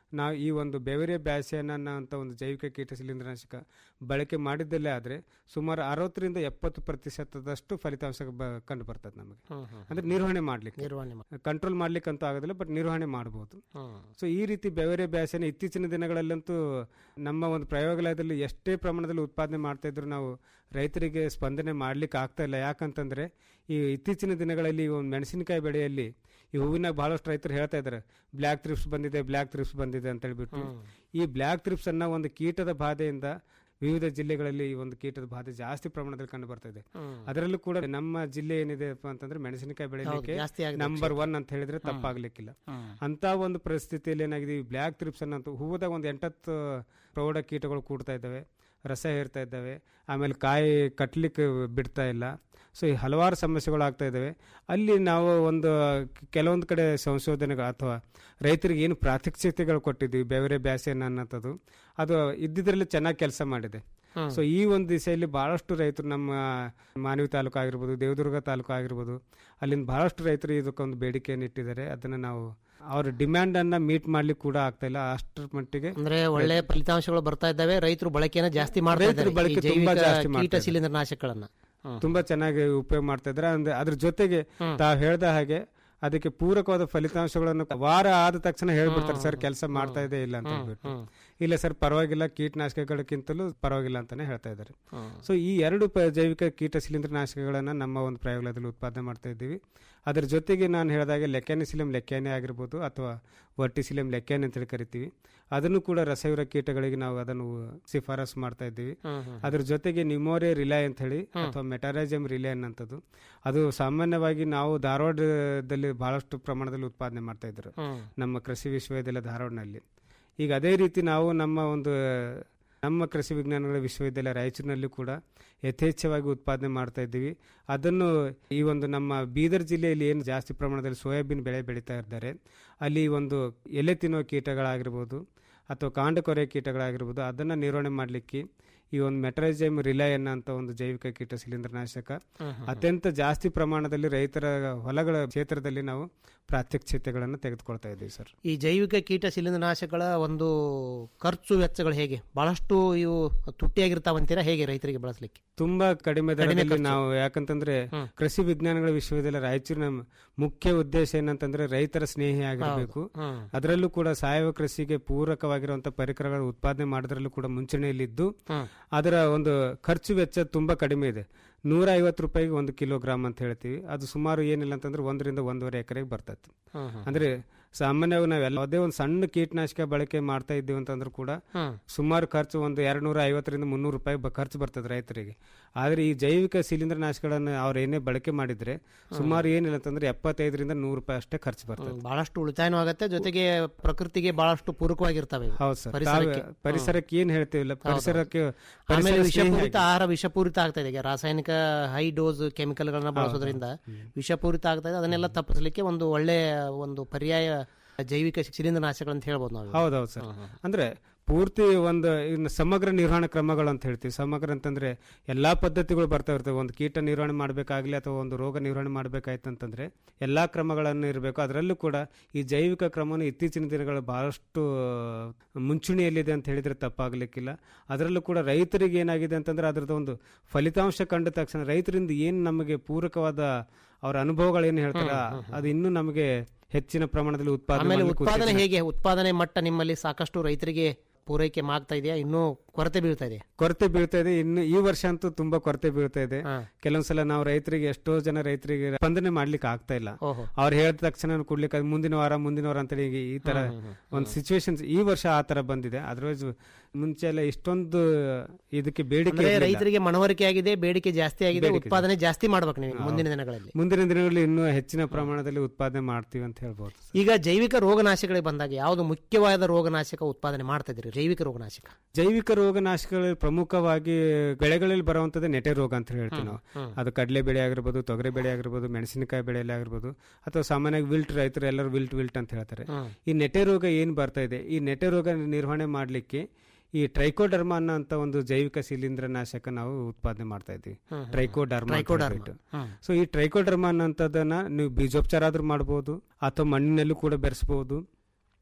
ನಾವು ಈ ಒಂದು ಬೆವರೆ ಬ್ಯಾಸಿಯನ್ನ ಅಂತ ಒಂದು ಜೈವಿಕ ಕೀಟ ಶಿಲೀಂಧ್ರನಾಶಕ ಬಳಕೆ ಮಾಡಿದ್ದಲ್ಲೇ ಆದರೆ ಸುಮಾರು ಅರವತ್ತರಿಂದ ಎಪ್ಪತ್ತು ಪ್ರತಿಶತದಷ್ಟು ಫಲಿತಾಂಶ ಬ ಕಂಡು ಬರ್ತದೆ ನಮಗೆ ಹ್ಮ್, ಹ್ಮ್, ಅಂದ್ರೆ ನಿರ್ವಹಣೆ ಮಾಡ್ಲಿಕ್ಕೆ ನಿರ್ವಹಣೆ ಕಂಟ್ರೋಲ್ ಮಾಡ್ಲಿಕ್ಕೆ ಅಂತೂ ಆಗೋದಿಲ್ಲ ಬಟ್ ನಿರ್ವಹಣೆ ಮಾಡಬಹುದು ಹ್ಮ್. ಸೊ ಈ ರೀತಿ ಬೆವರೆ ಬ್ಯಾಸನ ಇತ್ತೀಚಿನ ದಿನಗಳಲ್ಲಂತೂ ನಮ್ಮ ಒಂದು ಪ್ರಯೋಗಾಲಯದಲ್ಲಿ ಎಷ್ಟೇ ಪ್ರಮಾಣದಲ್ಲಿ ಉತ್ಪಾದನೆ ಮಾಡ್ತಾ ಇದ್ರು ನಾವು ರೈತರಿಗೆ ಸ್ಪಂದನೆ ಮಾಡ್ಲಿಕ್ಕೆ ಆಗ್ತಾ ಇಲ್ಲ ಯಾಕಂತಂದ್ರೆ ಈ ಇತ್ತೀಚಿನ ದಿನಗಳಲ್ಲಿ ಈ ಒಂದು ಮೆಣಸಿನಕಾಯಿ ಬೆಳೆಯಲ್ಲಿ ಈ ಹೂವಿನ ಬಹಳಷ್ಟು ರೈತರು ಹೇಳ್ತಾ ಇದ್ದಾರೆ ಬ್ಲ್ಯಾಕ್ ಥ್ರಿಪ್ಸ್ ಬಂದಿದೆ ಬ್ಲ್ಯಾಕ್ ಥ್ರಿಪ್ಸ್ ಬಂದಿದೆ ಅಂತ ಹೇಳ್ಬಿಟ್ಟು ಈ ಬ್ಲ್ಯಾಕ್ ಥ್ರಿಪ್ಸ್ ಅನ್ನ ಒಂದು ಕೀಟದ ಬಾಧೆಯಿಂದ ವಿವಿಧ ಜಿಲ್ಲೆಗಳಲ್ಲಿ ಈ ಒಂದು ಕೀಟದ ಬಾಧೆ ಜಾಸ್ತಿ ಪ್ರಮಾಣದಲ್ಲಿ ಕಂಡು ಬರ್ತಾ ಇದೆ ಹ್ಮ್. ಅದರಲ್ಲೂ ಕೂಡ ನಮ್ಮ ಜಿಲ್ಲೆ ಏನಿದೆ ಅಂತಂದ್ರೆ ಮೆಣಸಿನಕಾಯಿ ಬೆಳೆಯಲಿಕ್ಕೆ ಜಾಸ್ತಿ ಆಗಿದೆ ನಂಬರ್ ಒನ್ ಅಂತ ಹೇಳಿದ್ರೆ ತಪ್ಪಾಗ್ಲಿಕ್ಕಿಲ್ಲ ಹ್ಮ್. ಅಂತ ಒಂದು ಪರಿಸ್ಥಿತಿಯಲ್ಲಿ ಏನಾಗಿದೆ ಈ ಬ್ಲ್ಯಾಕ್ ಥ್ರಿಪ್ಸ್ ಅನ್ನಂತೂ ಹೂವದಾಗ ಒಂದು ಎಂಟತ್ತು ಪ್ರೌಢ ಕೀಟಗಳು ಕೂಡ್ತಾ ಇದ್ದಾವೆ ರಸ ಹೇರ್ತಾ ಇದ್ದಾವೆ ಆಮೇಲೆ ಕಾಯಿ ಕಟ್ಲಿಕ್ಕೆ ಬಿಡ್ತಾ ಇಲ್ಲ ಸೊ ಈ ಹಲವಾರು ಸಮಸ್ಯೆಗಳು ಆಗ್ತಾ ಇದ್ದಾವೆ ಅಲ್ಲಿ ನಾವು ಒಂದು ಕೆಲವೊಂದು ಕಡೆ ಸಂಶೋಧನೆಗಳು ಅಥವಾ ರೈತರಿಗೆ ಏನು ಪ್ರಾತ್ಯಕ್ಷಿತೆಗಳು ಕೊಟ್ಟಿದ್ವಿ ಬೆವರೆ ಬ್ಯಾಸೆನ ಅನ್ನೋಂಥದ್ದು ಅದು ಇದ್ದಿದ್ರಲ್ಲಿ ಚೆನ್ನಾಗಿ ಕೆಲಸ ಮಾಡಿದೆ ಹ್ಮ್. ಸೊ ಈ ಒಂದು ದಿಸೆಯಲ್ಲಿ ಬಹಳಷ್ಟು ರೈತರು ನಮ್ಮ ಮಾನವಿ ತಾಲೂಕು ಆಗಿರ್ಬೋದು ದೇವದುರ್ಗ ತಾಲೂಕು ಆಗಿರ್ಬೋದು ಅಲ್ಲಿಂದ ಬಹಳಷ್ಟು ರೈತರು ಇದಕ್ಕೊಂದು ಬೇಡಿಕೆಯನ್ನು ಇಟ್ಟಿದ್ದಾರೆ ಅದನ್ನು ನಾವು ಅವ್ರ ಡಿಮ್ಯಾಂಡ್ ಅನ್ನ ಮೀಟ್ ಮಾಡ್ಲಿಕ್ಕೆ ಕೂಡ ಆಗ್ತಾ ಇಲ್ಲ ಅಷ್ಟರ ಮಟ್ಟಿಗೆ ಅಂದ್ರೆ ಒಳ್ಳೆ ಫಲಿತಾಂಶಗಳು ಬರ್ತಾ ಇದ್ದಾವೆ ರೈತರು ಬಳಕೆನ ಜಾಸ್ತಿ ಮಾಡ್ತಾ ರೈತರು ಇದ್ದಾರೆ ಬಳಕೆ ಈ ತುಂಬಾ ಜೈವಿಕ ಜಾಸ್ತಿ ಮಾಡ್ತಾ ಕೀಟ ಇದ್ದಾರೆ. ಶಿಲೀಂಧ್ರನಾಶಕಗಳನ್ನ ಹ್ಮ್. ತುಂಬಾ ಚೆನ್ನಾಗಿ ಉಪಯೋಗ ಮಾಡ್ತಾ ಇದ್ದಾರೆ ಅಂದ್ರೆ ಅದ್ರ ಜೊತೆಗೆ ತಾವು ಹೇಳ್ದ ಹಾಗೆ ಅದಕ್ಕೆ ಪೂರಕವಾದ ಫಲಿತಾಂಶಗಳನ್ನು ವಾರ ಆದ ತಕ್ಷಣ ಹೇಳ್ಬಿಡ್ತಾರೆ ಸರ್ ಕೆಲಸ ಮಾಡ್ತಾ ಇದೆ ಇಲ್ಲ ಅಂತ ಹೇಳ್ಬಿಟ್ಟು ಇಲ್ಲ ಸರ್ ಪರವಾಗಿಲ್ಲ ಕೀಟನಾಶಕಗಳಕ್ಕಿಂತಲೂ ಪರವಾಗಿಲ್ಲ ಅಂತಾನೆ ಹೇಳ್ತಾ ಇದ್ದಾರೆ ಹ್ಮ್. ಸೊ ಈ ಎರಡು ಪ- ಜೈವಿಕ ಕೀಟ ಶಿಲೀಂಧ್ರನಾಶಕಗಳನ್ನ ನಮ್ಮ ಒಂದು ಪ್ರಯೋಗಾಲಯದಲ್ಲಿ ಉತ್ಪಾದನೆ ಮಾಡ್ತಾ ಇದ್ದೀವಿ ಅದರ ಜೊತೆಗೆ ನಾನು ಹೇಳಿದಾಗೆ ಲೆಕ್ಯಾನಿಸಿಲಂ ಲೆಕ್ಯಾನೆ ಆಗಿರ್ಬೋದು ಅಥವಾ ವರ್ಟಿಸಿಲಂ ಲೆಕ್ಯಾನೆ ಅಂತೇಳಿ ಕರಿತೀವಿ ಅದನ್ನು ಕೂಡ ರಸಯುರ ಕೀಟಗಳಿಗೆ ನಾವು ಅದನ್ನು ಶಿಫಾರಸು ಮಾಡ್ತಾ ಇದ್ದೀವಿ ಹ್ಮ್, ಹ್ಮ್. ಅದ್ರ ಜೊತೆಗೆ ನಿಮೋರೆ ರಿಲೈ ಅಂತ ಹೇಳಿ ಅಥವಾ ಮೆಟಾರೈಸಮ್ ರಿಲೈ ಅನ್ನೋಂಥದ್ದು ಅದು ಸಾಮಾನ್ಯವಾಗಿ ನಾವು ಧಾರವಾಡದಲ್ಲಿ ಬಹಳಷ್ಟು ಪ್ರಮಾಣದಲ್ಲಿ ಉತ್ಪಾದನೆ ಮಾಡ್ತಾ ಇದ್ರು ಹ್ಮ್. ನಮ್ಮ ಕೃಷಿ ವಿಶ್ವವಿದ್ಯಾಲಯ ಧಾರವಾಡನಲ್ಲಿ ಈಗ ಅದೇ ರೀತಿ ನಾವು ನಮ್ಮ ಒಂದು ನಮ್ಮ ಕೃಷಿ ವಿಜ್ಞಾನಗಳ ವಿಶ್ವವಿದ್ಯಾಲಯ ರಾಯಚೂರಿನಲ್ಲಿ ಕೂಡ ಯಥೇಚ್ಛವಾಗಿ ಉತ್ಪಾದನೆ ಮಾಡ್ತಾ ಇದ್ದೀವಿ ಅದನ್ನು ಈ ಒಂದು ನಮ್ಮ ಬೀದರ್ ಜಿಲ್ಲೆಯಲ್ಲಿ ಏನು ಜಾಸ್ತಿ ಪ್ರಮಾಣದಲ್ಲಿ ಸೋಯಾಬೀನ್ ಬೆಳೆ ಬೆಳೀತಾ ಇದ್ದಾರೆ ಅಲ್ಲಿ ಒಂದು ಎಲೆ ತಿನ್ನುವ ಕೀಟಗಳಾಗಿರ್ಬೋದು ಅಥವಾ ಕಾಂಡಕೊರೆ ಕೀಟಗಳಾಗಿರ್ಬೋದು ಅದನ್ನು ನಿರ್ವಹಣೆ ಮಾಡಲಿಕ್ಕೆ ಈ ಒಂದು ಮೆಟ್ರೈಸೈಮ್ ರಿಲೈ ಅನ್ನೋ ಒಂದು ಜೈವಿಕ ಕೀಟ ಶಿಲೀಂಧ್ರನಾಶಕ ಹ್ಮ್, ಹ್ಮ್. ಅತ್ಯಂತ ಜಾಸ್ತಿ ಪ್ರಮಾಣದಲ್ಲಿ ರೈತರ ಹೊಲಗಳ ಕ್ಷೇತ್ರದಲ್ಲಿ ನಾವು ಪ್ರಾತ್ಯಕ್ಷಿತೆಗಳನ್ನು ತೆಗೆದುಕೊಳ್ತಾ ಇದ್ದೀವಿ ಸರ್ ಈ ಜೈವಿಕ ಕೀಟ ಶಿಲೀಂಧ್ರನಾಶಕಗಳ ಒಂದು ಖರ್ಚು ವೆಚ್ಚಗಳು ಹೇಗೆ ಬಹಳಷ್ಟು ಇವು ತುಟ್ಟಿಯಾಗಿರ್ತಾವಂತೀರಾ ಹೇಗೆ ರೈತರಿಗೆ ಬಳಸಲಿಕ್ಕೆ ತುಂಬಾ ಕಡಿಮೆ ದರದಲ್ಲಿ ಖರ್ಚು. ನಾವು ಯಾಕಂತಂದ್ರೆ ಹ್ಮ್. ಕೃಷಿ ವಿಜ್ಞಾನಗಳ ವಿಶ್ವವಿದ್ಯಾಲಯ ರಾಯಚೂರಿನ ಮುಖ್ಯ ಉದ್ದೇಶ ಏನಂತಂದ್ರೆ ರೈತರ ಸ್ನೇಹಿ ಆಗಿರಬೇಕು ಹೌದು. ಹ್ಮ್. ಅದರಲ್ಲೂ ಕೂಡ ಸಾವಯವ ಕೃಷಿಗೆ ಪೂರಕವಾಗಿರುವಂತಹ ಪರಿಕರಗಳ ಉತ್ಪಾದನೆ ಮಾಡೋದ್ರಲ್ಲೂ ಕೂಡ ಮುಂಚೂಣಿಯಲ್ಲಿದ್ದು ಹ್ಮ್. ಅದರ ಒಂದು ಖರ್ಚು ವೆಚ್ಚ ತುಂಬಾ ಕಡಿಮೆ ಇದೆ ನೂರ ಐವತ್ತು ರೂಪಾಯಿಗೆ ಒಂದು ಕಿಲೋಗ್ರಾಮ್ ಅಂತ ಹೇಳ್ತೀವಿ ಅದು ಸುಮಾರು ಏನಿಲ್ಲ ಅಂತಂದ್ರೆ ಒಂದರಿಂದ ಒಂದೂವರೆ ಎಕರೆಗೆ ಬರ್ತದೆ ಹ್ಮ್, ಹ್ಮ್. ಅಂದ್ರೆ ಸಾಮಾನ್ಯವಾಗಿ ನಾವು ಯಾವುದೇ ಒಂದು ಸಣ್ಣ ಕೀಟನಾಶಕ ಬಳಕೆ ಮಾಡ್ತಾ ಇದ್ದೀವಿ ಅಂತಂದ್ರೂ ಕೂಡ ಹ್ಮ್. ಸುಮಾರು ಖರ್ಚು ಒಂದು ಎರಡು ನೂರ ಐವತ್ತರಿಂದ ಮುನ್ನೂರು ರೂಪಾಯಿ ಬ- ಖರ್ಚು ಬರ್ತದೆ ರೈತರಿಗೆ ಆದ್ರೆ ಈ ಜೈವಿಕ ಶಿಲೀಂಧ್ರನಾಶಕಗಳನ್ನು ಅವ್ರು ಏನೇ ಬಳಕೆ ಮಾಡಿದ್ರೆ ಸುಮಾರು ಏನಿಲ್ಲ ಅಂತಂದ್ರೆ ಎಪ್ಪತ್ತೈದರಿಂದ ನೂರು ರೂಪಾಯಿ ಅಷ್ಟೇ ಖರ್ಚು ಬರ್ತದೆ ಬಹಳಷ್ಟು ಉಳಿತಾಯನೂ ಆಗತ್ತೆ ಜೊತೆಗೆ ಪ್ರಕೃತಿಗೆ ಬಹಳಷ್ಟು ಪೂರಕವಾಗಿರ್ತವೆ ಇವು. ಹೌದು ಸರ್ ಪರಿಸರಕ್ಕೆ ತಾವೇ- ಪರಿಸರಕ್ಕೆ ಏನ್ ಹೇಳ್ತೀವಿಲ್ಲ ಹೌದು. ಪರಿಸರಕ್ಕೆ ಆಮೇಲೆ ಪರಿಸರ ವಿಷಪೂರಿತ ಸ್ನೇಹಿಯಾಗಿ. ಆಹಾರ ವಿಷಪೂರಿತ ಆಗ್ತಾ ಇದೆ ಈಗ ರಾಸಾಯನಿಕ ಹೈ ಡೋಸ್ ಕೆಮಿಕಲ್ಗಳನ್ನ ಬಳಸೋದ್ರಿಂದ ವಿಷಪೂರಿತ ಆಗ್ತಾ ಇದೆ ಅದನ್ನೆಲ್ಲ ತಪ್ಪಿಸಲಿಕ್ಕೆ ಒಂದು ಒಳ್ಳೆಯ ಒಂದು ಪರ್ಯಾಯ ಜೈವಿಕ ಶಿಲೀಂಧ್ರನಾಶಕಗಳು ಅಂತ ಹೇಳ್ಬೋದು ನಾವು ಹೌದೌದು ಸರ್ ಅಂದ್ರೆ ಪೂರ್ತಿ ಒಂದು ಇನ್ನು ಸಮಗ್ರ ನಿರ್ವಹಣಾ ಕ್ರಮಗಳು ಅಂತ ಹೇಳ್ತೀವಿ ಸಮಗ್ರ ಅಂತಂದ್ರೆ ಎಲ್ಲಾ ಪದ್ಧತಿಗಳು ಬರ್ತಾ ಇರ್ತವೆ ಒಂದು ಕೀಟ ನಿರ್ವಹಣೆ ಮಾಡಬೇಕಾಗ್ಲಿ ಅಥವಾ ಒಂದು ರೋಗ ನಿರ್ವಹಣೆ ಮಾಡಬೇಕಾಯ್ತು ಅಂತಂದ್ರೆ ಎಲ್ಲಾ ಕ್ರಮಗಳನ್ನು ಇರಬೇಕು ಅದರಲ್ಲೂ ಕೂಡ ಈ ಜೈವಿಕ ಕ್ರಮವನ್ನು ಇತ್ತೀಚಿನ ದಿನಗಳು ಬಹಳಷ್ಟು ಮುಂಚೂಣಿಯಲ್ಲಿದೆ ಅಂತ ಹೇಳಿದ್ರೆ ತಪ್ಪಾಗಲಿಕ್ಕಿಲ್ಲ ಅದರಲ್ಲೂ ಕೂಡ ರೈತರಿಗೆ ಏನಾಗಿದೆ ಅಂತಂದ್ರೆ ಅದರದ್ದು ಒಂದು ಫಲಿತಾಂಶ ಕಂಡ ತಕ್ಷಣ ರೈತರಿಂದ ಏನು ನಮಗೆ ಪೂರಕವಾದ ಅವರ ಅನುಭವಗಳು ಏನು ಹೇಳ್ತಾರ ಅದು ಇನ್ನೂ ನಮಗೆ ಹೆಚ್ಚಿನ ಪ್ರಮಾಣದಲ್ಲಿ ಉತ್ಪಾದನೆ ಆಮೇಲೆ ಮಾಡ್ಲಿಕ್ಕೆ ಉತ್ಪಾದನೆ ಉತ್ತೇಜನ- ಹೇಗೆ ಉತ್ಪಾದನೆ ಮಟ್ಟ ನಿಮ್ಮಲ್ಲಿ ಸಾಕಷ್ಟು ರೈತರಿಗೆ ಪೂರೈಕೆ ಆಗ್ತಾ ಇದೆಯಾ ಇನ್ನೂ ಕೊರತೆ ಬೀಳ್ತಾ ಇದೆ ಕೊರತೆ ಬೀಳ್ತಾ ಇದೆ ಇನ್ನು ಈ ವರ್ಷ ಅಂತೂ ತುಂಬಾ ಕೊರತೆ ಬೀಳ್ತಾ ಇದೆ ಕೆಲವೊಂದ್ಸಲ ನಾವು ರೈತರಿಗೆ ಎಷ್ಟೋ ಜನ ರೈತರಿಗೆ ಸ್ಪಂದನೆ ಮಾಡ್ಲಿಕ್ಕೆ ಆಗ್ತಾ ಇಲ್ಲ ಓಹೋ. ಅವ್ರು ಹೇಳಿದ ತಕ್ಷಣ ಕೊಡ್ಲಿಕ್ಕೆ ಅದು ಮುಂದಿನ ವಾರ ಮುಂದಿನ ವಾರ ಅಂತೇಳಿ ಈಗ ಈ ತರ ಹ್ಮ್, ಹ್ಮ್, ಒಂದು ಸಿಚುವೇಶನ್ ಈ ವರ್ಷ ಆ ತರ ಬಂದಿದೆ ಅದರ್ವೈಸ್ ಮುಂಚೆ ಎಲ್ಲ ಇಷ್ಟೊಂದು ಇದಕ್ಕೆ ಬೇಡಿಕೆ ಅಂದ್ರೆ ಇರ್ಲಿಲ್ಲ. ರೈತರಿಗೆ ಮನವರಿಕೆ ಆಗಿದೆ ಬೇಡಿಕೆ ಜಾಸ್ತಿ ಆಗಿದೆ ಬೇಡಿಕೆ ಉತ್ಪಾದನೆ ಜಾಸ್ತಿ ಮಾಡ್ಬೇಕು ನೀವು ಹೌದು. ಮುಂದಿನ ದಿನಗಳಲ್ಲಿ ಮುಂದಿನ ದಿನಗಳಲ್ಲಿ ಇನ್ನೂ ಹೆಚ್ಚಿನ ಪ್ರಮಾಣದಲ್ಲಿ ಉತ್ಪಾದನೆ ಮಾಡ್ತೀವಿ ಅಂತ ಹೇಳ್ಬೋದು ಈಗ ಜೈವಿಕ ರೋಗನಾಶಕಗಳಿಗೆ ಬಂದಾಗ ಯಾವುದು ಮುಖ್ಯವಾದ ರೋಗನಾಶಕ ಉತ್ಪಾದನೆ ಮಾಡ್ತಾ ಇದ್ದೀರಿ ಜೈವಿಕ ರೋಗನಾಶಕ ಜೈವಿಕ ರೋಗನಾಶಕಗಳಲ್ಲಿ ಪ್ರಮುಖವಾಗಿ ಬೆಳೆಗಳಲ್ಲಿ ಬರುವಂತದ್ದು ನೆಟೆ ರೋಗ ಅಂತ ಹೇಳ್ತೀವಿ ನಾವು ಹ್ಮ್. ಅದು ಕಡಲೆ ಬೆಳೆ ಆಗಿರ್ಬೋದು ತೊಗರಿ ಬೆಳೆ ಆಗಿರ್ಬೋದು ಮೆಣಸಿನಕಾಯಿ ಬೆಳೆಯಲ್ಲಿ ಆಗಿರ್ಬೋದು ಅಥವಾ ಸಾಮಾನ್ಯವಾಗಿ ವಿಲ್ಟ್ ರೈತರು ಎಲ್ಲರೂ ವಿಲ್ಟ್ ವಿಲ್ಟ್ ಅಂತ ಹೇಳ್ತಾರೆ ಹ್ಮ್. ಈ ನೆಟೆ ರೋಗ ಏನು ಬರ್ತಾ ಇದೆ ಈ ನೆಟೆ ರೋಗ ನಿರ್ವಹಣೆ ಮಾಡಲಿಕ್ಕೆ ಈ ಟ್ರೈಕೋಡರ್ಮ ಅನ್ನೋ ಒಂದು ಜೈವಿಕ ಶಿಲೀಂಧ್ರನಾಶಕ ನಾವು ಉತ್ಪಾದನೆ ಮಾಡ್ತಾ ಇದ್ದೀವಿ ಹ್ಮ್, ಹ್ಮ್. ಟ್ರೈಕೋಡರ್ಮ ಅಂತ ಟ್ರೈಕೋಡರ್ಮ. ಹೇಳ್ಬಿಟ್ಟು. ಹ್ಮ್. ಸೊ ಈ ಟ್ರೈಕೋಡರ್ಮ ಅನ್ನೋಂಥದ್ದನ್ನ ನೀವು ಬೀಜೋಪಚಾರ ಆದ್ರೂ ಮಾಡ್ಬೋದು ಅಥವಾ ಮಣ್ಣಿನಲ್ಲೂ ಕೂಡ ಬೆರೆಸಬಹುದು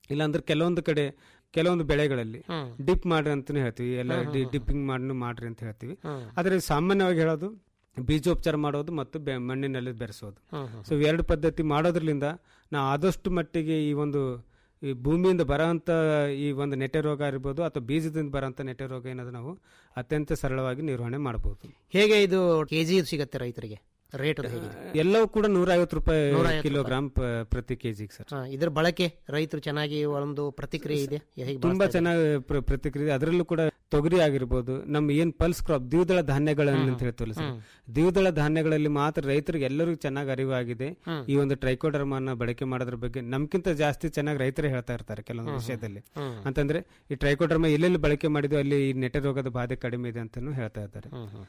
ಇಲ್ಲಾಂದ್ರೆ ಕೆಲವೊಂದು ಕಡೆ ಕೆಲವೊಂದು ಬೆಳೆಗಳಲ್ಲಿ ಹ್ಮ್. ಡಿಪ್ ಮಾಡ್ರಿ ಅಂತಾನೆ ಹೇಳ್ತೀವಿ ಎಲ್ಲ ಹ್ಮ್, ಹ್ಮ್, ಡಿಪ್ಪಿಂಗ್ ಮಾಡಿ ಮಾಡ್ರಿ ಅಂತ ಹೇಳ್ತೀವಿ ಹ್ಮ್. ಆದರೆ ಸಾಮಾನ್ಯವಾಗಿ ಹೇಳೋದು ಬೀಜೋಪಚಾರ ಮಾಡೋದು ಮತ್ತು ಬೆ- ಮಣ್ಣಿನಲ್ಲಿ ಬೆರೆಸೋದು ಹ್ಮ್, ಹ್ಮ್. ಸೊ ಎರಡು ಪದ್ಧತಿ ಮಾಡೋದ್ರಿಂದ ನಾವು ಆದಷ್ಟು ಮಟ್ಟಿಗೆ ಈ ಒಂದು ಈ ಭೂಮಿಯಿಂದ ಬರೋಂಥ ಈ ಒಂದು ನೆಟ್ಟೆ ರೋಗ ಇರ್ಬೋದು ಅಥವಾ ಬೀಜದಿಂದ ಬರೋಂಥ ನೆಟ್ಟೆ ರೋಗ ಏನಾದ್ರು ನಾವು ಅತ್ಯಂತ ಸರಳವಾಗಿ ನಿರ್ವಹಣೆ ಮಾಡ್ಬೋದು ಹೇಗೆ ಇದು ಕೆಜಿ ಸಿಗತ್ತೆ ರೈತರಿಗೆ ರೇಟ್ ಅದು ಹೇಗಿದೆ ಎಲ್ಲವೂ ಕೂಡ ನೂರ ಐವತ್ತು ರೂಪಾಯಿ 150 ಕಿಲೋಗ್ರಾಮ್ ಪ- ಪ್ರತಿ ಕೆಜಿಗೆ ಸರ್ ಹಾ, ಇದ್ರ ಬಳಕೆ ರೈತರು ಚೆನ್ನಾಗಿ ಒಂದು ಪ್ರತಿಕ್ರಿಯೆ ಇದೆ ಹೇಗೆ ತುಂಬಾ ಬಳಸ್ತಾ ಇದ್ದಾರೆ? ಚೆನ್ನಾಗಿ ಪ್ರ- ಪ್ರತಿಕ್ರಿಯೆ ಅದರಲ್ಲೂ ಕೂಡ ತೊಗರಿ ಆಗಿರ್ಬೋದು ನಮ್ಮ ಏನ್ ಪಲ್ಸ್ ಕ್ರಾಪ್ ದ್ವಿದಳ ಧಾನ್ಯಗಳನ್ನು ಅಂತ ಹೇಳ್ತೀವಲ್ಲ ಸರ್ ಹ್ಮ್. ದ್ವಿದಳ ಧಾನ್ಯಗಳಲ್ಲಿ ಮಾತ್ರ ರೈತರಿಗೆ ಎಲ್ಲರಿಗೂ ಚೆನ್ನಾಗಿ ಅರಿವಾಗಿದೆ ಹ್ಮ್. ಈ ಒಂದು ಟ್ರೈಕೋಡರ್ಮನ ಬಳಕೆ ಮಾಡೋದ್ರ ಬಗ್ಗೆ ನಮ್ಗಿಂತ ಜಾಸ್ತಿ ಚೆನ್ನಾಗಿ ರೈತರೇ ಹೇಳ್ತಾ ಇರ್ತಾರೆ ಕೆಲವೊಂದು ಹ್ಮ್, ವಿಷಯದಲ್ಲಿ ಹ್ಮ್. ಅಂತಂದ್ರೆ ಈ ಟ್ರೈಕೋಡರ್ಮ ಎಲ್ಲೆಲ್ಲಿ ಬಳಕೆ ಮಾಡಿದ್ವಿ ಅಲ್ಲಿ ಈ ನೆಟ್ಟೆ ರೋಗದ ಬಾಧೆ ಕಡಿಮೆ ಇದೆ ಅಂತಾನು ಹೇಳ್ತಾ ಇದ್ದಾರೆ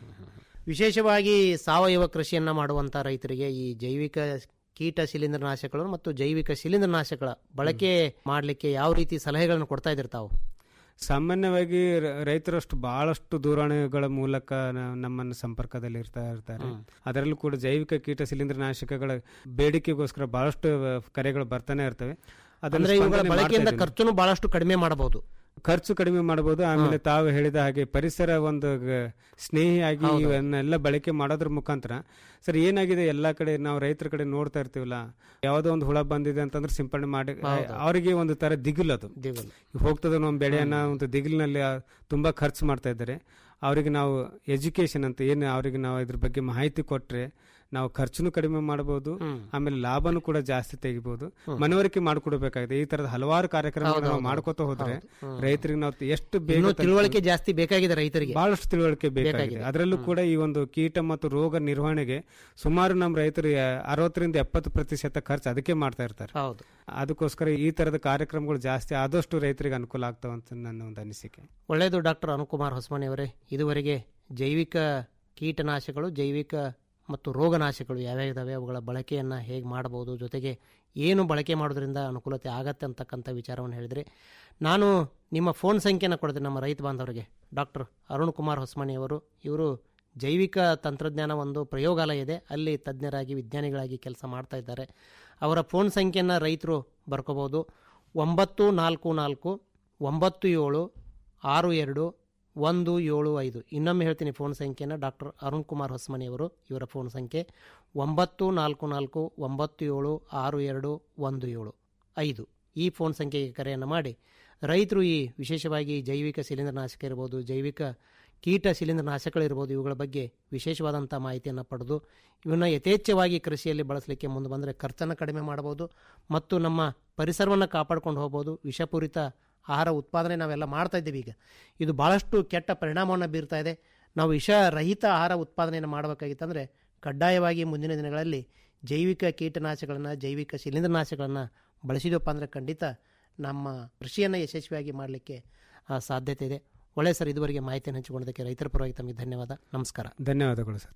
ವಿಶೇಷವಾಗಿ ಸಾವಯವ ಕೃಷಿಯನ್ನ ಮಾಡುವಂತ ರೈತರಿಗೆ ಈ ಜೈವಿಕ ಕೀಟ ಶಿಲೀಂಧ್ರನಾಶಕಗಳು ಮತ್ತು ಜೈವಿಕ ಶಿಲೀಂಧ್ರನಾಶಕಗಳ ಬಳಕೆ ಮಾಡಲಿಕ್ಕೆ ಯಾವ ರೀತಿ ಸಲಹೆಗಳನ್ನು ಕೊಡ್ತಾ ಇದ್ದೀರಿ ತಾವು ಸಾಮಾನ್ಯವಾಗಿ ರ- ರೈತರಷ್ಟು ಬಹಳಷ್ಟು ದೂರವಾಣಿಗಳ ಮೂಲಕ ನ- ನಮ್ಮನ್ನು ಸಂಪರ್ಕದಲ್ಲಿ ಇರ್ತಾ ಇರ್ತಾರೆ ಹ್ಮ್. ಅದರಲ್ಲೂ ಕೂಡ ಜೈವಿಕ ಕೀಟ ಶಿಲೀಂಧ್ರನಾಶಕಗಳ ಬೇಡಿಕೆಗೋಸ್ಕರ ಬಹಳಷ್ಟು ಅಹ್, ಕರೆಗಳು ಬರ್ತಾನೆ ಇರ್ತವೆ ಅದನ್ನ ಅಂದ್ರೆ ಇವುಗಳ ಸ್ಪಂದನೆ ಮಾಡ್ತಾ ಬಳಕೆಯಿಂದ ಇದ್ದೀನಿ. ಖರ್ಚುನು ಬಹಳಷ್ಟು ಕಡಿಮೆ ಮಾಡಬಹುದು ಖರ್ಚು ಕಡಿಮೆ ಮಾಡಬಹುದು ಆಮೇಲೆ ತಾವು ಹೇಳಿದ ಹಾಗೆ ಪರಿಸರ ಒಂದು ಗ- ಸ್ನೇಹಿಯಾಗಿ ಹೌದು. ಇವನ್ನೆಲ್ಲ ಬಳಕೆ ಮಾಡೋದ್ರ ಮುಖಾಂತರ ಸರ್ ಏನಾಗಿದೆ ಎಲ್ಲಾ ಕಡೆ ನಾವು ರೈತರ ಕಡೆ ನೋಡ್ತಾ ಇರ್ತೀವಲ್ಲ ಯಾವುದೋ ಒಂದು ಹುಳ ಬಂದಿದೆ ಅಂತಂದ್ರೆ ಸಿಂಪಡಣೆ ಮಾಡಿ ಹೌದು. ಅವರಿಗೆ ಒಂದು ತರ ದಿಗಿಲ್ ಅದು ದಿಗಿಲ್. ಹೋಗ್ತದ ನಮ್ಮ ಬೆಳೆಯನ್ನ ಒಂದು ದಿಗಿಲಿನಲ್ಲಿ ಆ, ತುಂಬಾ ಖರ್ಚು ಮಾಡ್ತಾ ಇದ್ದಾರೆ ಅವರಿಗೆ ನಾವು ಎಜುಕೇಶನ್ ಅಂತ ಏನು ಅವರಿಗೆ ನಾವು ಇದ್ರ ಬಗ್ಗೆ ಮಾಹಿತಿ ಕೊಟ್ರೆ ನಾವು ಖರ್ಚುನು ಕಡಿಮೆ ಮಾಡಬಹುದು ಆಮೇಲೆ ಲಾಭನೂ ಕೂಡ ಜಾಸ್ತಿ ತೆಗಿಬಹುದು ಮನವರಿಕೆ ಮಾಡ್ಕೊಡ್ಬೇಕಾಗಿದೆ ಈ ತರದ ಹಲವಾರು ಕಾರ್ಯಕ್ರಮಗಳು ಹೌದು, ನಾವು ಹೌದು, ಮಾಡ್ಕೋತ ಹೋದ್ರೆ ಹೌದು. ಹ್ಮ್. ರೈತರಿಗೆ ನಾವು ಎಷ್ಟು ಬೇಗ ಇನ್ನೂ ತಲುಪ- ತಿಳುವಳಿಕೆ ಜಾಸ್ತಿ ಬೇಕಾಗಿದೆ ರೈತರಿಗೆ ಬಹಳಷ್ಟು ತಿಳುವಳಿಕೆ ಬೇಕಾಗಿದೆ ಬೇಕಾಗಿದೆ. ಅದರಲ್ಲೂ ಕೂಡ ಈ ಒಂದು ಕೀಟ ಮತ್ತು ರೋಗ ನಿರ್ವಹಣೆಗೆ ಸುಮಾರು ನಮ್ಮ ರೈತರು ಯ- ಅರವತ್ತರಿಂದ ಎಪ್ಪತ್ತು ಪ್ರತಿಶತ ಖರ್ಚು ಅದಕ್ಕೆ ಮಾಡ್ತಾ ಇರ್ತಾರೆ ಹೌದು ಅದಕ್ಕೋಸ್ಕರ ಈ ತರದ ಕಾರ್ಯಕ್ರಮಗಳು ಜಾಸ್ತಿ ಆದಷ್ಟು ರೈತರಿಗೆ ಅನುಕೂಲ ಆಗ್ತಾವಂತ ನನ್ನ ಒಂದು ಅನಿಸಿಕೆ ಒಳ್ಳೆಯದು ಡಾಕ್ಟರ್ ಅನುಕುಮಾರ್ ಹೊಸಮನಿ ಅವರೇ ಇದುವರೆಗೆ ಜೈವಿಕ ಕೀಟನಾಶಕಗಳು ಜೈವಿಕ ಮತ್ತು ರೋಗನಾಶಕಗಳು ಯಾವ್ಯಾವ ಇದಾವೆ ಅವುಗಳ ಬಳಕೆಯನ್ನು ಹೇಗೆ ಮಾಡಬಹುದು ಜೊತೆಗೆ ಏನು ಬಳಕೆ ಮಾಡೋದ್ರಿಂದ ಅನುಕೂಲತೆ ಆಗತ್ತೆ ಅಂತಕ್ಕಂಥ ವಿಚಾರವನ್ನು ಹೇಳಿದರೆ ನಾನು ನಿಮ್ಮ ಫೋನ್ ಸಂಖ್ಯೆನ ಕೊಡ್ತೀನಿ ನಮ್ಮ ರೈತ ಬಾಂಧವರಿಗೆ ಡಾಕ್ಟರ್ ಅರುಣ್ ಕುಮಾರ್ ಹೊಸಮನಿ ಅವರು ಇವರು ಜೈವಿಕ ತಂತ್ರಜ್ಞಾನ ಒಂದು ಪ್ರಯೋಗಾಲಯ ಇದೆ ಅಲ್ಲಿ ತಜ್ಞರಾಗಿ ವಿಜ್ಞಾನಿಗಳಾಗಿ ಕೆಲಸ ಮಾಡ್ತಾ ಇದ್ದಾರೆ ಅವರ ಫೋನ್ ಸಂಖ್ಯೆಯನ್ನು ರೈತರು ಬರ್ಕೋಬೋದು ಒಂಬತ್ತು ನಾಲ್ಕು ನಾಲ್ಕು ಒಂಬತ್ತು ಏಳು ಆರು ಎರಡು ಒಂದು ಏಳು ಐದು ಇನ್ನೊಮ್ಮೆ ಹೇಳ್ತೀನಿ ಫೋನ್ ಸಂಖ್ಯೆನ ಡಾಕ್ಟರ್ ಅರುಣ್ ಕುಮಾರ್ ಹೊಸಮನಿ ಅವರು ಇವರ ಫೋನ್ ಸಂಖ್ಯೆ ಒಂಬತ್ತು ನಾಲ್ಕು ನಾಲ್ಕು ಒಂಬತ್ತು ಏಳು ಆರು ಎರಡು ಒಂದು ಏಳು ಐದು ಈ ಫೋನ್ ಸಂಖ್ಯೆಗೆ ಕರೆಯನ್ನು ಮಾಡಿ ರೈತರು ಈ ವಿಶೇಷವಾಗಿ ಜೈವಿಕ ಶಿಲೀಂಧ್ರನಾಶಕ ಇರ್ಬೋದು ಜೈವಿಕ ಕೀಟ ಶಿಲೀಂಧ್ರನಾಶಕಗಳಿರ್ಬೋದು ಇವುಗಳ ಬಗ್ಗೆ ವಿಶೇಷವಾದಂಥ ಮಾಹಿತಿಯನ್ನು ಪಡೆದು ಇವನ್ನ ಯಥೇಚ್ಛವಾಗಿ ಕೃಷಿಯಲ್ಲಿ ಬಳಸಲಿಕ್ಕೆ ಮುಂದೆ ಬಂದರೆ ಖರ್ಚನ್ನು ಕಡಿಮೆ ಮಾಡಬಹುದು ಮತ್ತು ನಮ್ಮ ಪರಿಸರವನ್ನು ಕಾಪಾಡ್ಕೊಂಡು ಹೋಗ್ಬೋದು ವಿಷಪೂರಿತ ಆಹಾರ ಉತ್ಪಾದನೆ ನಾವೆಲ್ಲ ಮಾಡ್ತಾ ಇದ್ದೀವಿ ಈಗ ಇದು ಭಾಳಷ್ಟು ಕೆಟ್ಟ ಪರಿಣಾಮವನ್ನು ಬೀರ್ತಾ ಇದೆ ನಾವು ವಿಷರಹಿತ ಆಹಾರ ಉತ್ಪಾದನೆಯನ್ನು ಮಾಡಬೇಕಾಗಿತ್ತಂದರೆ ಕಡ್ಡಾಯವಾಗಿ ಮುಂದಿನ ದಿನಗಳಲ್ಲಿ ಜೈವಿಕ ಕೀಟನಾಶಕಗಳನ್ನು ಜೈವಿಕ ಶಿಲೀಂಧ್ರನಾಶಕಗಳನ್ನು ಬಳಸಿದಪ್ಪ ಅಂದರೆ ಖಂಡಿತ ನಮ್ಮ ಕೃಷಿಯನ್ನು ಯಶಸ್ವಿಯಾಗಿ ಮಾಡಲಿಕ್ಕೆ ಆ, ಸಾಧ್ಯತೆ ಇದೆ ಒಳ್ಳೆ ಸರ್ ಇದುವರೆಗೆ ಮಾಹಿತಿಯನ್ನು ಹಂಚಿಕೊಂಡದಕ್ಕೆ ರೈತರ ಪರವಾಗಿ ತಮಗೆ ಧನ್ಯವಾದ ನಮಸ್ಕಾರ ಧನ್ಯವಾದಗಳು ಸರ್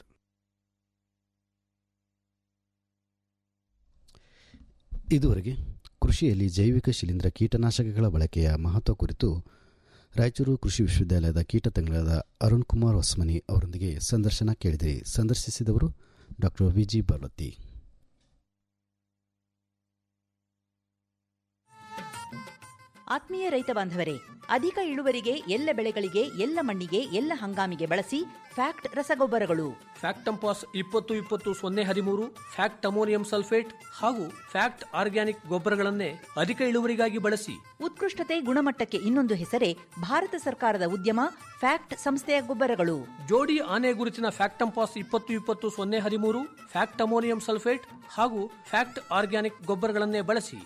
ಇದುವರೆಗೆ ಕೃಷಿಯಲ್ಲಿ ಜೈವಿಕ ಶಿಲೀಂಧ್ರ ಕೀಟನಾಶಕಗಳ ಬಳಕೆಯ ಮಹತ್ವ ಕುರಿತು ರಾಯಚೂರು ಕೃಷಿ ವಿಶ್ವವಿದ್ಯಾಲಯದ ಕೀಟ ತಜ್ಞರಾದ ಅರುಣ್ ಕುಮಾರ್ ಹೊಸ್ಮನಿ ಅವರೊಂದಿಗೆ ಸಂದರ್ಶನ ಕೇಳಿದಿರಿ ಸಂದರ್ಶಿಸಿದವರು ಡಾಕ್ಟರ್ ವಿಜಿ ಬರ್ವತ್ತಿ ಆತ್ಮೀಯ ರೈತ ಬಾಂಧವರೇ ಅಧಿಕ ಇಳುವರಿಗೆ ಎಲ್ಲ ಬೆಳೆಗಳಿಗೆ ಎಲ್ಲ ಮಣ್ಣಿಗೆ ಎಲ್ಲ ಹಂಗಾಮಿಗೆ ಬಳಸಿ ಫ್ಯಾಕ್ಟ್ ರಸಗೊಬ್ಬರಗಳು ಫ್ಯಾಕ್ಟಂಪಾಸ್ ಇಪ್ಪತ್ತು ಇಪ್ಪತ್ತು ಸೊನ್ನೆ ಹದಿಮೂರು ಫ್ಯಾಕ್ಟ್ ಅಮೋನಿಯಂ ಸಲ್ಫೇಟ್ ಹಾಗೂ ಫ್ಯಾಕ್ಟ್ ಆರ್ಗ್ಯಾನಿಕ್ ಗೊಬ್ಬರಗಳನ್ನೇ ಅಧಿಕ ಇಳುವರಿಗಾಗಿ ಬಳಸಿ ಉತ್ಕೃಷ್ಟತೆ ಗುಣಮಟ್ಟಕ್ಕೆ ಇನ್ನೊಂದು ಹೆಸರೇ ಭಾರತ ಸರ್ಕಾರದ ಉದ್ಯಮ ಫ್ಯಾಕ್ಟ್ ಸಂಸ್ಥೆಯ ಗೊಬ್ಬರಗಳು ಜೋಡಿ ಆನೆ ಗುರುತಿನ ಫ್ಯಾಕ್ಟಂಪಾಸ್ ಇಪ್ಪತ್ತು ಇಪ್ಪತ್ತು ಸೊನ್ನೆ ಹದಿಮೂರು ಫ್ಯಾಕ್ಟ್ ಅಮೋನಿಯಂ ಸಲ್ಫೇಟ್ ಹಾಗೂ ಫ್ಯಾಕ್ಟ್ ಆರ್ಗ್ಯಾನಿಕ್ ಗೊಬ್ಬರಗಳನ್ನೇ ಬಳಸಿ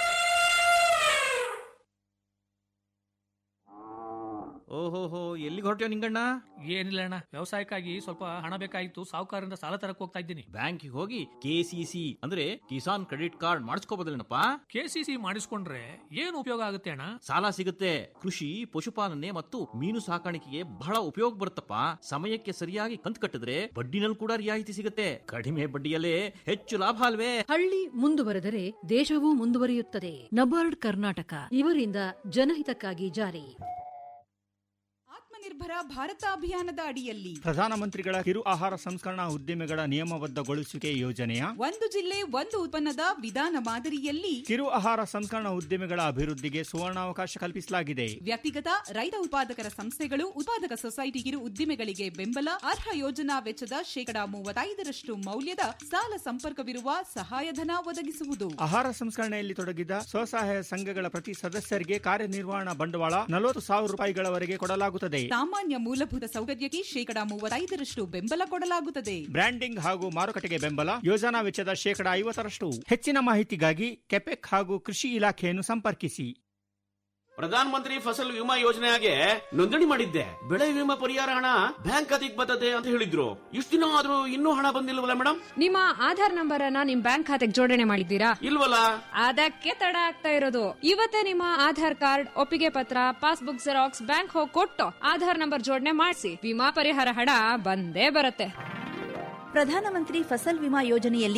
ಓಹೋಹೋ ಎಲ್ಲಿಗೆ ಹೊರಟ್ಯೋ ನಿಂಗಣ್ಣ ಏನಿಲ್ಲ ಅಣ್ಣ ವ್ಯವಸಾಯಕ್ಕಾಗಿ ಸ್ವಲ್ಪ ಹಣ ಬೇಕಾಗಿತ್ತು ಸಾಹುಕಾರರಿಂದ ಸಾಲ ತರಕ್ ಹೋಗ್ತಾ ಇದ್ದೀನಿ ಬ್ಯಾಂಕಿಗೆ ಹೋಗಿ ಕೆಸಿಸಿ ಅಂದ್ರೆ ಕಿಸಾನ್ ಕ್ರೆಡಿಟ್ ಕಾರ್ಡ್ ಮಾಡಿಸ್ಕೋಬೋದಲ್ಲೇನಪ್ಪ ಕೆಸಿಸಿ ಮಾಡಿಸ್ಕೊಂಡ್ರೆ ಏನು ಉಪಯೋಗ ಆಗುತ್ತೆ ಅಣ್ಣ ಸಾಲ ಸಿಗುತ್ತೆ ಕೃಷಿ ಪಶುಪಾಲನೆ ಮತ್ತು ಮೀನು ಸಾಕಾಣಿಕೆಗೆ ಬಹಳ ಉಪಯೋಗ ಬರುತ್ತಪ್ಪ ಸಮಯಕ್ಕೆ ಸರಿಯಾಗಿ ಕಂತು ಕಟ್ಟಿದ್ರೆ ಬಡ್ಡಿನಲ್ಲಿ ಕೂಡ ರಿಯಾಯಿತಿ ಸಿಗುತ್ತೆ ಕಡಿಮೆ ಬಡ್ಡಿಯಲ್ಲೇ ಹೆಚ್ಚು ಲಾಭ ಅಲ್ವೇ ಹಳ್ಳಿ ಮುಂದುವರೆದರೆ ದೇಶವೂ ಮುಂದುವರಿಯುತ್ತದೆ ನಬಾರ್ಡ್ ಕರ್ನಾಟಕ ಇವರಿಂದ ಜನಹಿತಕ್ಕಾಗಿ ಜಾರಿ ಆತ್ಮನಿರ್ಭರ ಭಾರತ ಅಭಿಯಾನದ ಅಡಿಯಲ್ಲಿ ಪ್ರಧಾನಮಂತ್ರಿಗಳ ಕಿರು ಆಹಾರ ಸಂಸ್ಕರಣಾ ಉದ್ದಿಮೆಗಳ ನಿಯಮಬದ್ಧಗೊಳಿಸುವಿಕೆ ಯೋಜನೆಯ ಒಂದು ಜಿಲ್ಲೆ ಒಂದು ಉತ್ಪನ್ನದ ವಿಧಾನ ಮಾದರಿಯಲ್ಲಿ ಕಿರು ಆಹಾರ ಸಂಸ್ಕರಣಾ ಉದ್ದಿಮೆಗಳ ಅಭಿವೃದ್ಧಿಗೆ ಸುವರ್ಣಾವಕಾಶ ಕಲ್ಪಿಸಲಾಗಿದೆ ವ್ಯಕ್ತಿಗತ ರೈತ ಉತ್ಪಾದಕರ ಸಂಸ್ಥೆಗಳು ಉತ್ಪಾದಕ ಸೊಸೈಟಿ ಕಿರು ಉದ್ದಿಮೆಗಳಿಗೆ ಬೆಂಬಲ ಅರ್ಹ ಯೋಜನಾ ವೆಚ್ಚದ ಶೇಕಡಾ ಮೂವತ್ತೈದರಷ್ಟು ಮೌಲ್ಯದ ಸಾಲ ಸಂಪರ್ಕವಿರುವ ಸಹಾಯಧನ ಒದಗಿಸುವುದು ಆಹಾರ ಸಂಸ್ಕರಣೆಯಲ್ಲಿ ತೊಡಗಿದ ಸ್ವಸಹಾಯ ಸಂಘಗಳ ಪ್ರತಿ ಸದಸ್ಯರಿಗೆ ಕಾರ್ಯನಿರ್ವಹಣಾ ಬಂಡವಾಳ ನಲವತ್ತು ಸಾವಿರ ರೂಪಾಯಿಗಳವರೆಗೆ ಕೊಡಲಾಗುತ್ತದೆ ಸಾಮಾನ್ಯ ಮೂಲಭೂತ ಸೌಕರ್ಯಕ್ಕೆ ಶೇಕಡಾ ಮೂವತ್ತೈದರಷ್ಟು ಬೆಂಬಲ ಕೊಡಲಾಗುತ್ತದೆ ಬ್ರ್ಯಾಂಡಿಂಗ್ ಹಾಗೂ ಮಾರುಕಟ್ಟೆಗೆ ಬೆಂಬಲ ಯೋಜನಾ ವೆಚ್ಚದ ಶೇಕಡಾ ಐವತ್ತರಷ್ಟು ಹೆಚ್ಚಿನ ಮಾಹಿತಿಗಾಗಿ ಕೆಪೆಕ್ ಹಾಗೂ ಕೃಷಿ ಇಲಾಖೆಯನ್ನು ಸಂಪರ್ಕಿಸಿ ಪ್ರಧಾನ ಮಂತ್ರಿ ಫಸಲ್ ವಿಮಾ ಯೋಜನೆಗೆ ನೋಂದಣಿ ಮಾಡಿದ್ದೆ ಬೆಳೆ ವಿಮಾ ಪರಿಹಾರ ಹಣ ಬ್ಯಾಂಕ್ ಖಾತೆಗೆ ಬರ್ತದೆ ಅಂತ ಹೇಳಿದ್ರು ಇಷ್ಟು ದಿನ ಆದ್ರೂ ಇನ್ನೂ ಹಣ ಬಂದಿಲ್ವಲ್ಲ ಮೇಡಮ್ ನಿಮ್ಮ ಆಧಾರ್ ನಂಬರ್ ಅನ್ನ ನಿಮ್ ಬ್ಯಾಂಕ್ ಖಾತೆಗೆ ಜೋಡಣೆ ಮಾಡಿದ್ದೀರಾ ಇಲ್ವಲ್ಲ ಅದಕ್ಕೆ ತಡ ಆಗ್ತಾ ಇರೋದು ಇವತ್ತೇ ನಿಮ್ಮ ಆಧಾರ್ ಕಾರ್ಡ್ ಒಪ್ಪಿಗೆ ಪತ್ರ ಪಾಸ್ಬುಕ್ ಜೆರಾಕ್ಸ್ ಬ್ಯಾಂಕ್ ಹೋಗಿ ಕೊಟ್ಟು ಆಧಾರ್ ನಂಬರ್ ಜೋಡಣೆ ಮಾಡಿಸಿ ವಿಮಾ ಪರಿಹಾರ ಹಣ ಬಂದೇ ಬರುತ್ತೆ ಪ್ರಧಾನಮಂತ್ರಿ ಫಸಲ್ ವಿಮಾ ಯೋಜನೆಯಲ್ಲಿ